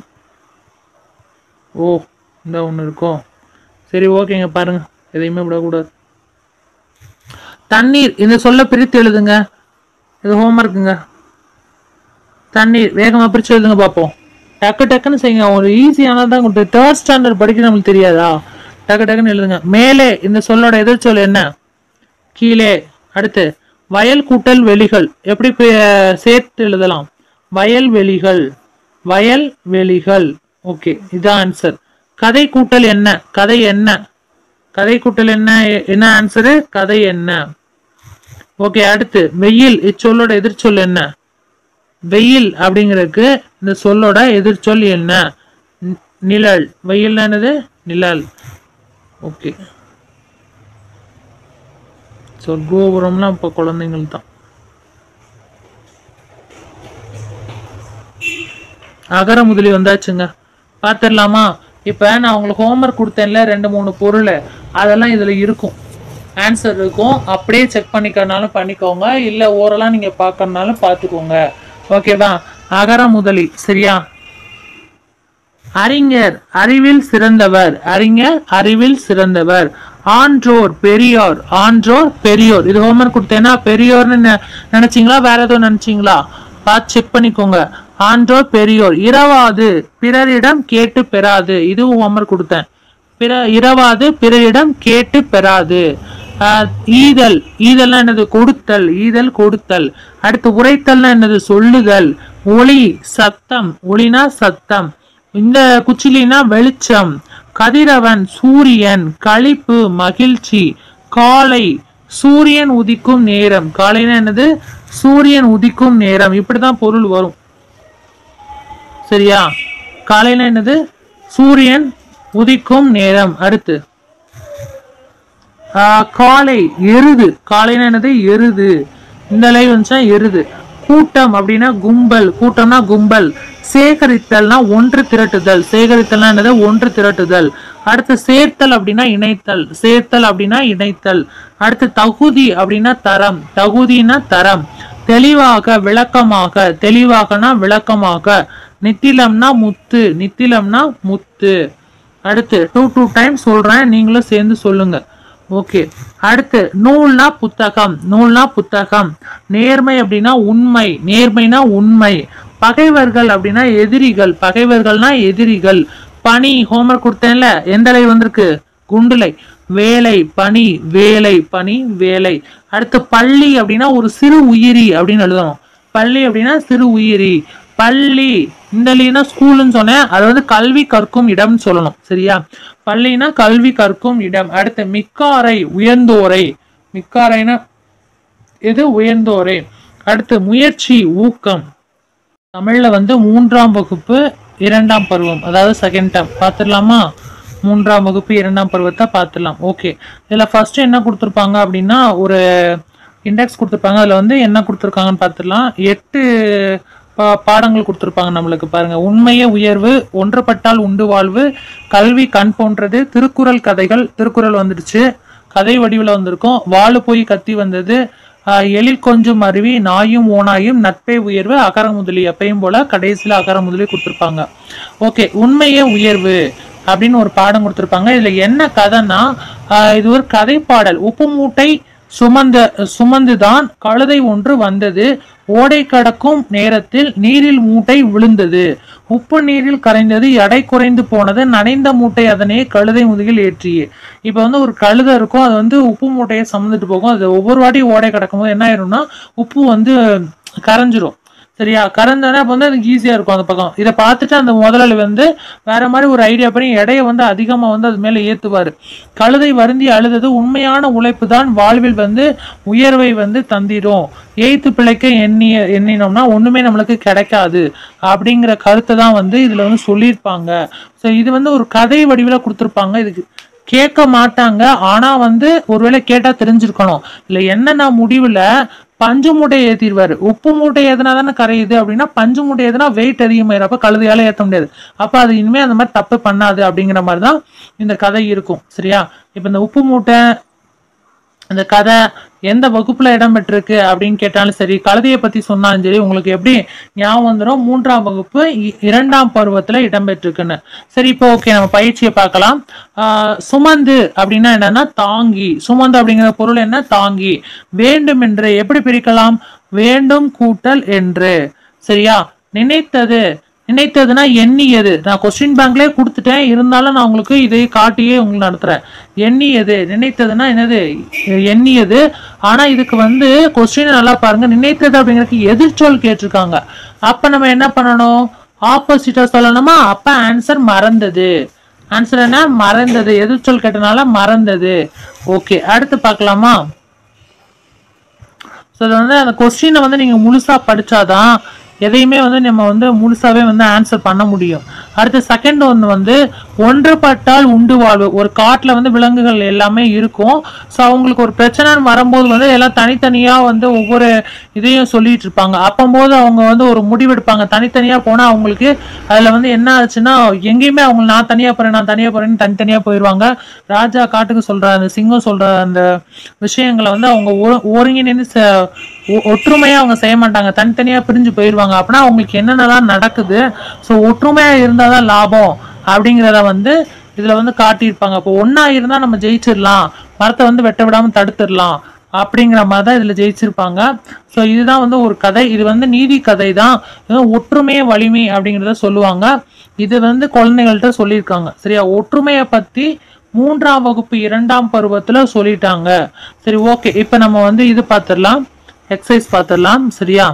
ஓ இந்த ஒன்று இருக்கோ சரி ஓகேங்க பாருங்க எதையுமே விடக்கூடாது தண்ணீர் இந்த சொல்ல பிரித்து எழுதுங்க இது ஹோம்ஒர்க்குங்க தண்ணீர் வேகமாக பிரித்து எழுதுங்க பார்ப்போம் டக்கு டக்குன்னு செய்யுங்க ஒரு ஈஸியானதான் கொடுத்து தேர்ட் ஸ்டாண்டர்ட் படிக்க நம்மளுக்கு தெரியாதா டக்கு டக்குன்னு எழுதுங்க மேலே இந்த சொல்லோட எதிர்ச்சொல் என்ன கீழே அடுத்து வயல் கூட்டல் வெளிகள் எப்படி பே- சேர்த்து எழுதலாம் வயல் வெளிகள் வயல் வெளிகள் ஓகே இதான் ஆன்சர் கதை கூட்டல் என்ன கதை என்ன கதை கூட்டல் என்ன என்ன ஆன்சரு கதை என்ன ஓகே அடுத்து வெயில் இச்சொல்லோட எதிர்ச்சொல் என்ன வெயில் அப்படிங்கிறதுக்கு இந்த சொல்லோட எதிர்ச்சொல் என்ன நி- நிழல் வெயில் என்னது நிழல் ஓகே சொர்க்கோபுரம்லாம் இப்போ குழந்தைங்கள் தான் அகர முதலி வந்தாச்சுங்க பார்த்துடலாமா இப்போ நான் உங்களுக்கு ஹோம்ஒர்க் கொடுத்தேன்ல ரெண்டு மூணு பொருள் அதெல்லாம் இதில் இருக்கும் ஆன்சர் இருக்கும் அப்படியே செக் பண்ணிக்கிறனாலும் பண்ணிக்கோங்க இல்லை ஓரலாக நீங்கள் பார்க்கறனாலும் பார்த்துக்கோங்க ஓகேவா அகர முதலி சரியா அறிஞர் அறிவில் சிறந்தவர் அறிஞர் அறிவில் சிறந்தவர் ஆன்றோர் பெரியோர் ஆன்றோர் பெரியோர் இது ஹோம்ஒர்க் கொடுத்தேன்னா பெரியோர்னு நெ- நினைச்சீங்களா வேற எதுவும் நினைச்சீங்களா பார்த்து செக் பண்ணிக்கோங்க ஆன்றோர் பெரியோர் இரவாது பிறரிடம் கேட்டு பெறாது இதுவும் ஹோம்ஒர்க் கொடுத்தேன் பிற இரவாது பிறரிடம் கேட்டு பெறாது ஆஹ் ஈதல் ஈதல்னா என்னது கொடுத்தல் ஈதல் கொடுத்தல் அடுத்து உரைத்தல்னா என்னது சொல்லுதல் ஒளி சத்தம் ஒளினா சத்தம் இந்த குச்சிலினா வெளிச்சம் கதிரவன் சூரியன் களிப்பு மகிழ்ச்சி காலை சூரியன் உதிக்கும் நேரம் காலைனா என்னது சூரியன் உதிக்கும் நேரம் இப்படிதான் பொருள் வரும் சரியா காலையில என்னது சூரியன் உதிக்கும் நேரம் அடுத்து ஆஹ் காலை எருது காலைனா என்னது எருது இந்த லைவ் வந்துச்சா எருது கூட்டம் அப்படின்னா கும்பல் கூட்டம்னா கும்பல் சேகரித்தல்னா ஒன்று திரட்டுதல் சேகரித்தல்னா என்னது ஒன்று திரட்டுதல் அடுத்து சேர்த்தல் அப்படின்னா இணைத்தல் சேர்த்தல் அப்படின்னா இணைத்தல் அடுத்து தகுதி அப்படின்னா தரம் தகுதினா தரம் தெளிவாக விளக்கமாக தெளிவாகனா விளக்கமாக நித்திலம்னா முத்து நித்திலம்னா முத்து அடுத்து டூ டூ டைம் சொல்றேன் நீங்களும் சேர்ந்து சொல்லுங்க ஓகே அடுத்து நூல்னா புத்தகம் நூல்னா புத்தகம் நேர்மை அப்படின்னா உண்மை நேர்மைனா உண்மை பகைவர்கள் அப்படின்னா எதிரிகள் பகைவர்கள்னா எதிரிகள் பணி ஹோம்ஒர்க் கொடுத்தேன்ல எந்த லை வந்திருக்கு குண்டுலை வேலை பணி வேலை பணி வேலை அடுத்து பள்ளி அப்படின்னா ஒரு சிறு உயிரி அப்படின்னு எழுதணும் பள்ளி அப்படின்னா சிறு உயிரி பள்ளி இந்த லீனா ஸ்கூல்னு சொன்னேன் அது வந்து கல்வி கற்கும் இடம்னு சொல்லணும் சரியா பள்ளினா கல்வி கற்கும் இடம் அடுத்து மிக்காரை உயர்ந்தோரை மிக்காரைனா எது உயர்ந்தோரை அடுத்து முயற்சி ஊக்கம் தமிழ்ல வந்து மூன்றாம் வகுப்பு இரண்டாம் பருவம் அதாவது செகண்ட் டேம் பார்த்துடலாமா மூன்றாம் வகுப்பு இரண்டாம் பருவத்தை பார்த்துடலாம் ஓகே இதில் ஃபர்ஸ்ட் என்ன கொடுத்துருப்பாங்க அப்படின்னா ஒரு இண்டெக்ஸ் கொடுத்துருப்பாங்க அதில் வந்து என்ன கொடுத்துருக்காங்கன்னு பார்த்துடலாம் எட்டு பா பாடங்கள் கொடுத்துருப்பாங்க நம்மளுக்கு பாருங்க உண்மையே உயர்வு ஒன்றுபட்டால் உண்டு வாழ்வு கல்வி கண் போன்றது திருக்குறள் கதைகள் திருக்குறள் வந்துடுச்சு கதை வடிவில் வந்திருக்கும் வாழு போய் கத்தி வந்தது ஆஹ் எழில் கொஞ்சம் அருவி நாயும் ஓனாயும் நட்பே உயர்வு அகர முதலி எப்பயும் போல கடைசியில் அகர முதலி கொடுத்துருப்பாங்க ஓகே உண்மையே உயர்வு அப்படின்னு ஒரு பாடம் கொடுத்துருப்பாங்க இதுல என்ன கதைன்னா ஆஹ் இது ஒரு கதை பாடல் உப்பு மூட்டை சுமந்த சுமந்துதான் கழுதை ஒன்று வந்தது ஓடை கடக்கும் நேரத்தில் நீரில் மூட்டை விழுந்தது உப்பு நீரில் கரைந்தது எடை குறைந்து போனது நனைந்த மூட்டை அதனே கழுதை முதுகில் ஏற்றியே இப்போ வந்து ஒரு கழுதை இருக்கும் அது வந்து உப்பு மூட்டையை சுமந்துட்டு போகும் அது ஒவ்வொரு வாட்டியும் ஓடை கடக்கும் போது என்ன ஆயிரும்னா உப்பு வந்து கரைஞ்சிரும் சரியா கறந்தோடனே அப்போ வந்து எனக்கு ஈஸியாக இருக்கும் அந்த பக்கம் இதை பார்த்துட்டு அந்த முதலாளி வந்து வேற மாதிரி ஒரு ஐடியா பண்ணி எடையை வந்து அதிகமாக வந்து அது மேலே ஏற்றுவார் கழுதை வருந்தி அழுதது உண்மையான உழைப்பு தான் வாழ்வில் வந்து உயர்வை வந்து தந்திரும் எய்த்து பிழைக்க எண்ணிய எண்ணினோம்னா ஒன்றுமே நம்மளுக்கு கிடைக்காது அப்படிங்கிற கருத்தை தான் வந்து இதில் வந்து சொல்லியிருப்பாங்க ஸோ இது வந்து ஒரு கதை வடிவில் கொடுத்துருப்பாங்க இதுக்கு கேட்க மாட்டாங்க ஆனா வந்து ஒருவேளை கேட்டா தெரிஞ்சிருக்கணும் இல்ல என்னன்னா முடிவுல பஞ்சு மூட்டை ஏத்திடுவாரு உப்பு மூட்டை ஏத்துனா தானே கரையுது அப்படின்னா பஞ்சு மூட்டை ஏத்துனா வெயிட் அதிகமாயிரும் அப்ப கழுதையால ஏத்த முடியாது அப்ப அது இனிமே அந்த மாதிரி தப்பு பண்ணாது அப்படிங்கிற மாதிரி தான் இந்த கதை இருக்கும் சரியா இப்ப இந்த உப்பு மூட்டை இந்த கதை எந்த வகுப்புல இடம்பெற்றிருக்கு அப்படின்னு கேட்டாலும் சரி கழுதையை பத்தி சொன்னாலும் சரி உங்களுக்கு எப்படி ஞாபகம் வந்துடும் மூன்றாம் வகுப்பு இ- இரண்டாம் பருவத்துல இடம்பெற்றிருக்குன்னு சரி இப்போ ஓகே நம்ம பயிற்சியை பார்க்கலாம் ஆஹ் சுமந்து அப்படின்னா என்னன்னா தாங்கி சுமந்து அப்படிங்கிற பொருள் என்ன தாங்கி வேண்டும் என்று எப்படி பிரிக்கலாம் வேண்டும் கூட்டல் என்று சரியா நினைத்தது நினைத்ததுன்னா எண்ணியது நான் கொஸ்டின் பேங்க்லேயே கொடுத்துட்டேன் இருந்தாலும் நான் உங்களுக்கு இதை காட்டியே உங்களுக்கு நடத்துறேன் எண்ணியது நினைத்ததுன்னா என்னது எண்ணியது ஆனா இதுக்கு வந்து கொஸ்டின் நல்லா பாருங்க நினைத்தது அப்படிங்கிறதுக்கு எதிர்ச்சொல் கேட்டிருக்காங்க அப்ப நம்ம என்ன பண்ணணும் ஆப்போசிட்டா சொல்லணுமா அப்ப ஆன்சர் மறந்தது ஆன்சர் என்ன மறந்தது எதிர்ச்சொல் கேட்டனால மறந்தது ஓகே அடுத்து பார்க்கலாமா ஸோ அது வந்து அந்த கொஸ்டினை வந்து நீங்கள் முழுசாக படிச்சாதான் எதையுமே வந்து நம்ம வந்து முழுசாவே வந்து ஆன்சர் பண்ண முடியும் அடுத்து செகண்ட் ஒன்று வந்து ஒன்றுபட்டால் உண்டு வாழ்வு ஒரு காட்டில் வந்து விலங்குகள் எல்லாமே இருக்கும் ஸோ அவங்களுக்கு ஒரு பிரச்சனைன்னு வரும்போது வந்து எல்லாம் தனித்தனியாக வந்து ஒவ்வொரு இதையும் சொல்லிட்டு இருப்பாங்க அப்போம்போது அவங்க வந்து ஒரு முடிவெடுப்பாங்க தனித்தனியாக போனால் அவங்களுக்கு அதில் வந்து என்ன ஆச்சுன்னா எங்கேயுமே அவங்க நான் தனியாக போகிறேன் நான் தனியாக போகிறேன்னு தனித்தனியாக போயிடுவாங்க ராஜா காட்டுக்கு சொல்கிற அந்த சிங்கம் சொல்கிற அந்த விஷயங்களை வந்து அவங்க ஒ- ஒருங்கிணைந்து ச- ஒ- ஒற்றுமையா அவங்க செய்ய மாட்டாங்க தனித்தனியா பிரிஞ்சு போயிடுவாங்க அப்படின்னா அவங்களுக்கு என்னென்னலாம் நடக்குது ஸோ ஒற்றுமையா இருந்தாதான் லாபம் அப்படிங்கிறத வந்து இதுல வந்து காட்டியிருப்பாங்க இப்போ ஒண்ணா இருந்தா நம்ம ஜெயிச்சிடலாம் மரத்தை வந்து வெட்ட விடாம தடுத்துடலாம் அப்படிங்கிற மாதிரி தான் இதுல ஜெயிச்சிருப்பாங்க ஸோ இதுதான் வந்து ஒரு கதை இது வந்து நீதி கதை தான் இது வந்து ஒற்றுமையே வலிமை அப்படிங்கிறத சொல்லுவாங்க இது வந்து குழந்தைகள்கிட்ட சொல்லியிருக்காங்க சரியா ஒற்றுமையை பத்தி மூன்றாம் வகுப்பு இரண்டாம் பருவத்துல சொல்லிட்டாங்க சரி ஓகே இப்போ நம்ம வந்து இது பார்த்துடலாம் எக்ஸசைஸ் பார்த்துடலாம் சரியா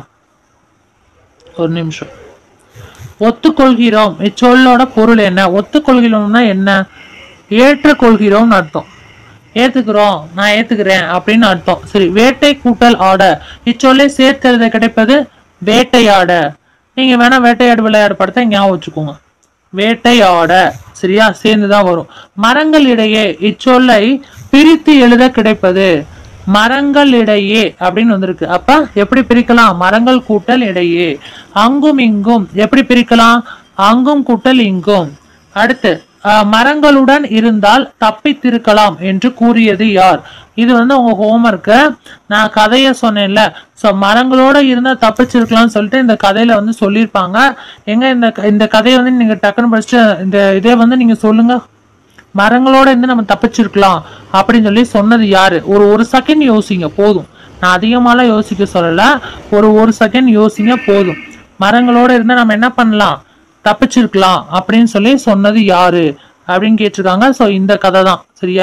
ஒரு நிமிஷம் ஒத்துக்கொள்கிறோம் இச்சொல்லோட பொருள் என்ன ஒத்துக்கொள்கிறோம்னா என்ன ஏற்றுக்கொள்கிறோம்னு அர்த்தம் ஏத்துக்கிறோம் நான் ஏத்துக்கிறேன் அப்படின்னு அர்த்தம் சரி வேட்டை கூட்டல் ஆட இச்சொல்லை சேர்த்தெழுத கிடைப்பது வேட்டையாட நீங்க வேணா வேட்டையாடு விளையாடு படத்தை ஞாபகம் வச்சுக்கோங்க வேட்டையாட சரியா சேர்ந்துதான் வரும் மரங்கள் இடையே இச்சொல்லை பிரித்து எழுத கிடைப்பது மரங்கள் இடையே அப்படின்னு வந்திருக்கு அப்ப எப்படி பிரிக்கலாம் மரங்கள் கூட்டல் இடையே அங்கும் இங்கும் எப்படி பிரிக்கலாம் அங்கும் கூட்டல் இங்கும் அடுத்து அஹ், மரங்களுடன் இருந்தால் தப்பித்திருக்கலாம் என்று கூறியது யார் இது வந்து உங்க ஹோம்ஒர்க்கு நான் கதையை சொன்னேன்ல ஸோ மரங்களோட இருந்தா தப்பிச்சிருக்கலாம்னு சொல்லிட்டு இந்த கதையில வந்து சொல்லியிருப்பாங்க எங்க இந்த இந்த கதையை வந்து நீங்க டக்குன்னு படிச்சுட்டு இந்த இதை வந்து நீங்க சொல்லுங்க மரங்களோட இருந்து நம்ம தப்பிச்சிருக்கலாம் அப்படின்னு சொல்லி சொன்னது யாரு ஒரு ஒரு செகண்ட் யோசிங்க போதும் நான் அதிகமாலாம் யோசிக்க சொல்லல ஒரு ஒரு செகண்ட் யோசிங்க போதும் மரங்களோட இருந்தா நம்ம என்ன பண்ணலாம் தப்பிச்சிருக்கலாம் அப்படின்னு சொல்லி சொன்னது யாரு அப்படின்னு கேட்டிருக்காங்க ஸோ இந்த கதை தான் சரியா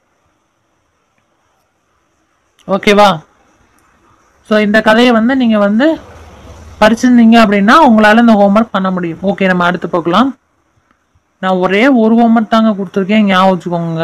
ஓகேவா ஸோ இந்த கதையை வந்து நீங்க வந்து படிச்சிருந்தீங்க அப்படின்னா உங்களால இந்த ஹோம்ஒர்க் பண்ண முடியும் ஓகே நம்ம அடுத்து பார்க்கலாம் நான் ஒரே ஒரு ஹோம்ஒர்க் தாங்க கொடுத்துருக்கேன் ஞாபகம் வச்சுக்கோங்க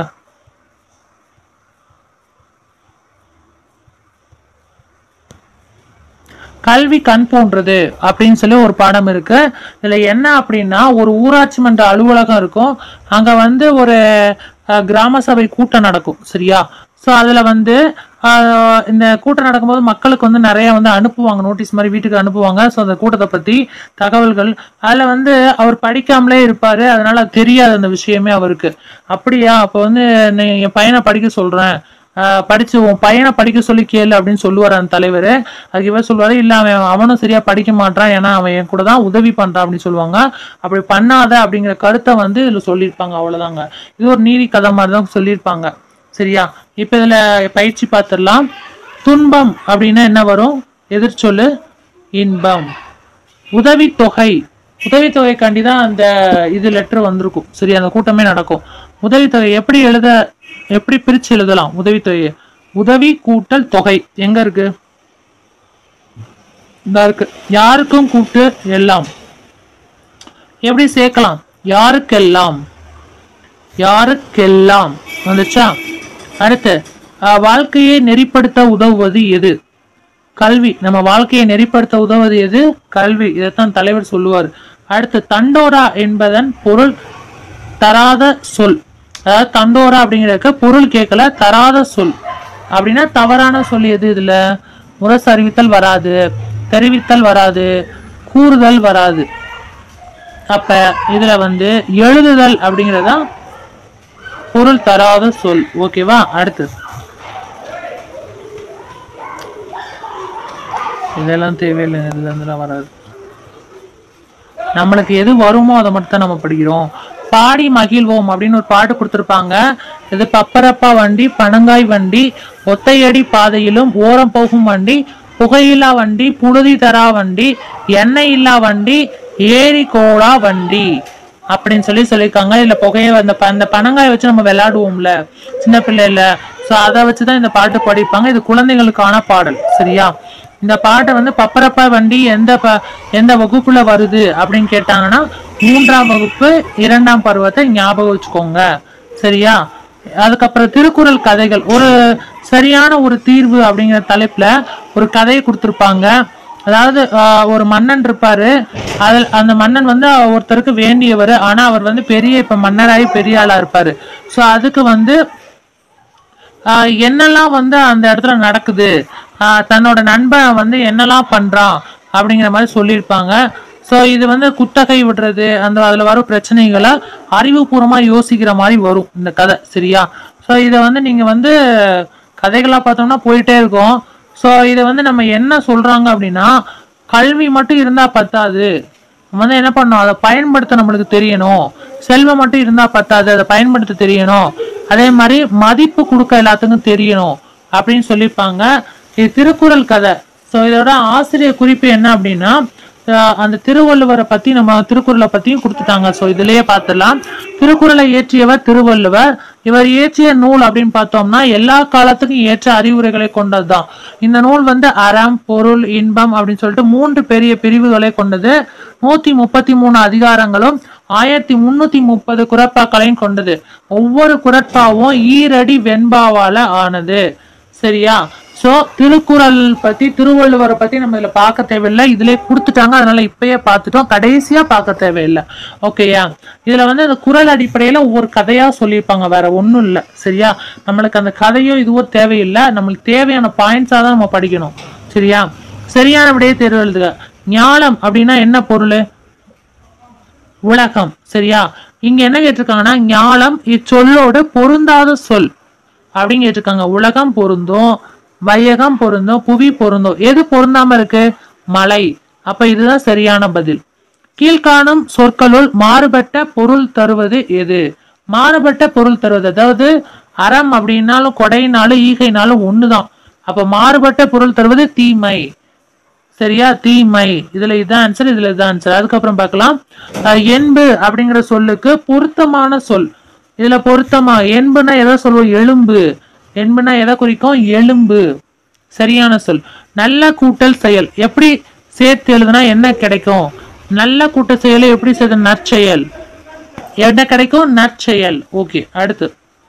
கல்வி கண் போன்றது அப்படின்னு சொல்லி ஒரு பாடம் இருக்கு இதுல என்ன அப்படின்னா ஒரு ஊராட்சி மன்ற அலுவலகம் இருக்கும் அங்க வந்து ஒரு அஹ், கிராம சபை கூட்டம் நடக்கும் சரியா ஸோ அதுல வந்து ஆஹ், இந்த கூட்டம் நடக்கும்போது மக்களுக்கு வந்து நிறைய வந்து அனுப்புவாங்க நோட்டீஸ் மாதிரி வீட்டுக்கு அனுப்புவாங்க ஸோ அந்த கூட்டத்தை பத்தி தகவல்கள் அதுல வந்து அவர் படிக்காமலே இருப்பாரு அதனால அது தெரியாது அந்த விஷயமே அவருக்கு அப்படியா அப்போ வந்து நீ என் பையனை படிக்க சொல்றேன் ஆஹ் படிச்சு உன் பையனை படிக்க சொல்லி கேளு அப்படின்னு சொல்லுவார் அந்த தலைவர் அதுக்கு இவர் சொல்லுவாரு இல்ல அவன் அவனும் சரியா படிக்க மாட்டான் ஏன்னா அவன் என் கூட தான் உதவி பண்றான் அப்படின்னு சொல்லுவாங்க அப்படி பண்ணாத அப்படிங்கிற கருத்தை வந்து இதுல சொல்லியிருப்பாங்க அவ்வளவுதாங்க இது ஒரு நீதி கதை மாதிரி தான் சொல்லியிருப்பாங்க சரியா இப்ப இதுல பயிற்சி பார்த்துடலாம் துன்பம் அப்படின்னா என்ன வரும் எதிர்ச்சொல்லு இன்பம் உதவித்தொகை உதவித்தொகைக்காண்டி தான் அந்த இது லெட்டர் வந்திருக்கும் சரி அந்த கூட்டமே நடக்கும் உதவித்தொகை எப்படி எழுத எப்படி பிரிச்சு எழுதலாம் உதவித்தொகையை உதவி கூட்டல் தொகை எங்க இருக்கு இந்த இருக்கு யாருக்கும் கூட்டு எல்லாம் எப்படி சேர்க்கலாம் யாருக்கெல்லாம் யாருக்கெல்லாம் வந்துச்சா அடுத்து அஹ், வாழ்க்கையை நெறிப்படுத்த உதவுவது எது கல்வி நம்ம வாழ்க்கையை நெறிப்படுத்த உதவுவது எது கல்வி இதைத்தான் தலைவர் சொல்லுவார் அடுத்து தண்டோரா என்பதன் பொருள் தராத சொல் அதாவது தண்டோரா அப்படிங்கிறதுக்கு பொருள் கேட்கல தராத சொல் அப்படின்னா தவறான சொல் எது இதுல முரசு அறிவித்தல் வராது தெரிவித்தல் வராது கூறுதல் வராது அப்ப இதுல வந்து எழுதுதல் அப்படிங்கறதுதான் பொருள் தராத சொல் ஓகேவா அடுத்து இதெல்லாம் தேவையில்லை இதுல இருந்துலாம் வராது நம்மளுக்கு எது வருமோ அதை மட்டும் தான் நம்ம படிக்கிறோம் பாடி மகிழ்வோம் அப்படின்னு ஒரு பாட்டு கொடுத்துருப்பாங்க இது பப்பரப்பா வண்டி பனங்காய் வண்டி ஒத்தையடி பாதையிலும் ஓரம் போகும் வண்டி புகையில்லா வண்டி புழுதி தரா வண்டி எண்ணெய் இல்லா வண்டி ஏரி கோலா வண்டி அப்படின்னு சொல்லி சொல்லியிருக்காங்க இதுல புகைய அந்த ப- அந்த பனங்காய் வச்சு நம்ம விளையாடுவோம்ல சின்ன பிள்ளைல ஸோ அதை வச்சுதான் இந்த பாட்டு படிப்பாங்க இது குழந்தைகளுக்கான பாடல் சரியா இந்த பாட்டை வந்து பப்பரப்பா வண்டி எந்த ப எந்த வகுப்புல வருது அப்படின்னு கேட்டாங்கன்னா மூன்றாம் வகுப்பு இரண்டாம் பருவத்தை ஞாபகம் வச்சுக்கோங்க சரியா அதுக்கப்புறம் திருக்குறள் கதைகள் ஒரு சரியான ஒரு தீர்வு அப்படிங்கிற தலைப்புல ஒரு கதையை கொடுத்துருப்பாங்க அதாவது ஆஹ், ஒரு மன்னன் இருப்பாரு அதில் அந்த மன்னன் வந்து ஒருத்தருக்கு வேண்டியவர் ஆனா அவர் வந்து பெரிய இப்ப மன்னராகி பெரிய ஆளா இருப்பாரு ஸோ அதுக்கு வந்து ஆஹ் என்னெல்லாம் வந்து அந்த இடத்துல நடக்குது ஆஹ் தன்னோட நண்பன் வந்து என்னெல்லாம் பண்றான் அப்படிங்கிற மாதிரி சொல்லியிருப்பாங்க ஸோ இது வந்து குத்தகை விடுறது அந்த அதில் வரும் பிரச்சனைகளை அறிவுபூர்வமா யோசிக்கிற மாதிரி வரும் இந்த கதை சரியா ஸோ இதை வந்து நீங்க வந்து கதைகளா பார்த்தோம்னா போயிட்டே இருக்கும் ஸோ இதை வந்து நம்ம என்ன சொல்றாங்க அப்படின்னா கல்வி மட்டும் இருந்தா பத்தாது நம்ம வந்து என்ன பண்ணணும் அதை பயன்படுத்த நம்மளுக்கு தெரியணும் செல்வம் மட்டும் இருந்தா பத்தாது அதை பயன்படுத்த தெரியணும் அதே மாதிரி மதிப்பு கொடுக்க எல்லாத்துக்கும் தெரியணும் அப்படின்னு சொல்லியிருப்பாங்க இது திருக்குறள் கதை ஸோ இதோட ஆசிரியர் குறிப்பு என்ன அப்படின்னா அஹ் அந்த திருவள்ளுவரை பத்தி நம்ம திருக்குறளை பத்தியும் கொடுத்துட்டாங்க ஸோ இதுலயே பார்த்துடலாம் திருக்குறளை இயற்றியவர் திருவள்ளுவர் இவர் இயற்றிய நூல் அப்படின்னு பார்த்தோம்னா எல்லா காலத்துக்கும் ஏற்ற அறிவுரைகளை கொண்டதுதான் இந்த நூல் வந்து அறம் பொருள் இன்பம் அப்படின்னு சொல்லிட்டு மூன்று பெரிய பிரிவுகளை கொண்டது நூத்தி முப்பத்தி மூணு அதிகாரங்களும் ஆயிரத்தி முன்னூத்தி முப்பது குரட்பாக்களையும் கொண்டது ஒவ்வொரு குரட்பாவும் ஈரடி வெண்பாவால ஆனது சரியா சோ திருக்குறள் பத்தி திருவள்ளுவரை பத்தி நம்ம இதுல பார்க்க தேவையில்லை இதுலயே கொடுத்துட்டாங்க அதனால இப்பயே பார்த்துட்டோம் கடைசியா பார்க்க தேவையில்லை ஓகேயா இதுல வந்து அந்த குறள் அடிப்படையில ஒவ்வொரு கதையா சொல்லியிருப்பாங்க வேற ஒண்ணும் இல்ல சரியா நம்மளுக்கு அந்த கதையோ இதுவோ தேவையில்லை நம்மளுக்கு தேவையான பாயிண்ட்ஸா தான் நம்ம படிக்கணும் சரியா சரியான விடையை தேர்வு எழுதுக ஞானம் அப்படின்னா என்ன பொருள் உலகம் சரியா இங்க என்ன கேட்டிருக்காங்கன்னா ஞானம் இச்சொல்லோடு பொருந்தாத சொல் அப்படின்னு கேட்டிருக்காங்க உலகம் பொருந்தும் வையகம் பொருந்தும் புவி பொருந்தும் எது பொருந்தாம இருக்கு மலை அப்ப இதுதான் சரியான பதில் கீழ்காணும் சொற்களுள் மாறுபட்ட பொருள் தருவது எது மாறுபட்ட பொருள் தருவது அதாவது அறம் அப்படின்னாலும் கொடைனாலும் ஈகைனாலும் ஒண்ணுதான் அப்ப மாறுபட்ட பொருள் தருவது தீமை சரியா தீமை இதுல இதான் ஆன்சர் இதுல இதான் ஆன்சர் அதுக்கப்புறம் பார்க்கலாம் அஹ், என்பு அப்படிங்கிற சொல்லுக்கு பொருத்தமான சொல் இதுல பொருத்தமா என்புனா எதை சொல்லுவோம் எலும்பு என்புனா எதை குறிக்கும் எலும்பு சரியான சொல் நல்ல கூட்டல் செயல் எப்படி சேர்த்து எழுதுனா என்ன கிடைக்கும் நல்ல கூட்டல் செயலை எப்படி சேர்த்து நற்செயல் என்ன கிடைக்கும் நற்செயல் ஓகே அடுத்து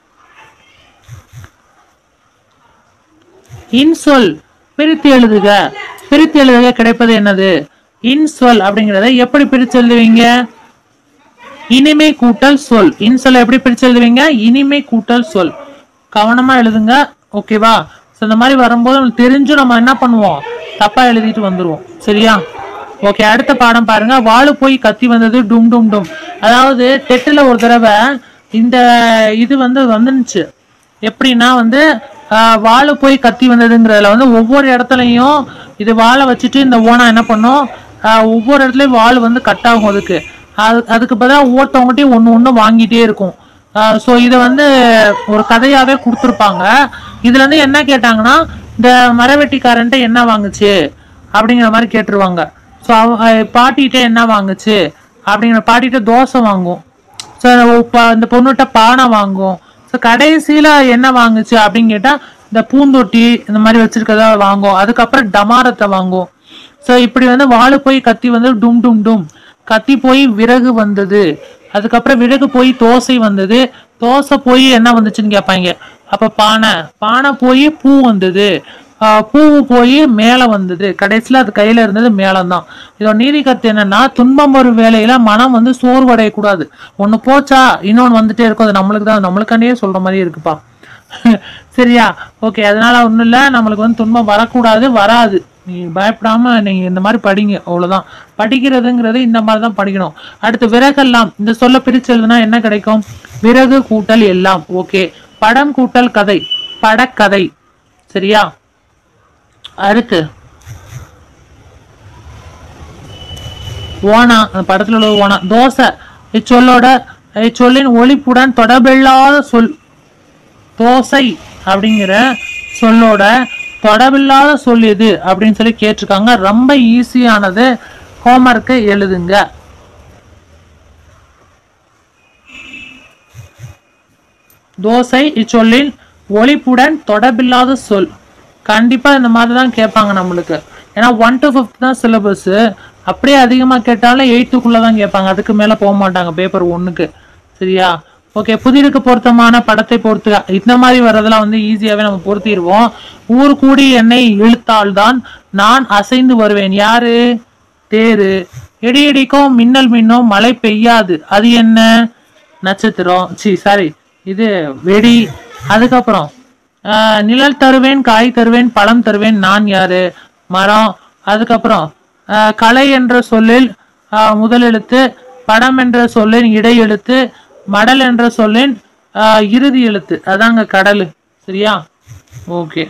இன்சொல் பிரித்து எழுதுக பிரித்து எழுதுக கிடைப்பது என்னது இன்சொல் அப்படிங்கறத எப்படி பிரித்து எழுதுவீங்க இனிமை கூட்டல் சொல் இன்சொல் எப்படி பிரிச்சு எழுதுவீங்க இனிமை கூட்டல் சொல் கவனமா எழுதுங்க ஓகேவா ஸோ இந்த மாதிரி வரும்போது நமக்கு தெரிஞ்சும் நம்ம என்ன பண்ணுவோம் தப்பா எழுதிட்டு வந்துருவோம் சரியா ஓகே அடுத்த பாடம் பாருங்க வாழு போய் கத்தி வந்தது டும் டும் டும் அதாவது டெட்டுல ஒரு தடவை இந்த இது வந்து வந்துருந்துச்சு எப்படின்னா வந்து ஆஹ், வாழை போய் கத்தி வந்ததுங்கிறதுல வந்து ஒவ்வொரு இடத்துலையும் இது வாழை வச்சுட்டு இந்த ஓனா என்ன பண்ணும் ஆஹ், ஒவ்வொரு இடத்துலயும் வாள் வந்து கட் ஆகும் அதுக்கு அது அதுக்கு பதிலாக ஒவ்வொருத்தவங்ககிட்டயும் ஒன்று ஒன்று வாங்கிட்டே இருக்கும் ஸோ இதை வந்து ஒரு கதையாவே கொடுத்துருப்பாங்க இதுல இருந்து என்ன கேட்டாங்கன்னா இந்த மரவெட்டிக்காரன்ட்ட என்ன வாங்குச்சு அப்படிங்கிற மாதிரி கேட்டுருவாங்க ஸோ பாட்டிகிட்ட என்ன வாங்குச்சு அப்படிங்கிற பாட்டிகிட்ட தோசை வாங்கும் ஸோ இந்த பொண்ணுகிட்ட பானை வாங்கும் ஸோ கடைசியில என்ன வாங்குச்சு அப்படின்னு கேட்டா இந்த பூந்தொட்டி இந்த மாதிரி வச்சிருக்கதா வாங்கும் அதுக்கப்புறம் டமாரத்தை வாங்கும் ஸோ இப்படி வந்து வாழு போய் கத்தி வந்து டும் டும் டும் கத்தி போய் விறகு வந்தது அதுக்கப்புறம் விறகு போய் தோசை வந்தது தோசை போய் என்ன வந்துச்சுன்னு கேட்பாங்க அப்ப பானை பானை போய் பூ வந்தது ஆஹ் பூ போய் மேலே வந்தது கடைசியில் அது கையில இருந்தது மேளம்தான் இதோட நீதி கருத்து என்னன்னா துன்பம் ஒரு வேலையில மனம் வந்து சோர்வடையக்கூடாது ஒண்ணு போச்சா இன்னொன்னு வந்துட்டே இருக்கும் அது நம்மளுக்கு தான் நம்மளுக்காண்டியே சொல்ற மாதிரி இருக்குப்பா சரியா ஓகே அதனால ஒண்ணும் இல்ல நம்மளுக்கு வந்து துன்பம் வரக்கூடாது வராது நீ பயப்படாம நீங்க இந்த மாதிரி படிங்க அவ்வளவுதான் படிக்கிறதுங்கிறது இந்த மாதிரி தான் படிக்கணும் அடுத்து விறகெல்லாம் இந்த சொல்ல பிரிச்சு எழுதுனா என்ன கிடைக்கும் விறகு கூட்டல் எல்லாம் ஓகே படம் கூட்டல் கதை படக்கதை சரியா அடுத்து ஓனா அந்த படத்துல உள்ள ஓனா தோசை இச்சொல்லோட இச்சொல்லின் ஒழிப்புடன் தொடர்பில்லாத சொல் தோசை அப்படிங்கிற சொல்லோட தொடர்பில்லாத சொல் எது அப்படின்னு சொல்லி கேட்டிருக்காங்க ரொம்ப ஈஸியானது ஹோம்ஒர்க்கு எழுதுங்க தோசை இச்சொல்லின் ஒழிப்புடன் தொடர்பில்லாத சொல் கண்டிப்பா இந்த மாதிரி தான் கேட்பாங்க நம்மளுக்கு ஏன்னா ஒன் டு ஃபிஃப்த் தான் சிலபஸ் அப்படியே அதிகமாக கேட்டாலும் எயித்துக்குள்ளே தான் கேட்பாங்க அதுக்கு மேலே போக மாட்டாங்க பேப்பர் ஒன்றுக்கு சரியா ஓகே புதிருக்கு பொருத்தமான படத்தை பொறுத்து இந்த மாதிரி வர்றதெல்லாம் வந்து ஈஸியாகவே நம்ம பொருத்திடுவோம் ஊர் கூடி என்னை இழுத்தால்தான் நான் அசைந்து வருவேன் யாரு தேரு இடி இடிக்கும் மின்னல் மின்னும் மழை பெய்யாது அது என்ன நட்சத்திரம் சி சாரி இது வெடி அதுக்கப்புறம் ஆஹ், நிழல் தருவேன் காய் தருவேன் பழம் தருவேன் நான் யாரு மரம் அதுக்கப்புறம் ஆஹ், கலை என்ற சொல்லில் ஆஹ், முதல் எழுத்து படம் என்ற சொல்லின் இடை எழுத்து மடல் என்ற சொல்லின் ஆஹ், இறுதி எழுத்து அதாங்க கடல் சரியா ஓகே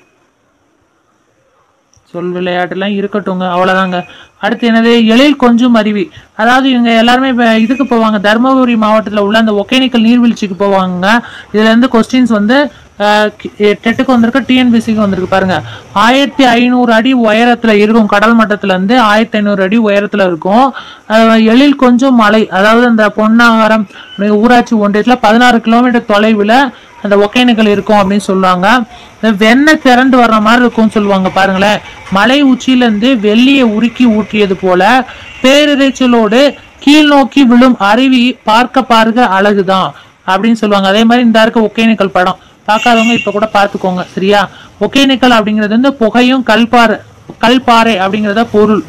சொல் விளையாட்டுலாம் இருக்கட்டுங்க அவ்வளோதாங்க அடுத்து என்னது எழில் கொஞ்சம் அருவி அதாவது இவங்க எல்லாருமே இப்போ இதுக்கு போவாங்க தருமபுரி மாவட்டத்தில் உள்ள அந்த ஒகேனிக்கல் நீர்வீழ்ச்சிக்கு போவாங்க இதுல இருந்து கொஸ்டின்ஸ் வந்து அஹ், கி- டெட்டுக்கு வந்திருக்கு டிஎன்பிசிக்கு வந்திருக்கு பாருங்க ஆயிரத்தி ஐநூறு அடி உயரத்துல இருக்கும் கடல் மட்டத்துல இருந்து ஆயிரத்தி ஐநூறு அடி உயரத்துல இருக்கும் அஹ், எழில் கொஞ்சம் மலை அதாவது அந்த பொன்னாகரம் ஊராட்சி ஒன்றியத்துல பதினாறு கிலோமீட்டர் தொலைவுல அந்த ஒகேனக்கல் இருக்கும் அப்படின்னு சொல்லுவாங்க இந்த வெண்ணெய் திரண்டு வர்ற மாதிரி இருக்கும்னு சொல்லுவாங்க பாருங்களேன் மலை உச்சியிலேருந்து வெள்ளியை உருக்கி ஊற்றியது போல பேரிரைச்சலோடு கீழ் நோக்கி விழும் அருவி பார்க்க பார்க்க அழகுதான் அப்படின்னு சொல்லுவாங்க அதே மாதிரி இந்த இருக்க ஒகேனக்கல் படம் பார்க்காதவங்க இப்ப கூட பார்த்துக்கோங்க சரியா ஒகேனக்கல் அப்படிங்கிறது வந்து புகையும் கல்பாறை கல்பாறை அப்படிங்கிறத பொருள்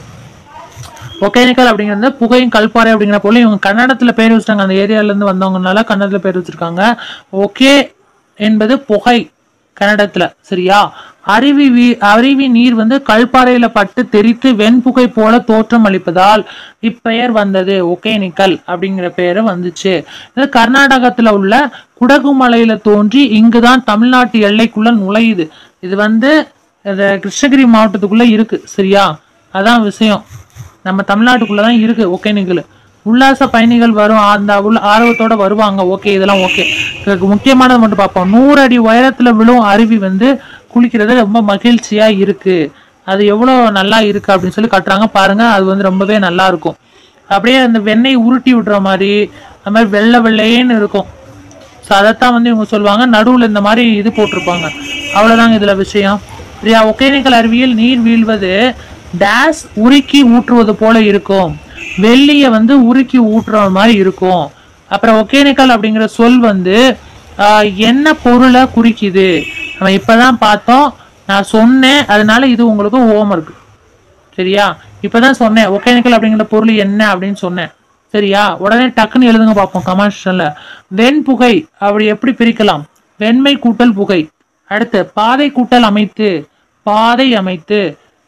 ஒகேனக்கல் அப்படிங்கிறது புகையும் கல்பாறை அப்படிங்கிற போல இவங்க கன்னடத்துல பேர் வச்சிட்டாங்க அந்த ஏரியால இருந்து வந்தவங்கனால கன்னடத்துல பேர் வச்சிருக்காங்க ஒகே என்பது புகை கன்னடத்துல சரியா அருவி வீ- அருவி நீர் வந்து கல்பாறையில பட்டு தெரித்து வெண்புகை போல தோற்றம் அளிப்பதால் இப்பெயர் வந்தது ஒகேனிக்கல் அப்படிங்கிற பெயர் வந்துச்சு இது கர்நாடகத்துல உள்ள குடகு மலையில தோன்றி இங்குதான் தமிழ்நாட்டு எல்லைக்குள்ள நுழையுது இது வந்து இது கிருஷ்ணகிரி மாவட்டத்துக்குள்ள இருக்கு சரியா அதான் விஷயம் நம்ம தமிழ்நாட்டுக்குள்ள தான் இருக்கு ஒகேனக்கல் உல்லாச பயணிகள் வரும் அந்த உள்ள ஆர்வத்தோட வருவாங்க ஓகே இதெல்லாம் ஓகே முக்கியமானது மட்டும் பார்ப்போம் நூறு அடி உயரத்துல விழும் அருவி வந்து குளிக்கிறது ரொம்ப மகிழ்ச்சியா இருக்கு அது எவ்வளோ நல்லா இருக்கு அப்படின்னு சொல்லி கட்டுறாங்க பாருங்க அது வந்து ரொம்பவே நல்லா இருக்கும் அப்படியே அந்த வெண்ணெய் உருட்டி விடுற மாதிரி அந்த மாதிரி வெள்ளை வெள்ளையேன்னு இருக்கும் ஸோ அதைத்தான் வந்து இவங்க சொல்லுவாங்க நடுவில் இந்த மாதிரி இது போட்டிருப்பாங்க அவ்வளோதாங்க இதில் விஷயம் சரியா ஒகேனக்கல் அருவியில் நீர் வீழ்வது டேஸ் உருக்கி ஊற்றுவது போல இருக்கும் வெள்ளியை வந்து உருக்கி ஊற்றுற மாதிரி இருக்கும் அப்புறம் ஒகேனக்கல் அப்படிங்கிற சொல் வந்து ஆஹ், என்ன பொருளை குறிக்குது நம்ம இப்பதான் பார்த்தோம் நான் சொன்னேன் அதனால இது உங்களுக்கு ஹோம்ஒர்க் சரியா இப்பதான் சொன்னேன் ஒகேனக்கல் அப்படிங்கிற பொருள் என்ன அப்படின்னு சொன்னேன் சரியா உடனே டக்குன்னு எழுதுங்க பார்ப்போம் கமர்ஷியல்ல வெண்புகை அப்படி எப்படி பிரிக்கலாம் வெண்மை கூட்டல் புகை அடுத்து பாதை கூட்டல் அமைத்து பாதை அமைத்து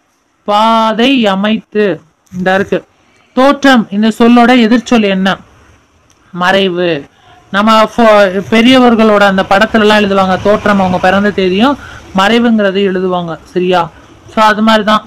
பாதை அமைத்து இந்த இருக்கு தோற்றம் இந்த சொல்லோட எதிர்ச்சொல் என்ன மறைவு நம்ம ஃபோ- பெரியவர்களோட அந்த படத்துல எல்லாம் எழுதுவாங்க தோற்றம் அவங்க பிறந்த தேதியும் மறைவுங்கிறது எழுதுவாங்க சரியா ஸோ அது மாதிரி தான்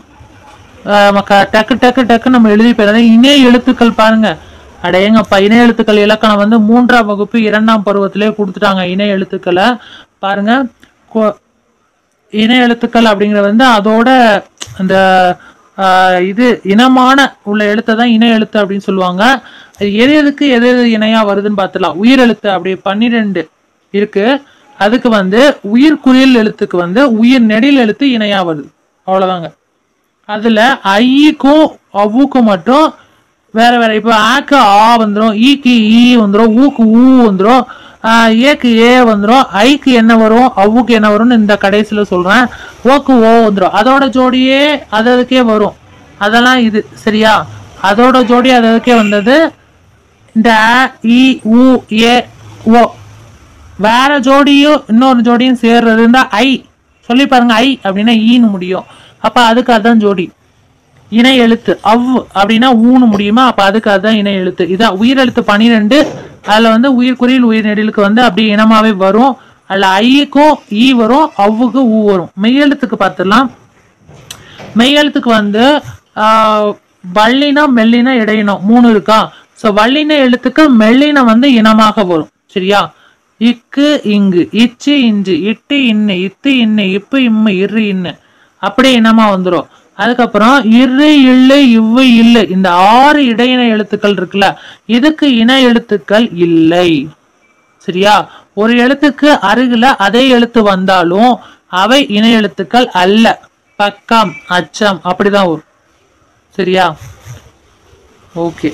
டக்கு டக்கு டக்கு நம்ம எழுதி போயிடாத இணைய எழுத்துக்கள் பாருங்க அடையங்கப்பா இணைய எழுத்துக்கள் இலக்கணம் வந்து மூன்றாம் வகுப்பு இரண்டாம் பருவத்திலே கொடுத்துட்டாங்க இணைய எழுத்துக்களை பாருங்க கொ- இன எழுத்துக்கள் அப்படிங்கிறது வந்து அதோட அந்த ஆஹ், இது இனமான உள்ள எழுத்தை தான் இன எழுத்து அப்படின்னு சொல்லுவாங்க அது எது எதுக்கு எது எது இணையா வருதுன்னு பார்த்துலாம் உயிர் எழுத்து அப்படி பன்னிரெண்டு இருக்கு அதுக்கு வந்து உயிர் குறியல் எழுத்துக்கு வந்து உயிர் நெடில் எழுத்து இணையா வருது அவ்வளவுதாங்க அதுல ஐக்கும் அவ்வுக்கும் மட்டும் வேற வேற இப்போ ஆக்கு ஆ வந்துடும் ஈக்கு ஈ வந்துடும் ஊக்கு ஊ வந்துடும் ஏக்கு ஏ வந்துடும் ஐக்கு என்ன வரும் அவ்வுக்கு என்ன வரும்னு இந்த கடைசியில சொல்றேன் ஓக்கு ஓ வந்துடும் அதோட ஜோடியே அது அதுக்கே வரும் அதெல்லாம் இது சரியா அதோட ஜோடி அது அதுக்கே வந்தது இந்த அ, இ உ ஏ ஓ வேற ஜோடியும் இன்னொரு ஜோடியும் சேர்றது இருந்தா ஐ சொல்லி பாருங்க ஐ அப்படின்னா ஈன்னு முடியும் அப்ப அதுக்கு அதான் ஜோடி இணை எழுத்து அவ் அப்படின்னா ஊனு முடியுமா அப்ப அதுக்கு அதான் இணை எழுத்து இதான் உயிரெழுத்து பனிரெண்டு அதுல வந்து உயிர் குறியில் உயிர் நெடிலுக்கு வந்து அப்படி இனமாவே வரும் அதுல ஐக்கும் ஈ வரும் அவ்வுக்கு ஊ வரும் மெய்யெழுத்துக்கு பார்த்துடலாம் மெய்யெழுத்துக்கு வந்து ஆஹ், வள்ளினா மெல்லினா இடையினம் மூணு இருக்கா சோ வள்ளின எழுத்துக்கு மெல்லினம் வந்து இனமாக வரும் சரியா இக்கு இங்கு இச்சு இஞ்சு இட்டு இன்னு இத்து இன்னு இப்பு இம்மு இரு இன்னு அப்படியே இனமா வந்துரும் அதுக்கப்புறம் இரு இல்லு இவ்வு இல்லு இந்த ஆறு இடையின எழுத்துக்கள் இருக்குல்ல இதுக்கு இன எழுத்துக்கள் இல்லை சரியா ஒரு எழுத்துக்கு அருகில அதே எழுத்து வந்தாலும் அவை இன எழுத்துக்கள் அல்ல பக்கம் அச்சம் அப்படிதான் வரும் சரியா ஓகே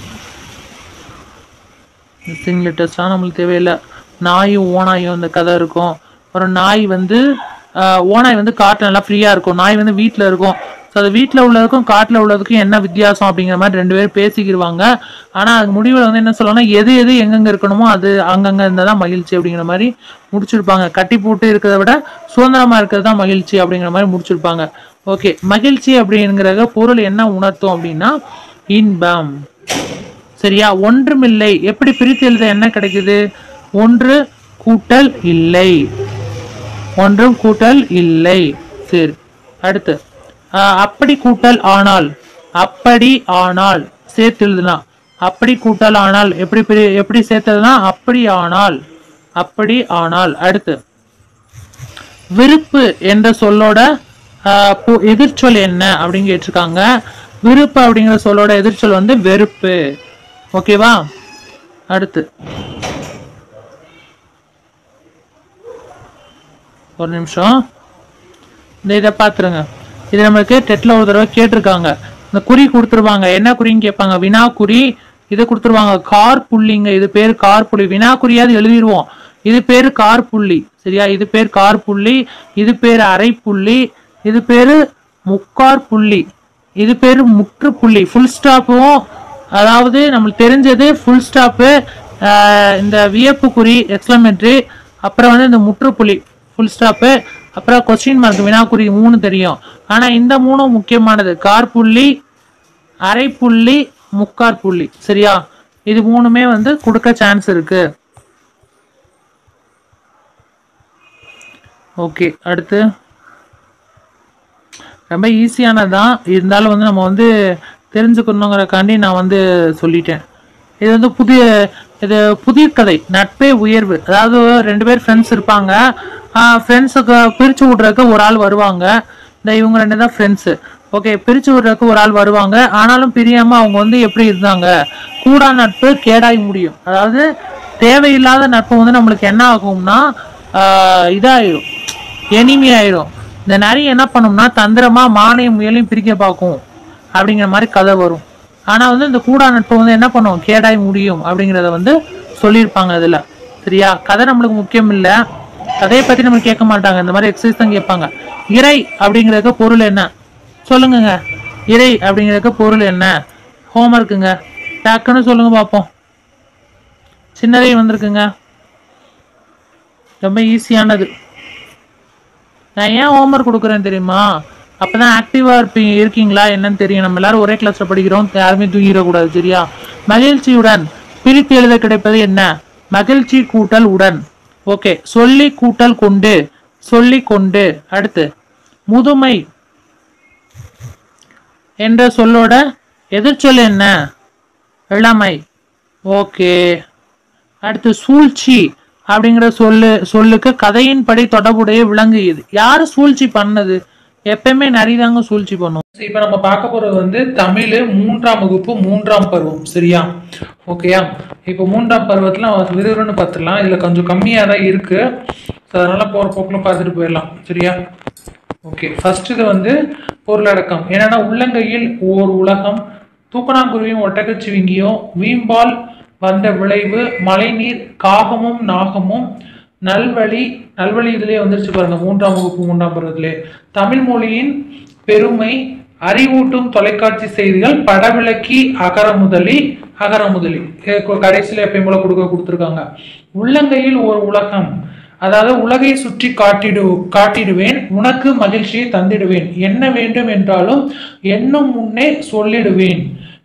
சிங் லெட்டர்ஸ்லாம் நம்மளுக்கு தேவையில்லை நாயும் ஓனாயும் இந்த கதை இருக்கும் அப்புறம் நாய் வந்து ஆஹ், ஓனாய் வந்து காட்டில் நல்லா ஃப்ரீயாக இருக்கும் நாய் வந்து வீட்டில் இருக்கும் ஸோ அது வீட்டில் உள்ளதுக்கும் காட்டில் உள்ளதுக்கும் என்ன வித்தியாசம் அப்படிங்கிற மாதிரி ரெண்டு பேரும் பேசிக்கிடுவாங்க ஆனால் அது முடிவில் வந்து என்ன சொல்லணும்னா எது எது எங்கெங்கே இருக்கணுமோ அது அங்கங்கே இருந்தால் தான் மகிழ்ச்சி அப்படிங்கிற மாதிரி முடிச்சிருப்பாங்க கட்டி போட்டு இருக்கிறத விட சுதந்திரமாக இருக்கிறது தான் மகிழ்ச்சி அப்படிங்கிற மாதிரி முடிச்சிருப்பாங்க ஓகே மகிழ்ச்சி அப்படிங்கிற பொருள் என்ன உணர்த்தும் அப்படின்னா இன்பம் சரியா ஒன்றுமில்லை எப்படி பிரித்து எழுத என்ன கிடைக்குது ஒன்று கூட்டல் இல்லை ஒன்றும் கூட்டல் இல்லை சரி அடுத்து ஆஹ், அப்படி கூட்டல் ஆனால் அப்படி ஆனால் சேர்த்து எழுதுனா அப்படி கூட்டல் ஆனால் எப்படி பிரி எப்படி சேர்த்ததுன்னா அப்படி ஆனால் அப்படி ஆனால் அடுத்து விருப்பு என்ற சொல்லோட ஆஹ், பொ- எதிர்ச்சொல் என்ன அப்படின்னு கேட்டிருக்காங்க விருப்பு அப்படிங்கிற சொல்லோட எதிர்ச்சொல் வந்து வெறுப்பு ஓகேவா அடுத்து ஒரு நிமிஷம் இந்த இதை பார்த்துருங்க இது நம்மளுக்கு டெட்ல ஒரு தடவை கேட்டிருக்காங்க இந்த குறி கொடுத்துருவாங்க என்ன குறின்னு கேட்பாங்க வினா குறி இது கொடுத்துருவாங்க கார் புள்ளிங்க இது பேர் கார் புள்ளி வினா குறியாவது எழுதிடுவோம் இது பேர் கார் புள்ளி சரியா இது பேர் கார் புள்ளி இது பேர் அரை புள்ளி இது பேரு முக்கார் புள்ளி இது பேரு முற்று புள்ளி ஃபுல் ஸ்டாப்பும் அதாவது நம்மளுக்கு தெரிஞ்சது ஃபுல் ஸ்டாப்பு இந்த வியப்பு குறி எக்ஸ்லமெட்ரி அப்புறம் வந்து இந்த முற்றுப்புள்ளி ஃபுல் ஸ்டாப்பு அப்புறம் கொஸ்டின் மார்க் வினாக்குறி மூணு தெரியும் ஆனா இந்த மூணும் முக்கியமானது கார் புள்ளி அரை புள்ளி முக்கார் புள்ளி சரியா இது மூணுமே வந்து கொடுக்க சான்ஸ் இருக்கு ஓகே அடுத்து ரொம்ப ஈஸியானது தான் இருந்தாலும் வந்து நம்ம வந்து தெரிஞ்சுக்கணுங்கிறக்காண்டி நான் வந்து சொல்லிட்டேன் இது வந்து புதிய இது புதிய கதை நட்பே உயர்வு அதாவது ரெண்டு பேர் ஃப்ரெண்ட்ஸ் இருப்பாங்க ஃப்ரெண்ட்ஸுக்கு பிரித்து விட்றதுக்கு ஒரு ஆள் வருவாங்க இந்த இவங்க ரெண்டு தான் ஃப்ரெண்ட்ஸு ஓகே பிரித்து விட்றதுக்கு ஒரு ஆள் வருவாங்க ஆனாலும் பிரியாம அவங்க வந்து எப்படி இருந்தாங்க கூடா நட்பு கேடாய் முடியும் அதாவது தேவையில்லாத நட்பு வந்து நம்மளுக்கு என்ன ஆகும்னா ஆஹ் இதாயிரும் எனிமி ஆயிரும் இந்த நரி என்ன பண்ணும்னா தந்திரமா மானிய முயலையும் பிரிக்க பார்க்கும் அப்படிங்கிற மாதிரி கதை வரும் ஆனா வந்து இந்த கூடா நட்பு வந்து என்ன பண்ணும் கேடாய் முடியும் அப்படிங்கிறத வந்து சொல்லியிருப்பாங்க அதுல சரியா கதை நம்மளுக்கு முக்கியம் இல்ல கதையை பத்தி நம்ம கேட்க மாட்டாங்க இந்த மாதிரி எக்ஸசைஸ் தான் கேட்பாங்க இறை அப்படிங்கிறதுக்கு பொருள் என்ன சொல்லுங்கங்க இறை அப்படிங்கிறதுக்கு பொருள் என்ன ஹோம்ஒர்க்குங்க டக்குன்னு சொல்லுங்க பார்ப்போம் சின்னதை வந்திருக்குங்க ரொம்ப ஈஸியானது நான் ஏன் ஹோம்ஒர்க் கொடுக்குறேன் தெரியுமா அப்பதான் ஆக்டிவா இருப்பீங்க இருக்கீங்களா என்னன்னு தெரியும் நம்ம எல்லாரும் ஒரே கிளாஸ்ல படிக்கிறோம் யாருமே தூங்கிடக்கூடாது சரியா மகிழ்ச்சியுடன் பிரித்து எழுத கிடைப்பது என்ன மகிழ்ச்சி கூட்டல் உடன் ஓகே சொல்லி கூட்டல் கொண்டு சொல்லி கொண்டு அடுத்து முதுமை என்ற சொல்லோட எதிர்ச்சொல் என்ன இளமை ஓகே அடுத்து சூழ்ச்சி அப்படிங்கிற சொல்லு சொல்லுக்கு கதையின்படி தொடர்புடைய விலங்கு இது யாரு சூழ்ச்சி பண்ணது எப்பயுமே நரிதாங்க சூழ்ச்சி பண்ணும் இப்ப நம்ம பார்க்க போறது வந்து தமிழ் மூன்றாம் வகுப்பு மூன்றாம் பருவம் சரியா ஓகேயா இப்போ மூன்றாம் பருவத்துல விறுவிறுன்னு பார்த்துடலாம் இதுல கொஞ்சம் கம்மியா தான் இருக்கு ஸோ அதனால போற போக்குல பார்த்துட்டு போயிடலாம் சரியா ஓகே ஃபர்ஸ்ட் இது வந்து பொருளடக்கம் என்னன்னா உள்ளங்கையில் ஓர் உலகம் தூக்கணாங்குருவியும் ஒட்டகச்சிவிங்கியும் வீம்பால் வந்த விளைவு மழைநீர் காகமும் நாகமும் நல்வழி நல்வழி இதுலயே வந்துருச்சு பாருங்க மூன்றாம் வகுப்பு மூன்றாம் பருவத்திலே தமிழ் மொழியின் பெருமை அறிவூட்டும் தொலைக்காட்சி செய்திகள் படவிளக்கி அகரமுதலி அகரமுதலி இது கு- கடைசியில எப்பயும் போல கொடுக்க கொடுத்துருக்காங்க உள்ளங்கையில் ஒரு உலகம் அதாவது உலகை சுற்றி காட்டிடு காட்டிடுவேன் உனக்கு மகிழ்ச்சியை தந்திடுவேன் என்ன வேண்டும் என்றாலும் என்னும் முன்னே சொல்லிடுவேன்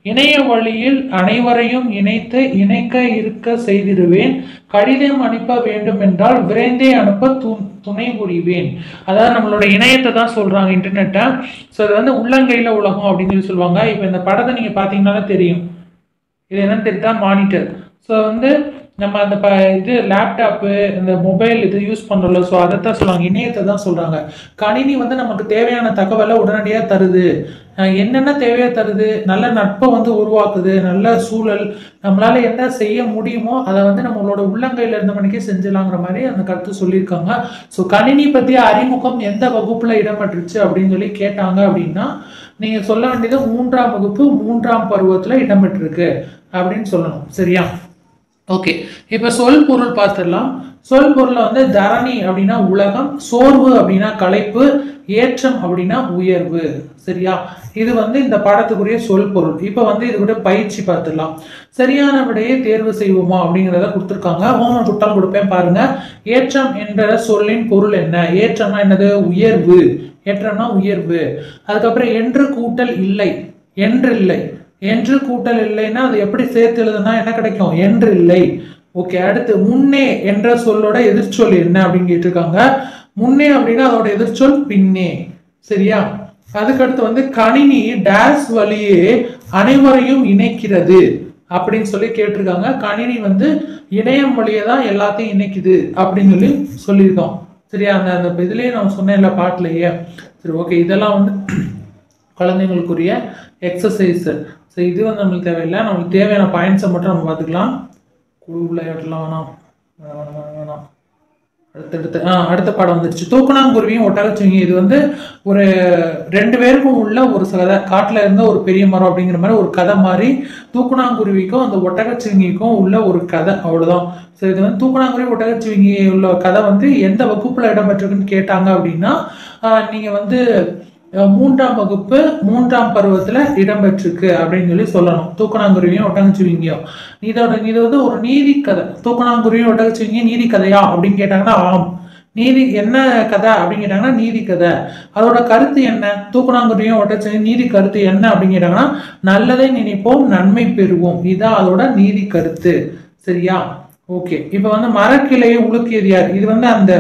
இணைய வழியில் அனைவரையும் இணைத்து இணைக்க இருக்க செய்திடுவேன் கடிதம் அனுப்ப வேண்டும் என்றால் விரைந்தே அனுப்ப து துணை புரிவேன் அதாவது நம்மளோட இணையத்தை தான் சொல்றாங்க இன்டர்நெட்டை ஸோ அது வந்து உள்ளங்கையில உலகம் அப்படின்னு சொல்லி சொல்லுவாங்க இப்போ இந்த படத்தை நீங்க பார்த்தீங்கன்னாலே தெரியும் இது என்னன்னு தெரியுதா மானிட்டர் ஸோ வந்து நம்ம அந்த ப இது லேப்டாப்பு இந்த மொபைல் இது யூஸ் பண்ணுறோம்ல ஸோ அதை தான் சொல்லுவாங்க இணையத்தை தான் சொல்கிறாங்க கணினி வந்து நமக்கு தேவையான தகவலை உடனடியாக தருது அஹ் என்னென்ன தேவையாக தருது நல்ல நட்பை வந்து உருவாக்குது நல்ல சூழல் நம்மளால என்ன செய்ய முடியுமோ அதை வந்து நம்மளோட உள்ளங்கையில் இருந்த மணிக்கே செஞ்சிடலாங்கிற மாதிரி அந்த கருத்து சொல்லியிருக்காங்க ஸோ கணினி பற்றிய அறிமுகம் எந்த வகுப்பில் இடம்பெற்றுச்சு அப்படின்னு சொல்லி கேட்டாங்க அப்படின்னா நீங்கள் சொல்ல வேண்டியது மூன்றாம் வகுப்பு மூன்றாம் பருவத்தில் இடம்பெற்றிருக்கு அப்படின்னு சொல்லணும் சரியா ஓகே இப்போ சொல் பொருள் பார்த்துடலாம் சொல் பொருளை வந்து தரணி அப்படின்னா உலகம் சோர்வு அப்படின்னா களைப்பு ஏற்றம் அப்படின்னா உயர்வு சரியா இது வந்து இந்த பாடத்துக்குரிய சொல் பொருள் இப்போ வந்து இது கூட பயிற்சி பார்த்துடலாம் சரியான விடையை தேர்வு செய்வோமா அப்படிங்கிறத கொடுத்துருக்காங்க ஹோம்ஒர்க் கொடுத்தாலும் கொடுப்பேன் பாருங்க ஏற்றம் என்ற சொல்லின் பொருள் என்ன ஏற்றம்னா என்னது உயர்வு ஏற்றம்னா உயர்வு அதுக்கப்புறம் என்று கூட்டல் இல்லை என்று இல்லை என்று கூட்டல் இல்லைன்னா அது எப்படி சேர்த்து எழுதுனா என்ன கிடைக்கும் என்று இல்லை ஓகே அடுத்து முன்னே என்ற சொல்லோட எதிர்ச்சொல் என்ன அப்படின்னு கேட்டிருக்காங்க முன்னே அப்படின்னா அதோட எதிர்ச்சொல் பின்னே சரியா அதுக்கடுத்து வந்து கணினி டேஸ் வழியே அனைவரையும் இணைக்கிறது அப்படின்னு சொல்லி கேட்டிருக்காங்க கணினி வந்து இணையம் வழியே தான் எல்லாத்தையும் இணைக்குது அப்படின்னு சொல்லி சொல்லியிருக்கோம் சரியா அந்த அந்த இதுலயே நான் சொன்னேன்ல பாட்டுலயே சரி ஓகே இதெல்லாம் வந்து குழந்தைங்களுக்குரிய எக்ஸசைஸ் ஸோ இது வந்து நம்மளுக்கு தேவையில்லை நம்மளுக்கு தேவையான பாயிண்ட்ஸை மட்டும் நம்ம பார்த்துக்கலாம் குழு விளையாட்டுலாம் வேணாம் வேணாம் வேணாம் வேணாம் வேணாம் அடுத்தடுத்து ஆ அடுத்த பாடம் வந்துருச்சு தூக்கணாங்குருவியும் ஒட்டகச்சிவிங்கி இது வந்து ஒரு ரெண்டு பேருக்கும் உள்ள ஒரு கதை காட்டில் இருந்த ஒரு பெரிய மரம் அப்படிங்கிற மாதிரி ஒரு கதை மாதிரி தூக்கணாங்குருவிக்கும் அந்த ஒட்டகச்சிவிங்கிக்கும் உள்ள ஒரு கதை அவ்வளோதான் ஸோ இது வந்து தூக்கணாங்குருவி ஒட்டகச்சிவிங்கி உள்ள கதை வந்து எந்த வகுப்பில் இடம்பெற்றிருக்குன்னு கேட்டாங்க அப்படின்னா நீங்கள் வந்து அஹ், மூன்றாம் வகுப்பு மூன்றாம் பருவத்தில் இடம்பெற்றிருக்கு அப்படின்னு சொல்லி சொல்லணும் தூக்கணாங்குருவியும் ஒட்டகச்சிவிங்கியும் இதோட இது வந்து ஒரு நீதி கதை தூக்கணாங்குருவியும் ஒட்டகச்சிவிங்கியும் நீதி கதையா அப்படின்னு கேட்டாங்கன்னா ஆம் நீதி என்ன கதை அப்படின்னு கேட்டாங்கன்னா நீதி கதை அதோட கருத்து என்ன தூக்கணாங்குருவியும் ஒட்டகச்சிவிங்கியும் நீதி கருத்து என்ன அப்படின்னு கேட்டாங்கன்னா நல்லதை நினைப்போம் நன்மை பெறுவோம் இதுதான் அதோட நீதி கருத்து சரியா ஓகே இப்போ வந்து மரக்கிளையை உலுக்கியது யார் இது வந்து அந்த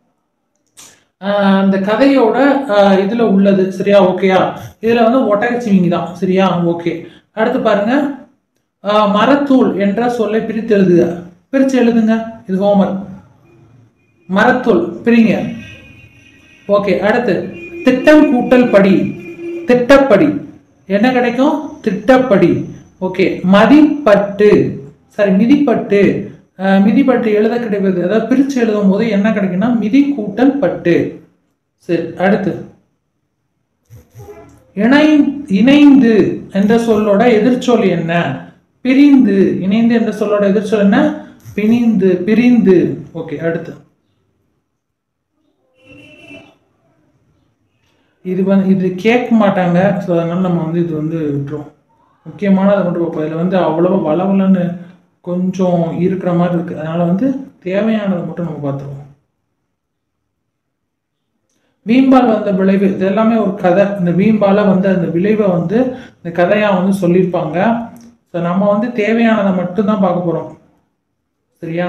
ஆஹ் அந்த கதையோட ஆஹ் இதுல உள்ளது சரியா ஓகேயா இதுல வந்து ஒட்டகச்சிவிங்கி தான் சரியா ஓகே அடுத்து பாருங்க ஆஹ் மரத்தூள் என்ற சொல்லை பிரித்து எழுதுக பிரித்து எழுதுங்க இது ஹோம்ஒர்க் மரத்தூள் பிரிங்க ஓகே அடுத்து திட்டம் கூட்டல் படி திட்டப்படி என்ன கிடைக்கும் திட்டப்படி ஓகே மதிப்பட்டு சாரி மிதிப்பட்டு அஹ், மிதிப்பட்டு எழுத கிடைப்பது அதாவது பிரித்து எழுதும் போது என்ன கிடைக்கும்னா மிதி கூட்டல் பட்டு சரி அடுத்து இணை இணைந்து என்ற சொல்லோட எதிர்ச்சொல் என்ன பிரிந்து இணைந்து என்ற சொல்லோட எதிர்ச்சொல் என்ன பிணிந்து பிரிந்து ஓகே அடுத்து இது வந்து இது கேட்க மாட்டாங்க ஸோ அதனால நம்ம வந்து இது வந்து விட்டுரும் முக்கியமானதை மட்டும் பார்ப்போம் இதில் வந்து அவ்வளோவா வளவலன்னு கொஞ்சம் இருக்கிற மாதிரி இருக்கு அதனால வந்து தேவையானதை மட்டும் நம்ம பார்த்துருவோம் வீம்பால் வந்த விளைவு இது எல்லாமே ஒரு கதை இந்த வீம்பால வந்த அந்த விளைவை வந்து இந்த கதையா வந்து சொல்லியிருப்பாங்க ஸோ நம்ம வந்து தேவையானதை மட்டும்தான் பார்க்க போறோம் சரியா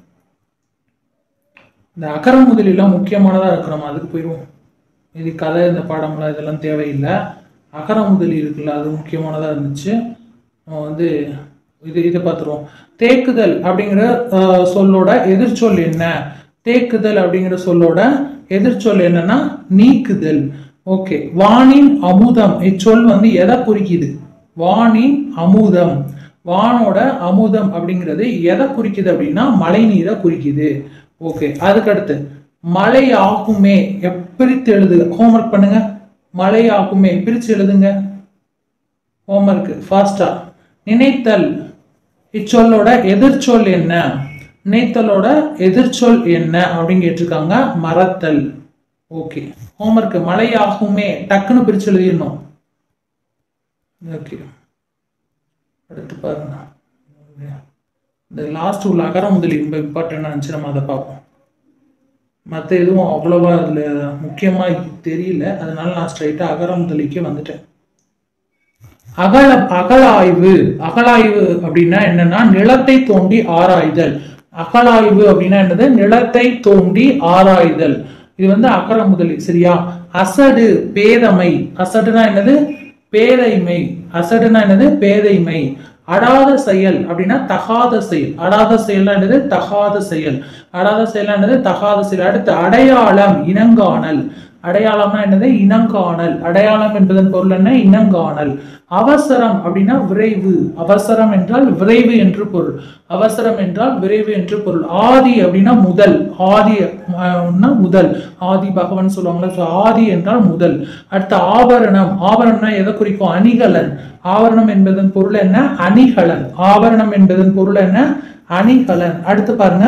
இந்த அகர முதலிலாம் முக்கியமானதா இருக்கு நம்ம அதுக்கு போயிடுவோம் இது கதை இந்த பாடம்லாம் இதெல்லாம் தேவையில்லை அகர முதலி இருக்குல்ல அது முக்கியமானதா இருந்துச்சு நம்ம வந்து இது இதை பார்த்துருவோம் தேக்குதல் அப்படிங்கிற அஹ், சொல்லோட எதிர்ச்சொல் என்ன தேக்குதல் அப்படிங்கிற சொல்லோட எதிர்ச்சொல் என்னன்னா நீக்குதல் ஓகே வானின் அமுதம் இச்சொல் வந்து எதை குறிக்குது வானின் அமுதம் வானோட அமுதம் அப்படிங்கிறது எதை குறிக்குது அப்படின்னா மழை நீரை குறிக்குது ஓகே அதுக்கடுத்து மழை ஆகுமே பிரித்து எழுதுக ஹோம்ஒர்க் பண்ணுங்க மழை ஆகுமே பிரித்து எழுதுங்க ஹோம்ஒர்க் ஃபாஸ்டா நினைத்தல் இச்சொல்லோட எதிர்ச்சொல் என்ன நினைத்தலோட எதிர்ச்சொல் என்ன அப்படின்னு கேட்டிருக்காங்க மறத்தல் ஓகே ஹோம்ஒர்க் மழை ஆகுமே டக்குன்னு பிரிச்சு எழுதிடணும் ஓகே அடுத்து பாருங்க இந்த லாஸ்ட் உள்ள அகர முதலி ரொம்ப இம்பார்ட்டண்டாக இருந்துச்சு நம்ம அதை பார்ப்போம் மற்ற எதுவும் அவ்வளோவா அதில் முக்கியமாக தெரியல அதனால நான் ஸ்ட்ரைட்டாக அகர முதலிக்கு வந்துட்டேன் அகல அகலாய்வு அகலாய்வு அப்படின்னா என்னன்னா நிலத்தை தோண்டி ஆராய்தல் அகலாய்வு அப்படின்னா என்னது நிலத்தை தோண்டி ஆராய்தல் இது வந்து அகர முதலி சரியா அசடு பேதமை அசடுனா என்னது பேதைமை அசடுனா என்னது பேதைமை அடாத செயல் அப்படின்னா தகாத செயல் அடாத செயல்னா என்னது தகாத செயல் அடாத செயல்னா என்னது தகாத செயல் அடுத்து அடையாளம் இனங்காணல் அடையாளம்னா என்னது இனங்காணல் அடையாளம் என்பதன் பொருள் என்ன இனங்காணல் அவசரம் அப்படின்னா விரைவு அவசரம் என்றால் விரைவு என்று பொருள் அவசரம் என்றால் விரைவு என்று பொருள் ஆதி அப்படின்னா முதல் ஆதி அஹ்னா முதல் ஆதி பகவான் சொல்லுவாங்களா so ஆதி என்றால் முதல் அடுத்து ஆபரணம் ஆபரணம்னா எதை குறிக்கும் அணிகலன் ஆவரணம் என்பதன் பொருள் என்ன அணிகலன் ஆபரணம் என்பதன் பொருள் என்ன அணிகலன் அடுத்து பாருங்க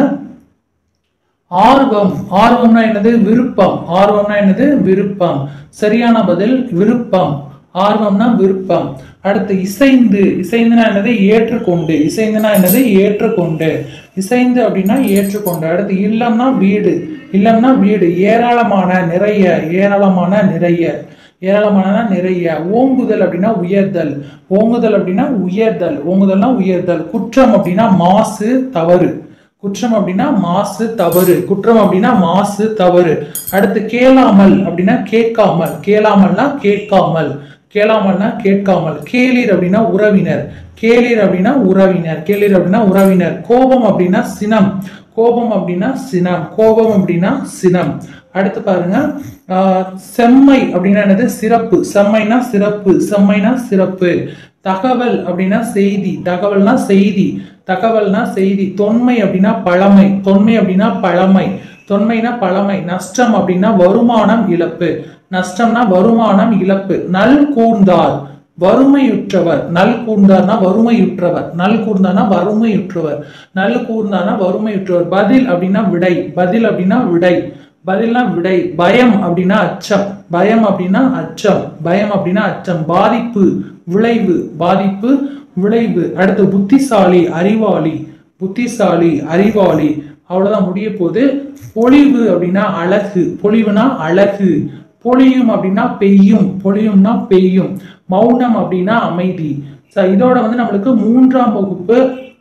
ஆர்வம் ஆர்வம்னா என்னது விருப்பம் ஆர்வம்னா என்னது விருப்பம் சரியான பதில் விருப்பம் ஆர்வம்னா விருப்பம் அடுத்து இசைந்து இசைந்துனா என்னது ஏற்றுக்கொண்டு இசைந்துனா என்னது ஏற்றுக்கொண்டு இசைந்து அப்படின்னா ஏற்றுக்கொண்டு அடுத்து இல்லம்னா வீடு இல்லம்னா வீடு ஏராளமான நிறைய ஏராளமான நிறைய ஏராளமான நிறைய ஓங்குதல் அப்படின்னா உயர்தல் ஓங்குதல் அப்படின்னா உயர்தல் ஓங்குதல்னா உயர்தல் குற்றம் அப்படின்னா மாசு தவறு குற்றம் அப்படின்னா மாசு தவறு குற்றம் அப்படின்னா மாசு தவறு அடுத்து கேளாமல் அப்படின்னா கேட்காமல் கேளாமல்னா கேட்காமல் கேளாமல்னா கேட்காமல் கேளிர் அப்படின்னா உறவினர் கேளிர் அப்படின்னா உறவினர் கேளிர் அப்படின்னா உறவினர் கோபம் அப்படின்னா சினம் கோபம் அப்படின்னா சினம் கோபம் அப்படின்னா சினம் அடுத்து பாருங்க ஆஹ் செம்மை அப்படின்னா என்னது சிறப்பு செம்மைனா சிறப்பு செம்மைனா சிறப்பு தகவல் அப்படின்னா செய்தி தகவல்னா செய்தி தகவல்னா செய்தி தொன்மை அப்படின்னா பழமை தொன்மை அப்படின்னா பழமை தொன்மைனா பழமை நஷ்டம் அப்படின்னா வருமானம் இழப்பு நஷ்டம்னா வருமானம் இழப்பு நல் கூர்ந்தார் வறுமையுற்றவர் நல் கூர்ந்தார்னா வறுமையுற்றவர் நல் கூர்ந்தார்னா வறுமையுற்றவர் நல் கூர்ந்தார்னா வறுமையுற்றவர் பதில் அப்படின்னா விடை பதில் அப்படின்னா விடை பதில்னா விடை பயம் அப்படின்னா அச்சம் பயம் அப்படின்னா அச்சம் பயம் அப்படின்னா அச்சம் பாதிப்பு விளைவு பாதிப்பு விளைவு அடுத்து புத்திசாலி அறிவாளி புத்திசாலி அறிவாளி அவ்வளவுதான் முடிய போகுது பொழிவு அப்படின்னா அழகு பொழிவுனா அழகு பொழியும் அப்படின்னா பெய்யும் பொழியும்னா பெய்யும் மௌனம் அப்படின்னா அமைதி ச- இதோட வந்து நம்மளுக்கு மூன்றாம் வகுப்பு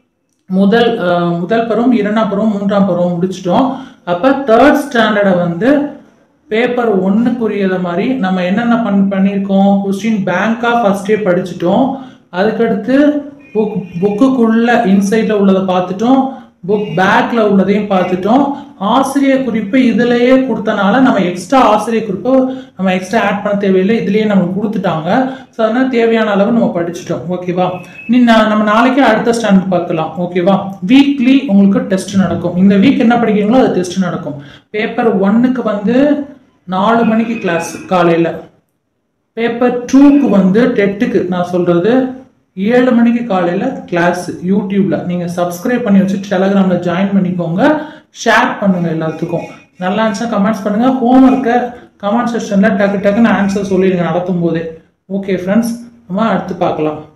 முதல் அஹ், முதல் பருவம் இரண்டாம் பருவம் மூன்றாம் பருவம் முடிச்சிட்டோம் அப்ப தேர்ட் ஸ்டாண்டர்டை வந்து பேப்பர் ஒன்னுக்குரியத மாதிரி நம்ம என்னென்ன பண் பண்ணியிருக்கோம் கொஸ்டின் பேங்காக ஃபர்ஸ்டே படிச்சிட்டோம் அதுக்கடுத்து புக் புக்குக்குள்ள இன்சைட்ல உள்ளதை பார்த்துட்டோம் புக் பேக்ல உள்ளதையும் பார்த்துட்டோம் ஆசிரியர் குறிப்பு இதுலயே கொடுத்தனால நம்ம எக்ஸ்ட்ரா ஆசிரியர் குறிப்பு நம்ம எக்ஸ்ட்ரா ஆட் பண்ண தேவையில்லை இதுலயே நமக்கு கொடுத்துட்டாங்க ஸோ அதனால தேவையான அளவு நம்ம படிச்சிட்டோம் ஓகேவா நீ நா- நம்ம நாளைக்கு அடுத்த ஸ்டாண்டர்ட் பார்க்கலாம் ஓகேவா வீக்லி உங்களுக்கு டெஸ்ட் நடக்கும் இந்த வீக் என்ன படிக்கிறீங்களோ அது டெஸ்ட் நடக்கும் பேப்பர் ஒன்னுக்கு வந்து நாலு மணிக்கு கிளாஸ் காலையில பேப்பர் டூக்கு வந்து டெட்டுக்கு நான் சொல்றது ஏழு மணிக்கு காலையில கிளாஸ் யூடியூப்ல நீங்க சப்ஸ்கிரைப் பண்ணி வச்சு டெலகிராம்ல ஜாயின் பண்ணிக்கோங்க ஷேர் பண்ணுங்க எல்லாத்துக்கும் நல்லா இருந்துச்சுன்னா கமெண்ட்ஸ் பண்ணுங்க ஹோம்ஒர்க்கை கமெண்ட் செக்ஷன்ல டக்கு டக்குன்னு ஆன்சர் சொல்லிடுங்க நடத்தும் போதே ஓகே ஃப்ரெண்ட்ஸ் நம்ம அடுத்து பார்க்கலாம்